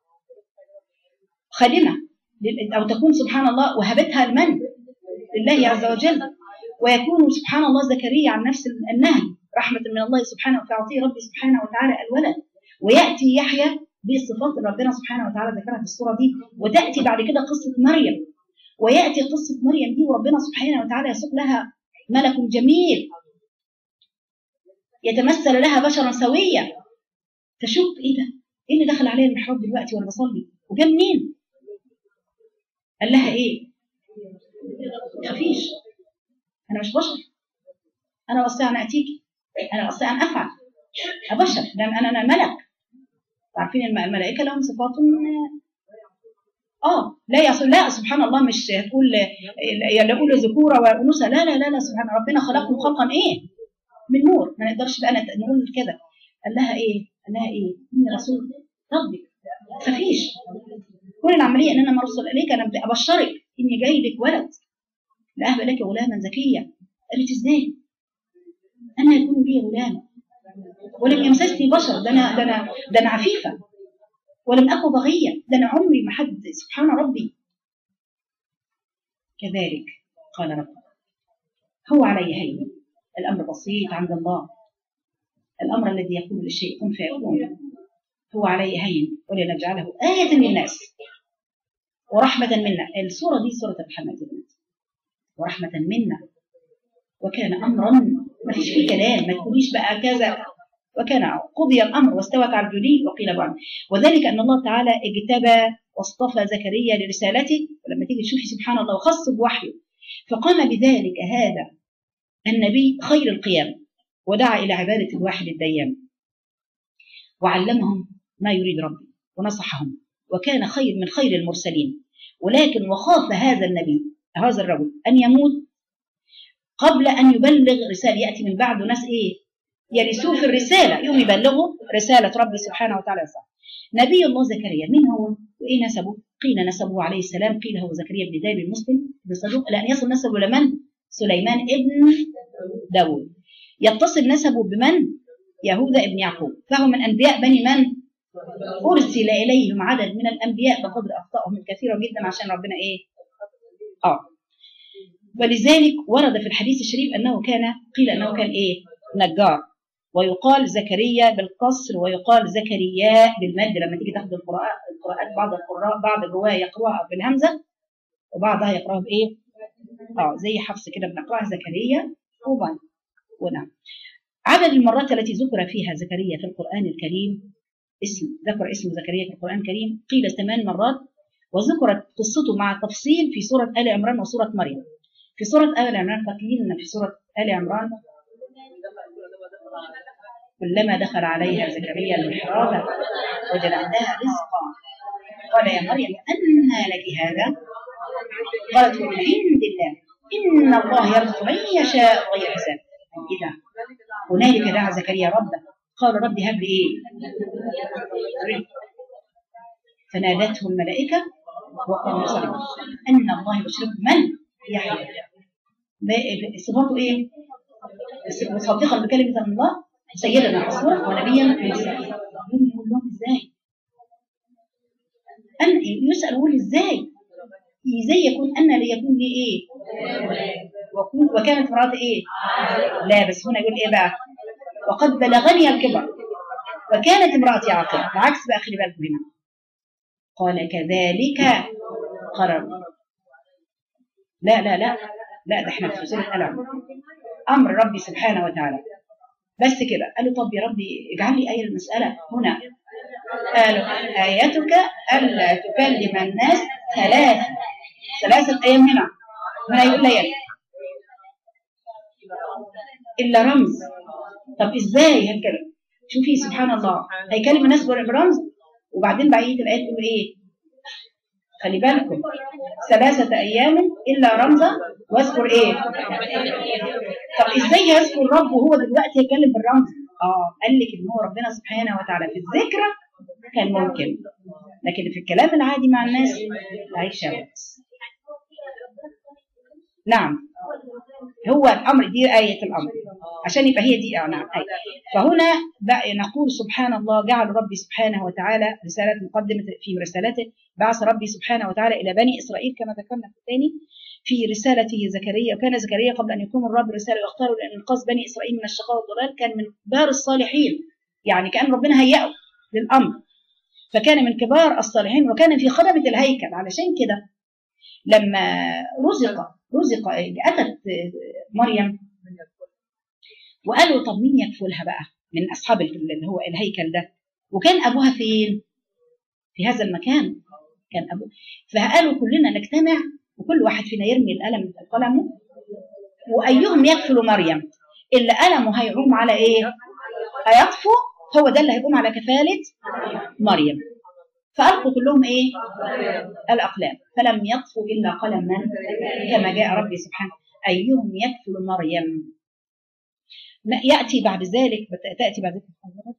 خادمة أو تكون سبحان الله وهبتها المن لله عز وجل ويكون سبحان الله زكريا عن نفس النهي رحمة من الله سبحانه فيعطيه ربي سبحانه وتعالى الولد ويأتي يحيى بالصفات اللي ربنا سبحانه وتعالى ذكرها في السورة دي وتأتي بعد كده قصة مريم ويأتي قصة مريم دي وربنا سبحانه وتعالى يسوق لها ملك جميل يتمثل لها بشرا سويا تشوف ايه ده؟ ايه اللي دخل عليا المحراب دلوقتي وانا بصلي؟ وجا منين؟ قال لها ايه؟ تخافيش انا مش بشر انا استطيع ان اتيكي انا استطيع ان افعل بشر انا انا ملك عارفين الملائكه لهم صفات اه لا يصل لا سبحان الله مش هتقول يقول ذكوره وانوثه لا لا لا لا سبحان ربنا خلقهم خلقا ايه؟ من نور ما نقدرش بقى نقول كده قال لها ايه؟ قال لها ايه؟ اني رسول ربك تخافيش كل العمليه ان انا مرسل اليك انا ابشرك اني جاي لك ولد لاهب لك غلاما زكيا قالت ازاي؟ انا يكون لي غلام ولم يمسسني بشر ده انا ده انا ده انا عفيفه ولم اكن بغيه ده انا عمري ما حد سبحان ربي كذلك قال ربك هو علي هين الامر بسيط عند الله الامر الذي يقول للشيء كن فيكون هو علي هين ولنجعله آية للناس ورحمة منا السورة دي سورة محمد ورحمة منا وكان أمرا ما فيش فيه كلام ما تقوليش بقى كذا وكان قضي الأمر واستوت على الجليل وقيل بعد وذلك أن الله تعالى اجتبى واصطفى زكريا لرسالته ولما تيجي تشوفي سبحان الله وخص بوحيه فقام بذلك هذا النبي خير القيام ودعا إلى عبادة الواحد الديان وعلمهم ما يريد ربي ونصحهم وكان خير من خير المرسلين ولكن وخاف هذا النبي هذا الرجل أن يموت قبل أن يبلغ رسالة يأتي من بعده ناس إيه يرثوه في الرسالة يوم يبلغوا رسالة ربي سبحانه وتعالى صح. نبي الله زكريا من هو وإيه نسبه قيل نسبه عليه السلام قيل هو زكريا بن داود المسلم بصدوق لأن يصل نسبه لمن سليمان ابن داود يتصل نسبه بمن يهوذا ابن يعقوب فهو من أنبياء بني من أرسل إليهم عدد من الأنبياء بقدر أخطائهم كثيرة جدا عشان ربنا إيه آه ولذلك ورد في الحديث الشريف أنه كان قيل أنه كان إيه نجار ويقال زكريا بالقصر ويقال زكريا بالمد لما تيجي تاخد القراءات القراءات بعض القراء بعض الرواة يقرأها بالهمزة وبعضها يقرأها بإيه؟ اه زي حفص كده بنقرأها زكريا وبعد ونعم عدد المرات التي ذكر فيها زكريا في القرآن الكريم اسم ذكر اسم زكريا في القرآن الكريم قيل ثمان مرات وذكرت قصته مع التفصيل في سورة آل عمران وسورة مريم في سورة آل عمران فاكرين أن في سورة آل عمران كلما دخل عليها زكريا المحراب وجد عندها رزقا قال يا مريم أنى لك هذا قالت من عند الله إن الله يرزق من يشاء غير حساب إذا هنالك دعا زكريا ربه قال رب هب لي إيه فنادته الملائكة وقال صلى أن الله يبشرك من يحيى صفاته إيه؟ مصدقا بكلمة الله سيدنا رسولا ونبيا مرسلا يقول لهم ازاي؟ أن يسأل يقول ازاي؟ ازاي يكون أن ليكون لي ايه؟ وكن- وكانت امرأة ايه لا بس هنا يقول ايه بقى وقد بلغني الكبر وكانت امرأتي عاقرة العكس بقى خلي بالكم هنا قال كذلك قرر لا لا لا لا ده احنا في سورة الألم أمر ربي سبحانه وتعالى بس كده قال له طب يا ربي اجعل لي آية المسألة هنا قالوا آيتك ألا تكلم الناس ثلاث ثلاثة أيام هنا هنا يقول ليالي إلا رمز طب إزاي هالكلام شوفي سبحان الله هيكلم الناس برمز وبعدين بقية الآيات تقول إيه خلي بالكم ثلاثة أيام إلا رمزا واذكر إيه طب إزاي يذكر الرب وهو دلوقتي يتكلم بالرمز آه قال لك إن هو ربنا سبحانه وتعالى في الذكرى كان ممكن لكن في الكلام العادي مع الناس لا يشوت نعم هو الامر دي آية الامر عشان يبقى هي دي آه نعم آية. فهنا بقى نقول سبحان الله جعل ربي سبحانه وتعالى رسالة مقدمة في رسالته بعث ربي سبحانه وتعالى إلى بني إسرائيل كما ذكرنا في الثاني في رسالته زكريا وكان زكريا قبل أن يكون الرب رسالة واختاروا لإنقاذ بني إسرائيل من الشقاء والضلال كان من كبار الصالحين يعني كأن ربنا هيأه للأمر فكان من كبار الصالحين وكان في خدمة الهيكل علشان كده لما رزق رزق أتت مريم وقالوا طب مين يكفلها بقى من أصحاب اللي هو الهيكل ده وكان أبوها فين في هذا المكان كان أبوه فقالوا كلنا نجتمع وكل واحد فينا يرمي القلم قلمه وأيهم يكفل مريم اللي قلمه هيقوم على إيه هيطفو هو ده اللي هيقوم على كفالة مريم فألقوا كلهم إيه الأقلام فلم يطفوا إلا قلما كما جاء ربي سبحانه أيهم يكفل مريم يأتي بعد ذلك تأتي بعد ذلك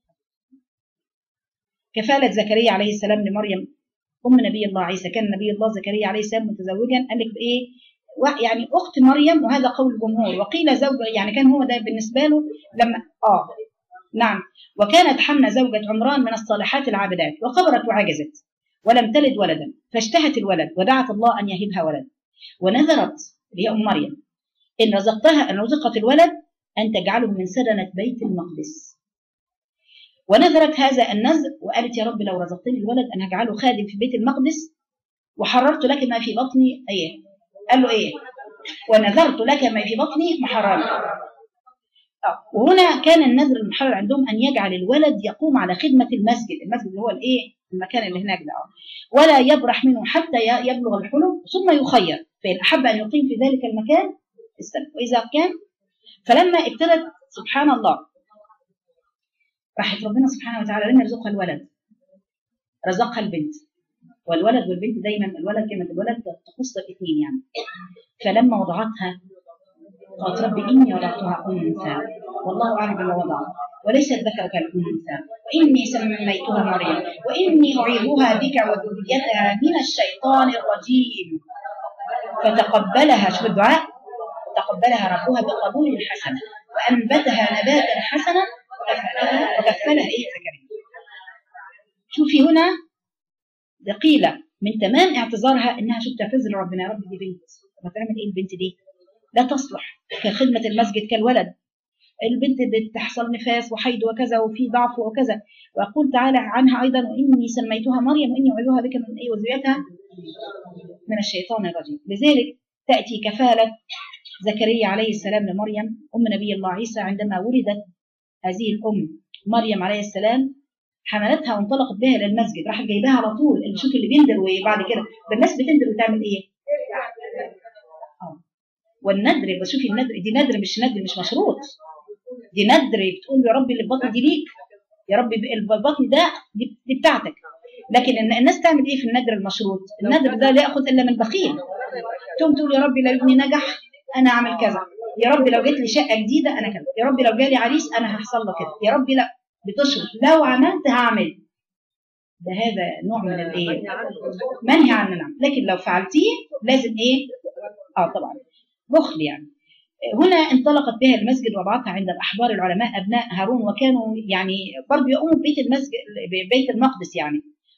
كفالة زكريا عليه السلام لمريم أم نبي الله عيسى كان نبي الله زكريا عليه السلام متزوجا قال لك بإيه يعني أخت مريم وهذا قول الجمهور وقيل زوج يعني كان هو ده بالنسبة له لما آه نعم وكانت حمنا زوجة عمران من الصالحات العابدات وخبرت وعجزت ولم تلد ولدا فاشتهت الولد ودعت الله أن يهبها ولد ونذرت هي أم مريم إن رزقتها أن رزقت الولد أن تجعله من سدنة بيت المقدس ونذرت هذا النذر وقالت يا رب لو رزقتني الولد أن هجعله خادم في بيت المقدس وحررت لك ما في بطني ايه قال له ايه ونذرت لك ما في بطني محررا وهنا كان النذر المحرر عندهم ان يجعل الولد يقوم على خدمه المسجد المسجد اللي هو الايه المكان اللي هناك ده ولا يبرح منه حتى يبلغ الحلم ثم يخير فان احب ان يقيم في ذلك المكان استنى واذا كان فلما ابتدت سبحان الله راحت ربنا سبحانه وتعالى لم يرزقها الولد رزقها البنت والولد والبنت دايما الولد كلمه الولد تخص الاثنين يعني فلما وضعتها قالت ربي اني وضعتها انثى والله اعلم بما وضعت وليس الذكر كالانثى واني سميتها مريم واني اعيذها بك وذريتها من الشيطان الرجيم فتقبلها شوف الدعاء تقبلها ربها بقبول حسن وانبتها نباتا حسنا وكفلها وكفلها ايه زكريا شوفي هنا ده قيل من تمام اعتذارها انها شو تعتذر لربنا يا رب دي بنت ما تعمل ايه البنت دي لا تصلح كخدمة المسجد كالولد البنت بتحصل نفاس وحيض وكذا وفي ضعف وكذا ويقول تعالى عنها ايضا واني سميتها مريم واني اعيذها بك من ايه وذريتها من الشيطان الرجيم لذلك تاتي كفاله زكريا عليه السلام لمريم ام نبي الله عيسى عندما ولدت هذه الام مريم عليه السلام حملتها وانطلقت بها الى المسجد راحت جايباها على طول اللي شوف اللي بيندر وبعد كده الناس بتندر وتعمل ايه؟ آه. والندر بشوفي الندر دي ندر مش ندر مش مشروط دي ندر بتقول يا رب اللي في بطني دي ليك يا رب البطن ده دي, دي بتاعتك لكن الناس تعمل ايه في الندر المشروط الندر ده لا ياخذ الا من بخيل تقوم تقول يا رب لو ابني نجح انا اعمل كذا يا رب لو جت لي شقه جديده انا كذا يا رب لو جالي عريس انا هحصل له كذا يا رب لا بتشرط لو عملت هعمل ده هذا نوع من الايه منهي عن العمل لكن لو فعلتيه لازم ايه اه طبعا بخل يعني هنا انطلقت بها المسجد وضعتها عند الاحبار العلماء ابناء هارون وكانوا يعني برضه يقوموا ببيت المسجد ببيت المقدس يعني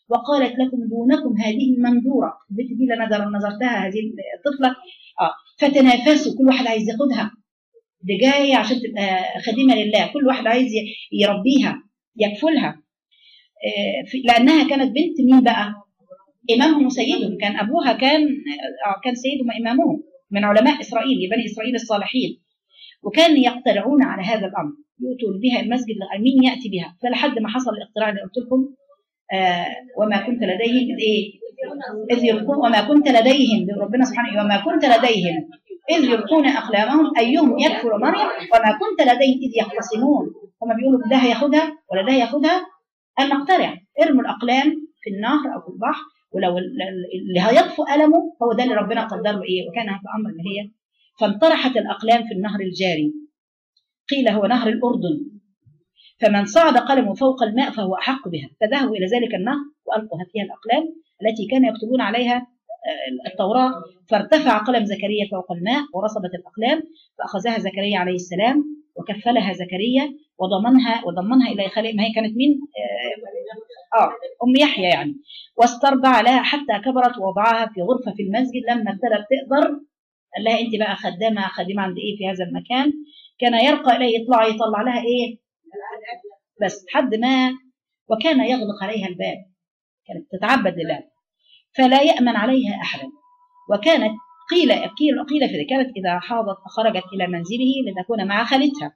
وقالت لكم دونكم هذه المنذورة البنت دي اللي أنا نظرتها هذه الطفلة آه فتنافسوا كل واحد عايز ياخدها دي جاية عشان تبقى خديمة لله كل واحد عايز يربيها يكفلها آه لأنها كانت بنت مين بقى إمامهم وسيدهم كان أبوها كان آه كان سيدهم إمامهم من علماء إسرائيل بني إسرائيل الصالحين وكان يقترعون على هذا الأمر يؤتوا بها المسجد مين يأتي بها فلحد ما حصل الاقتراع اللي قلت لكم آه وما كنت لديهم إذ إيه إذ يلقون وما كنت لديهم ربنا سبحانه وما كنت لديهم إذ يلقون أقلامهم أيهم يكفر مريم وما كنت لديهم إذ يختصمون هما بيقولوا ده هياخدها ولا ده هياخدها أن نقترع ارموا الأقلام في النهر أو في البحر ولو اللي هيطفو ألمه هو ده اللي ربنا قدره إيه وكان هذا الأمر اللي هي فانطرحت الأقلام في النهر الجاري قيل هو نهر الأردن فمن صعد قلمه فوق الماء فهو أحق بها فذهبوا إلى ذلك النهر وألقوا فيها الأقلام التي كانوا يكتبون عليها التوراة فارتفع قلم زكريا فوق الماء ورصبت الأقلام فأخذها زكريا عليه السلام وكفلها زكريا وضمنها وضمنها إلى خلق ما هي كانت مين آه, آه أم يحيى يعني واسترضع لها حتى كبرت ووضعها في غرفة في المسجد لما ابتدت تقدر قال لها أنت بقى خدامة خادمة عند إيه في هذا المكان كان يرقى إليه يطلع يطلع لها إيه بس حد ما وكان يغلق عليها الباب كانت تتعبد لله فلا يأمن عليها أحدا وكانت قيل قيل قيل في كانت إذا حاضت خرجت إلى منزله لتكون مع خالتها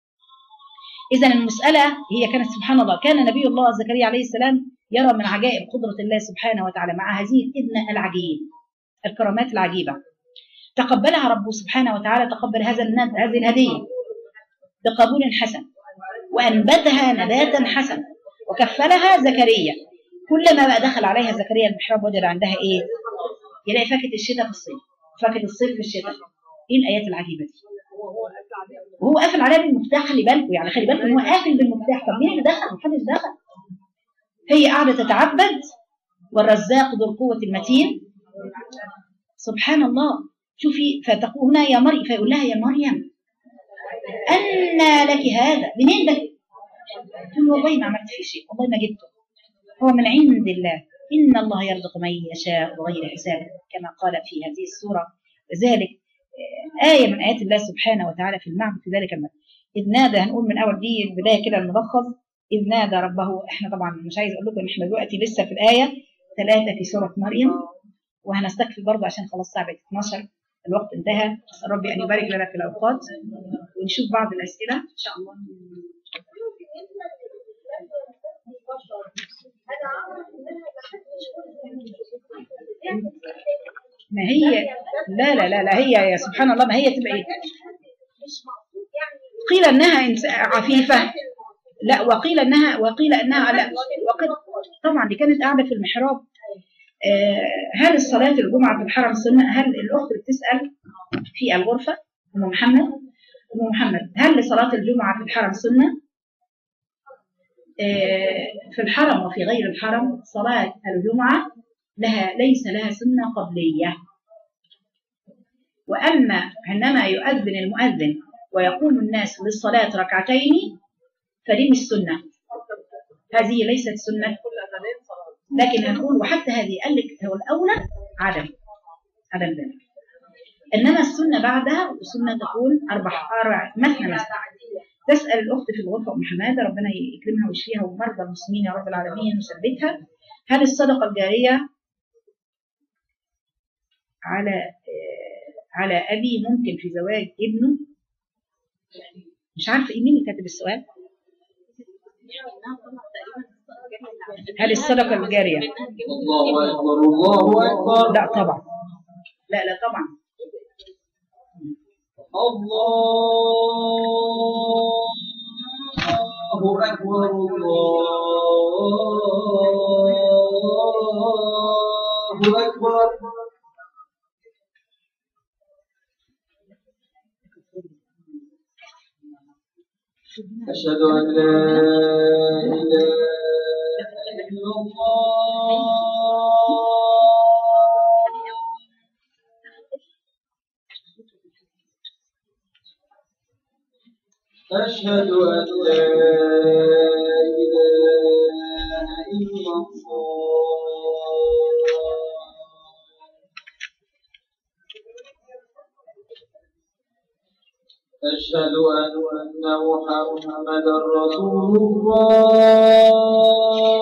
إذا المسألة هي كانت سبحان الله كان نبي الله زكريا عليه السلام يرى من عجائب قدرة الله سبحانه وتعالى مع هذه الابنة العجيب الكرامات العجيبة تقبلها ربه سبحانه وتعالى تقبل هذا هذه الهدية بقبول حسن وأنبتها نباتا حسنا وكفلها زكريا كلما بقى دخل عليها زكريا المحراب وجد عندها ايه يلاقي فاكهه الشتاء في الصيف فاكهه الصيف في الشتاء ايه الايات العجيبه دي وهو قافل عليها بالمفتاح خلي بالكم يعني خلي بالكم هو قافل بالمفتاح طب مين اللي دخل محدش دخل هي قاعده تتعبد والرزاق ذو القوه المتين سبحان الله شوفي فتقول هنا يا مريم فيقول لها يا مريم أن لك هذا منين ده تقول والله ما عملت فيه شيء والله ما جبته هو من عند الله إن الله يرزق من يشاء بغير حساب كما قال في هذه السورة وذلك آية من آيات الله سبحانه وتعالى في المعبد في ذلك المثل إذ نادى هنقول من أول دي البداية كده الملخص إذ نادى ربه إحنا طبعا مش عايز أقول لكم إن إحنا دلوقتي لسه في الآية ثلاثة في سورة مريم وهنستكفي برضه عشان خلاص الساعة بقت 12 الوقت انتهى أسأل ربي أن يبارك لنا في الأوقات ونشوف بعض الأسئلة إن شاء الله ما هي لا لا لا لا هي يا سبحان الله ما هي تبقى ايه قيل انها عفيفه لا وقيل انها وقيل انها لا وقيل طبعا دي كانت قاعده في المحراب هل الصلاة الجمعة في الحرم سنة؟ هل الأخت بتسأل في الغرفة أم محمد؟ أم محمد هل صلاة الجمعة في الحرم سنة؟ في الحرم وفي غير الحرم صلاة الجمعة لها ليس لها سنة قبلية وأما عندما يؤذن المؤذن ويقوم الناس للصلاة ركعتين فدي مش سنة هذه ليست سنة لكن هنقول وحتى هذه قال لك هو الأولى عدم عدم ذلك إنما السنة بعدها السنة تقول أربع أربع مثنى مثنى تسأل الأخت في الغرفة أم حمادة ربنا يكرمها ويشفيها ومرضى المسلمين يا رب العالمين ويثبتها هل الصدقة الجارية على على أبي ممكن في زواج ابنه مش عارفة إيه مين اللي كاتب السؤال هل الصدقة الجارية الله أكبر الله أكبر لا طبعا لا لا طبعا الله أكبر الله أكبر أشهد أن لا إله إلا الله أشهد أن لا إله إلا الله أشهد أن محمدا رسول الله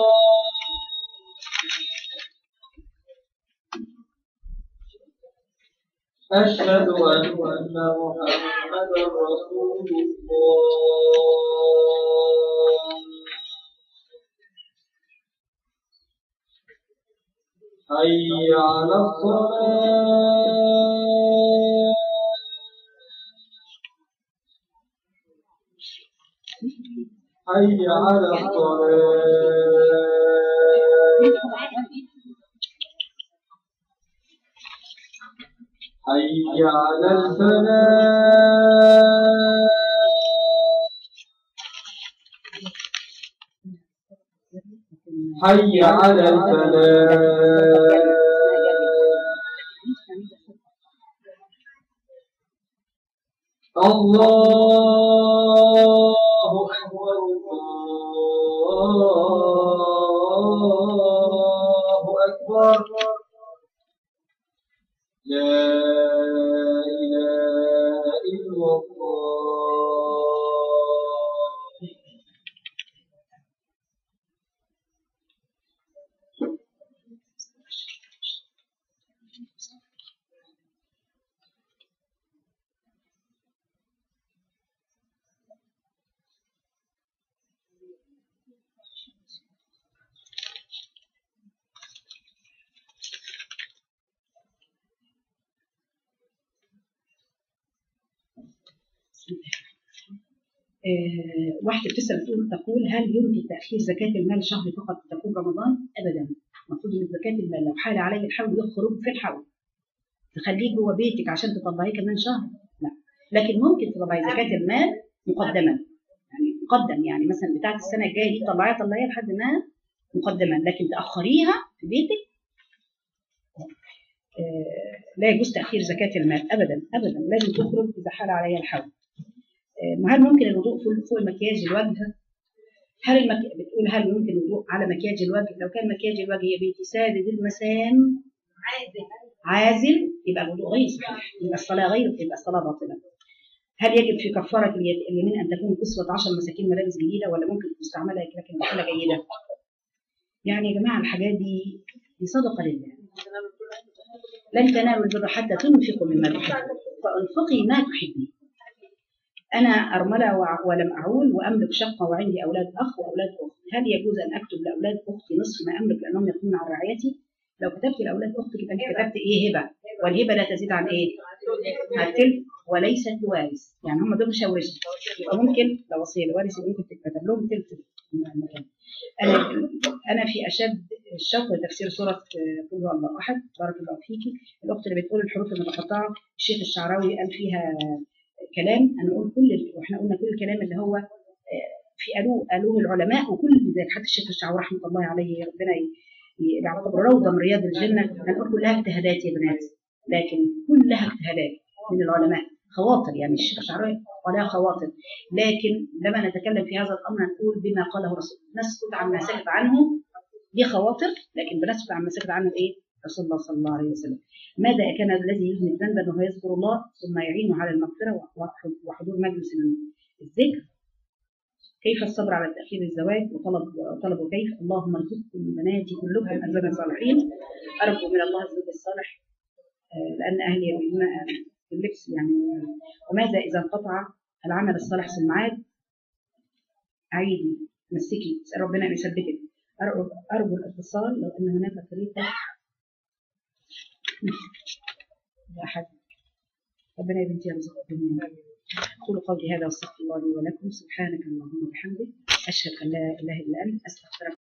أشهد أن محمدا رسول الله حي على الصلاة حي على الصلاة حي على الفلاح حي على الفلاح الله أكبر الله أكبر لا إله إلا الله آه، واحدة بتسأل تقول تقول هل يمكن تأخير زكاة المال شهر فقط تكون رمضان؟ أبدا المفروض إن زكاة المال لو حال عليه الحول يخرج في الحول تخليه جوه بيتك عشان تطلعيه كمان شهر لا لكن ممكن تطلعي زكاة المال مقدما يعني مقدم يعني مثلا بتاعت السنة الجاية دي طلعيها طلعيها لحد ما مقدما لكن تأخريها في بيتك آه، لا يجوز تأخير زكاة المال أبدا أبدا لازم تخرج إذا حال عليها الحول آه، هل ممكن الوضوء فوق- فوق مكياج الوجه؟ هل المك... بتقول هل ممكن الوضوء على مكياج الوجه؟ لو كان مكياج الوجه يا بنتي سادد المسام عازل يبقى الوضوء غير صحيح يبقى الصلاة غير يبقى الصلاة باطلة. هل يجب في كفارة اليد- اليمين أن تكون كسوة 10 مساكين ملابس جديدة ولا ممكن تستعملها لكن بحالة جيدة؟ يعني يا جماعة الحاجات دي دي صدقة لله. لن تنالوا البر حتى تنفقوا مما تحبون فانفقي ما تحبين. أنا أرملة وع- ولم أعول وأملك شقة وعندي أولاد أخ وأولاد أخت هل يجوز أن أكتب لأولاد أختي نصف ما أملك لأنهم يقومون على رعايتي؟ لو كتبت لأولاد أختك يبقى أنت كتبت إيه هبة والهبة لا تزيد عن إيه؟ التلك وليست بوارث يعني هم دول مش هيورثوا يبقى ممكن لو وصية لوارث يبقى ممكن تتكتب لهم تلت المكان أنا أنا في أشد الشوق لتفسير سورة آه، قل هو الله أحد بارك الله فيكي الأخت اللي بتقول الحروف المتقطعة الشيخ الشعراوي قال فيها كلام انا اقول كل واحنا قلنا كل الكلام اللي هو آه، في قالوه قالوه العلماء وكل ذلك حتى الشيخ الشعراوي رحمه الله عليه ربنا ي- ي- يعتبر روضه من رياض الجنه هنقول كلها اجتهادات يا بنات لكن كلها اجتهادات من العلماء خواطر يعني الشيخ الشعراوي قالها خواطر لكن لما نتكلم في هذا الامر نقول بما قاله رسول نسكت عما سكت عنه دي خواطر لكن بنسكت عما سكت عنه ايه رسول الله صلى الله عليه وسلم ماذا كان الذي يذنب ذنبا وهو يذكر الله ثم يعينه على المغفره وحضور مجلس الذكر كيف الصبر على تاخير الزواج وطلب وطلبه كيف اللهم ارزقكم بناتي كلكم ازواجا صالحين ارجو من الله الزوج الصالح آه، لان اهلي يريدون اللبس يعني وماذا اذا انقطع العمل الصالح ثم عاد عيدي مسكي اسال ربنا ان يثبتك ارجو ارجو الاتصال لو ان هناك طريقه احد ربنا يا بنتي يرزقك الدنيا أقول قولي هذا واستغفر الله لي ولكم سبحانك اللهم وبحمدك أشهد أن لا إله إلا أنت أستغفرك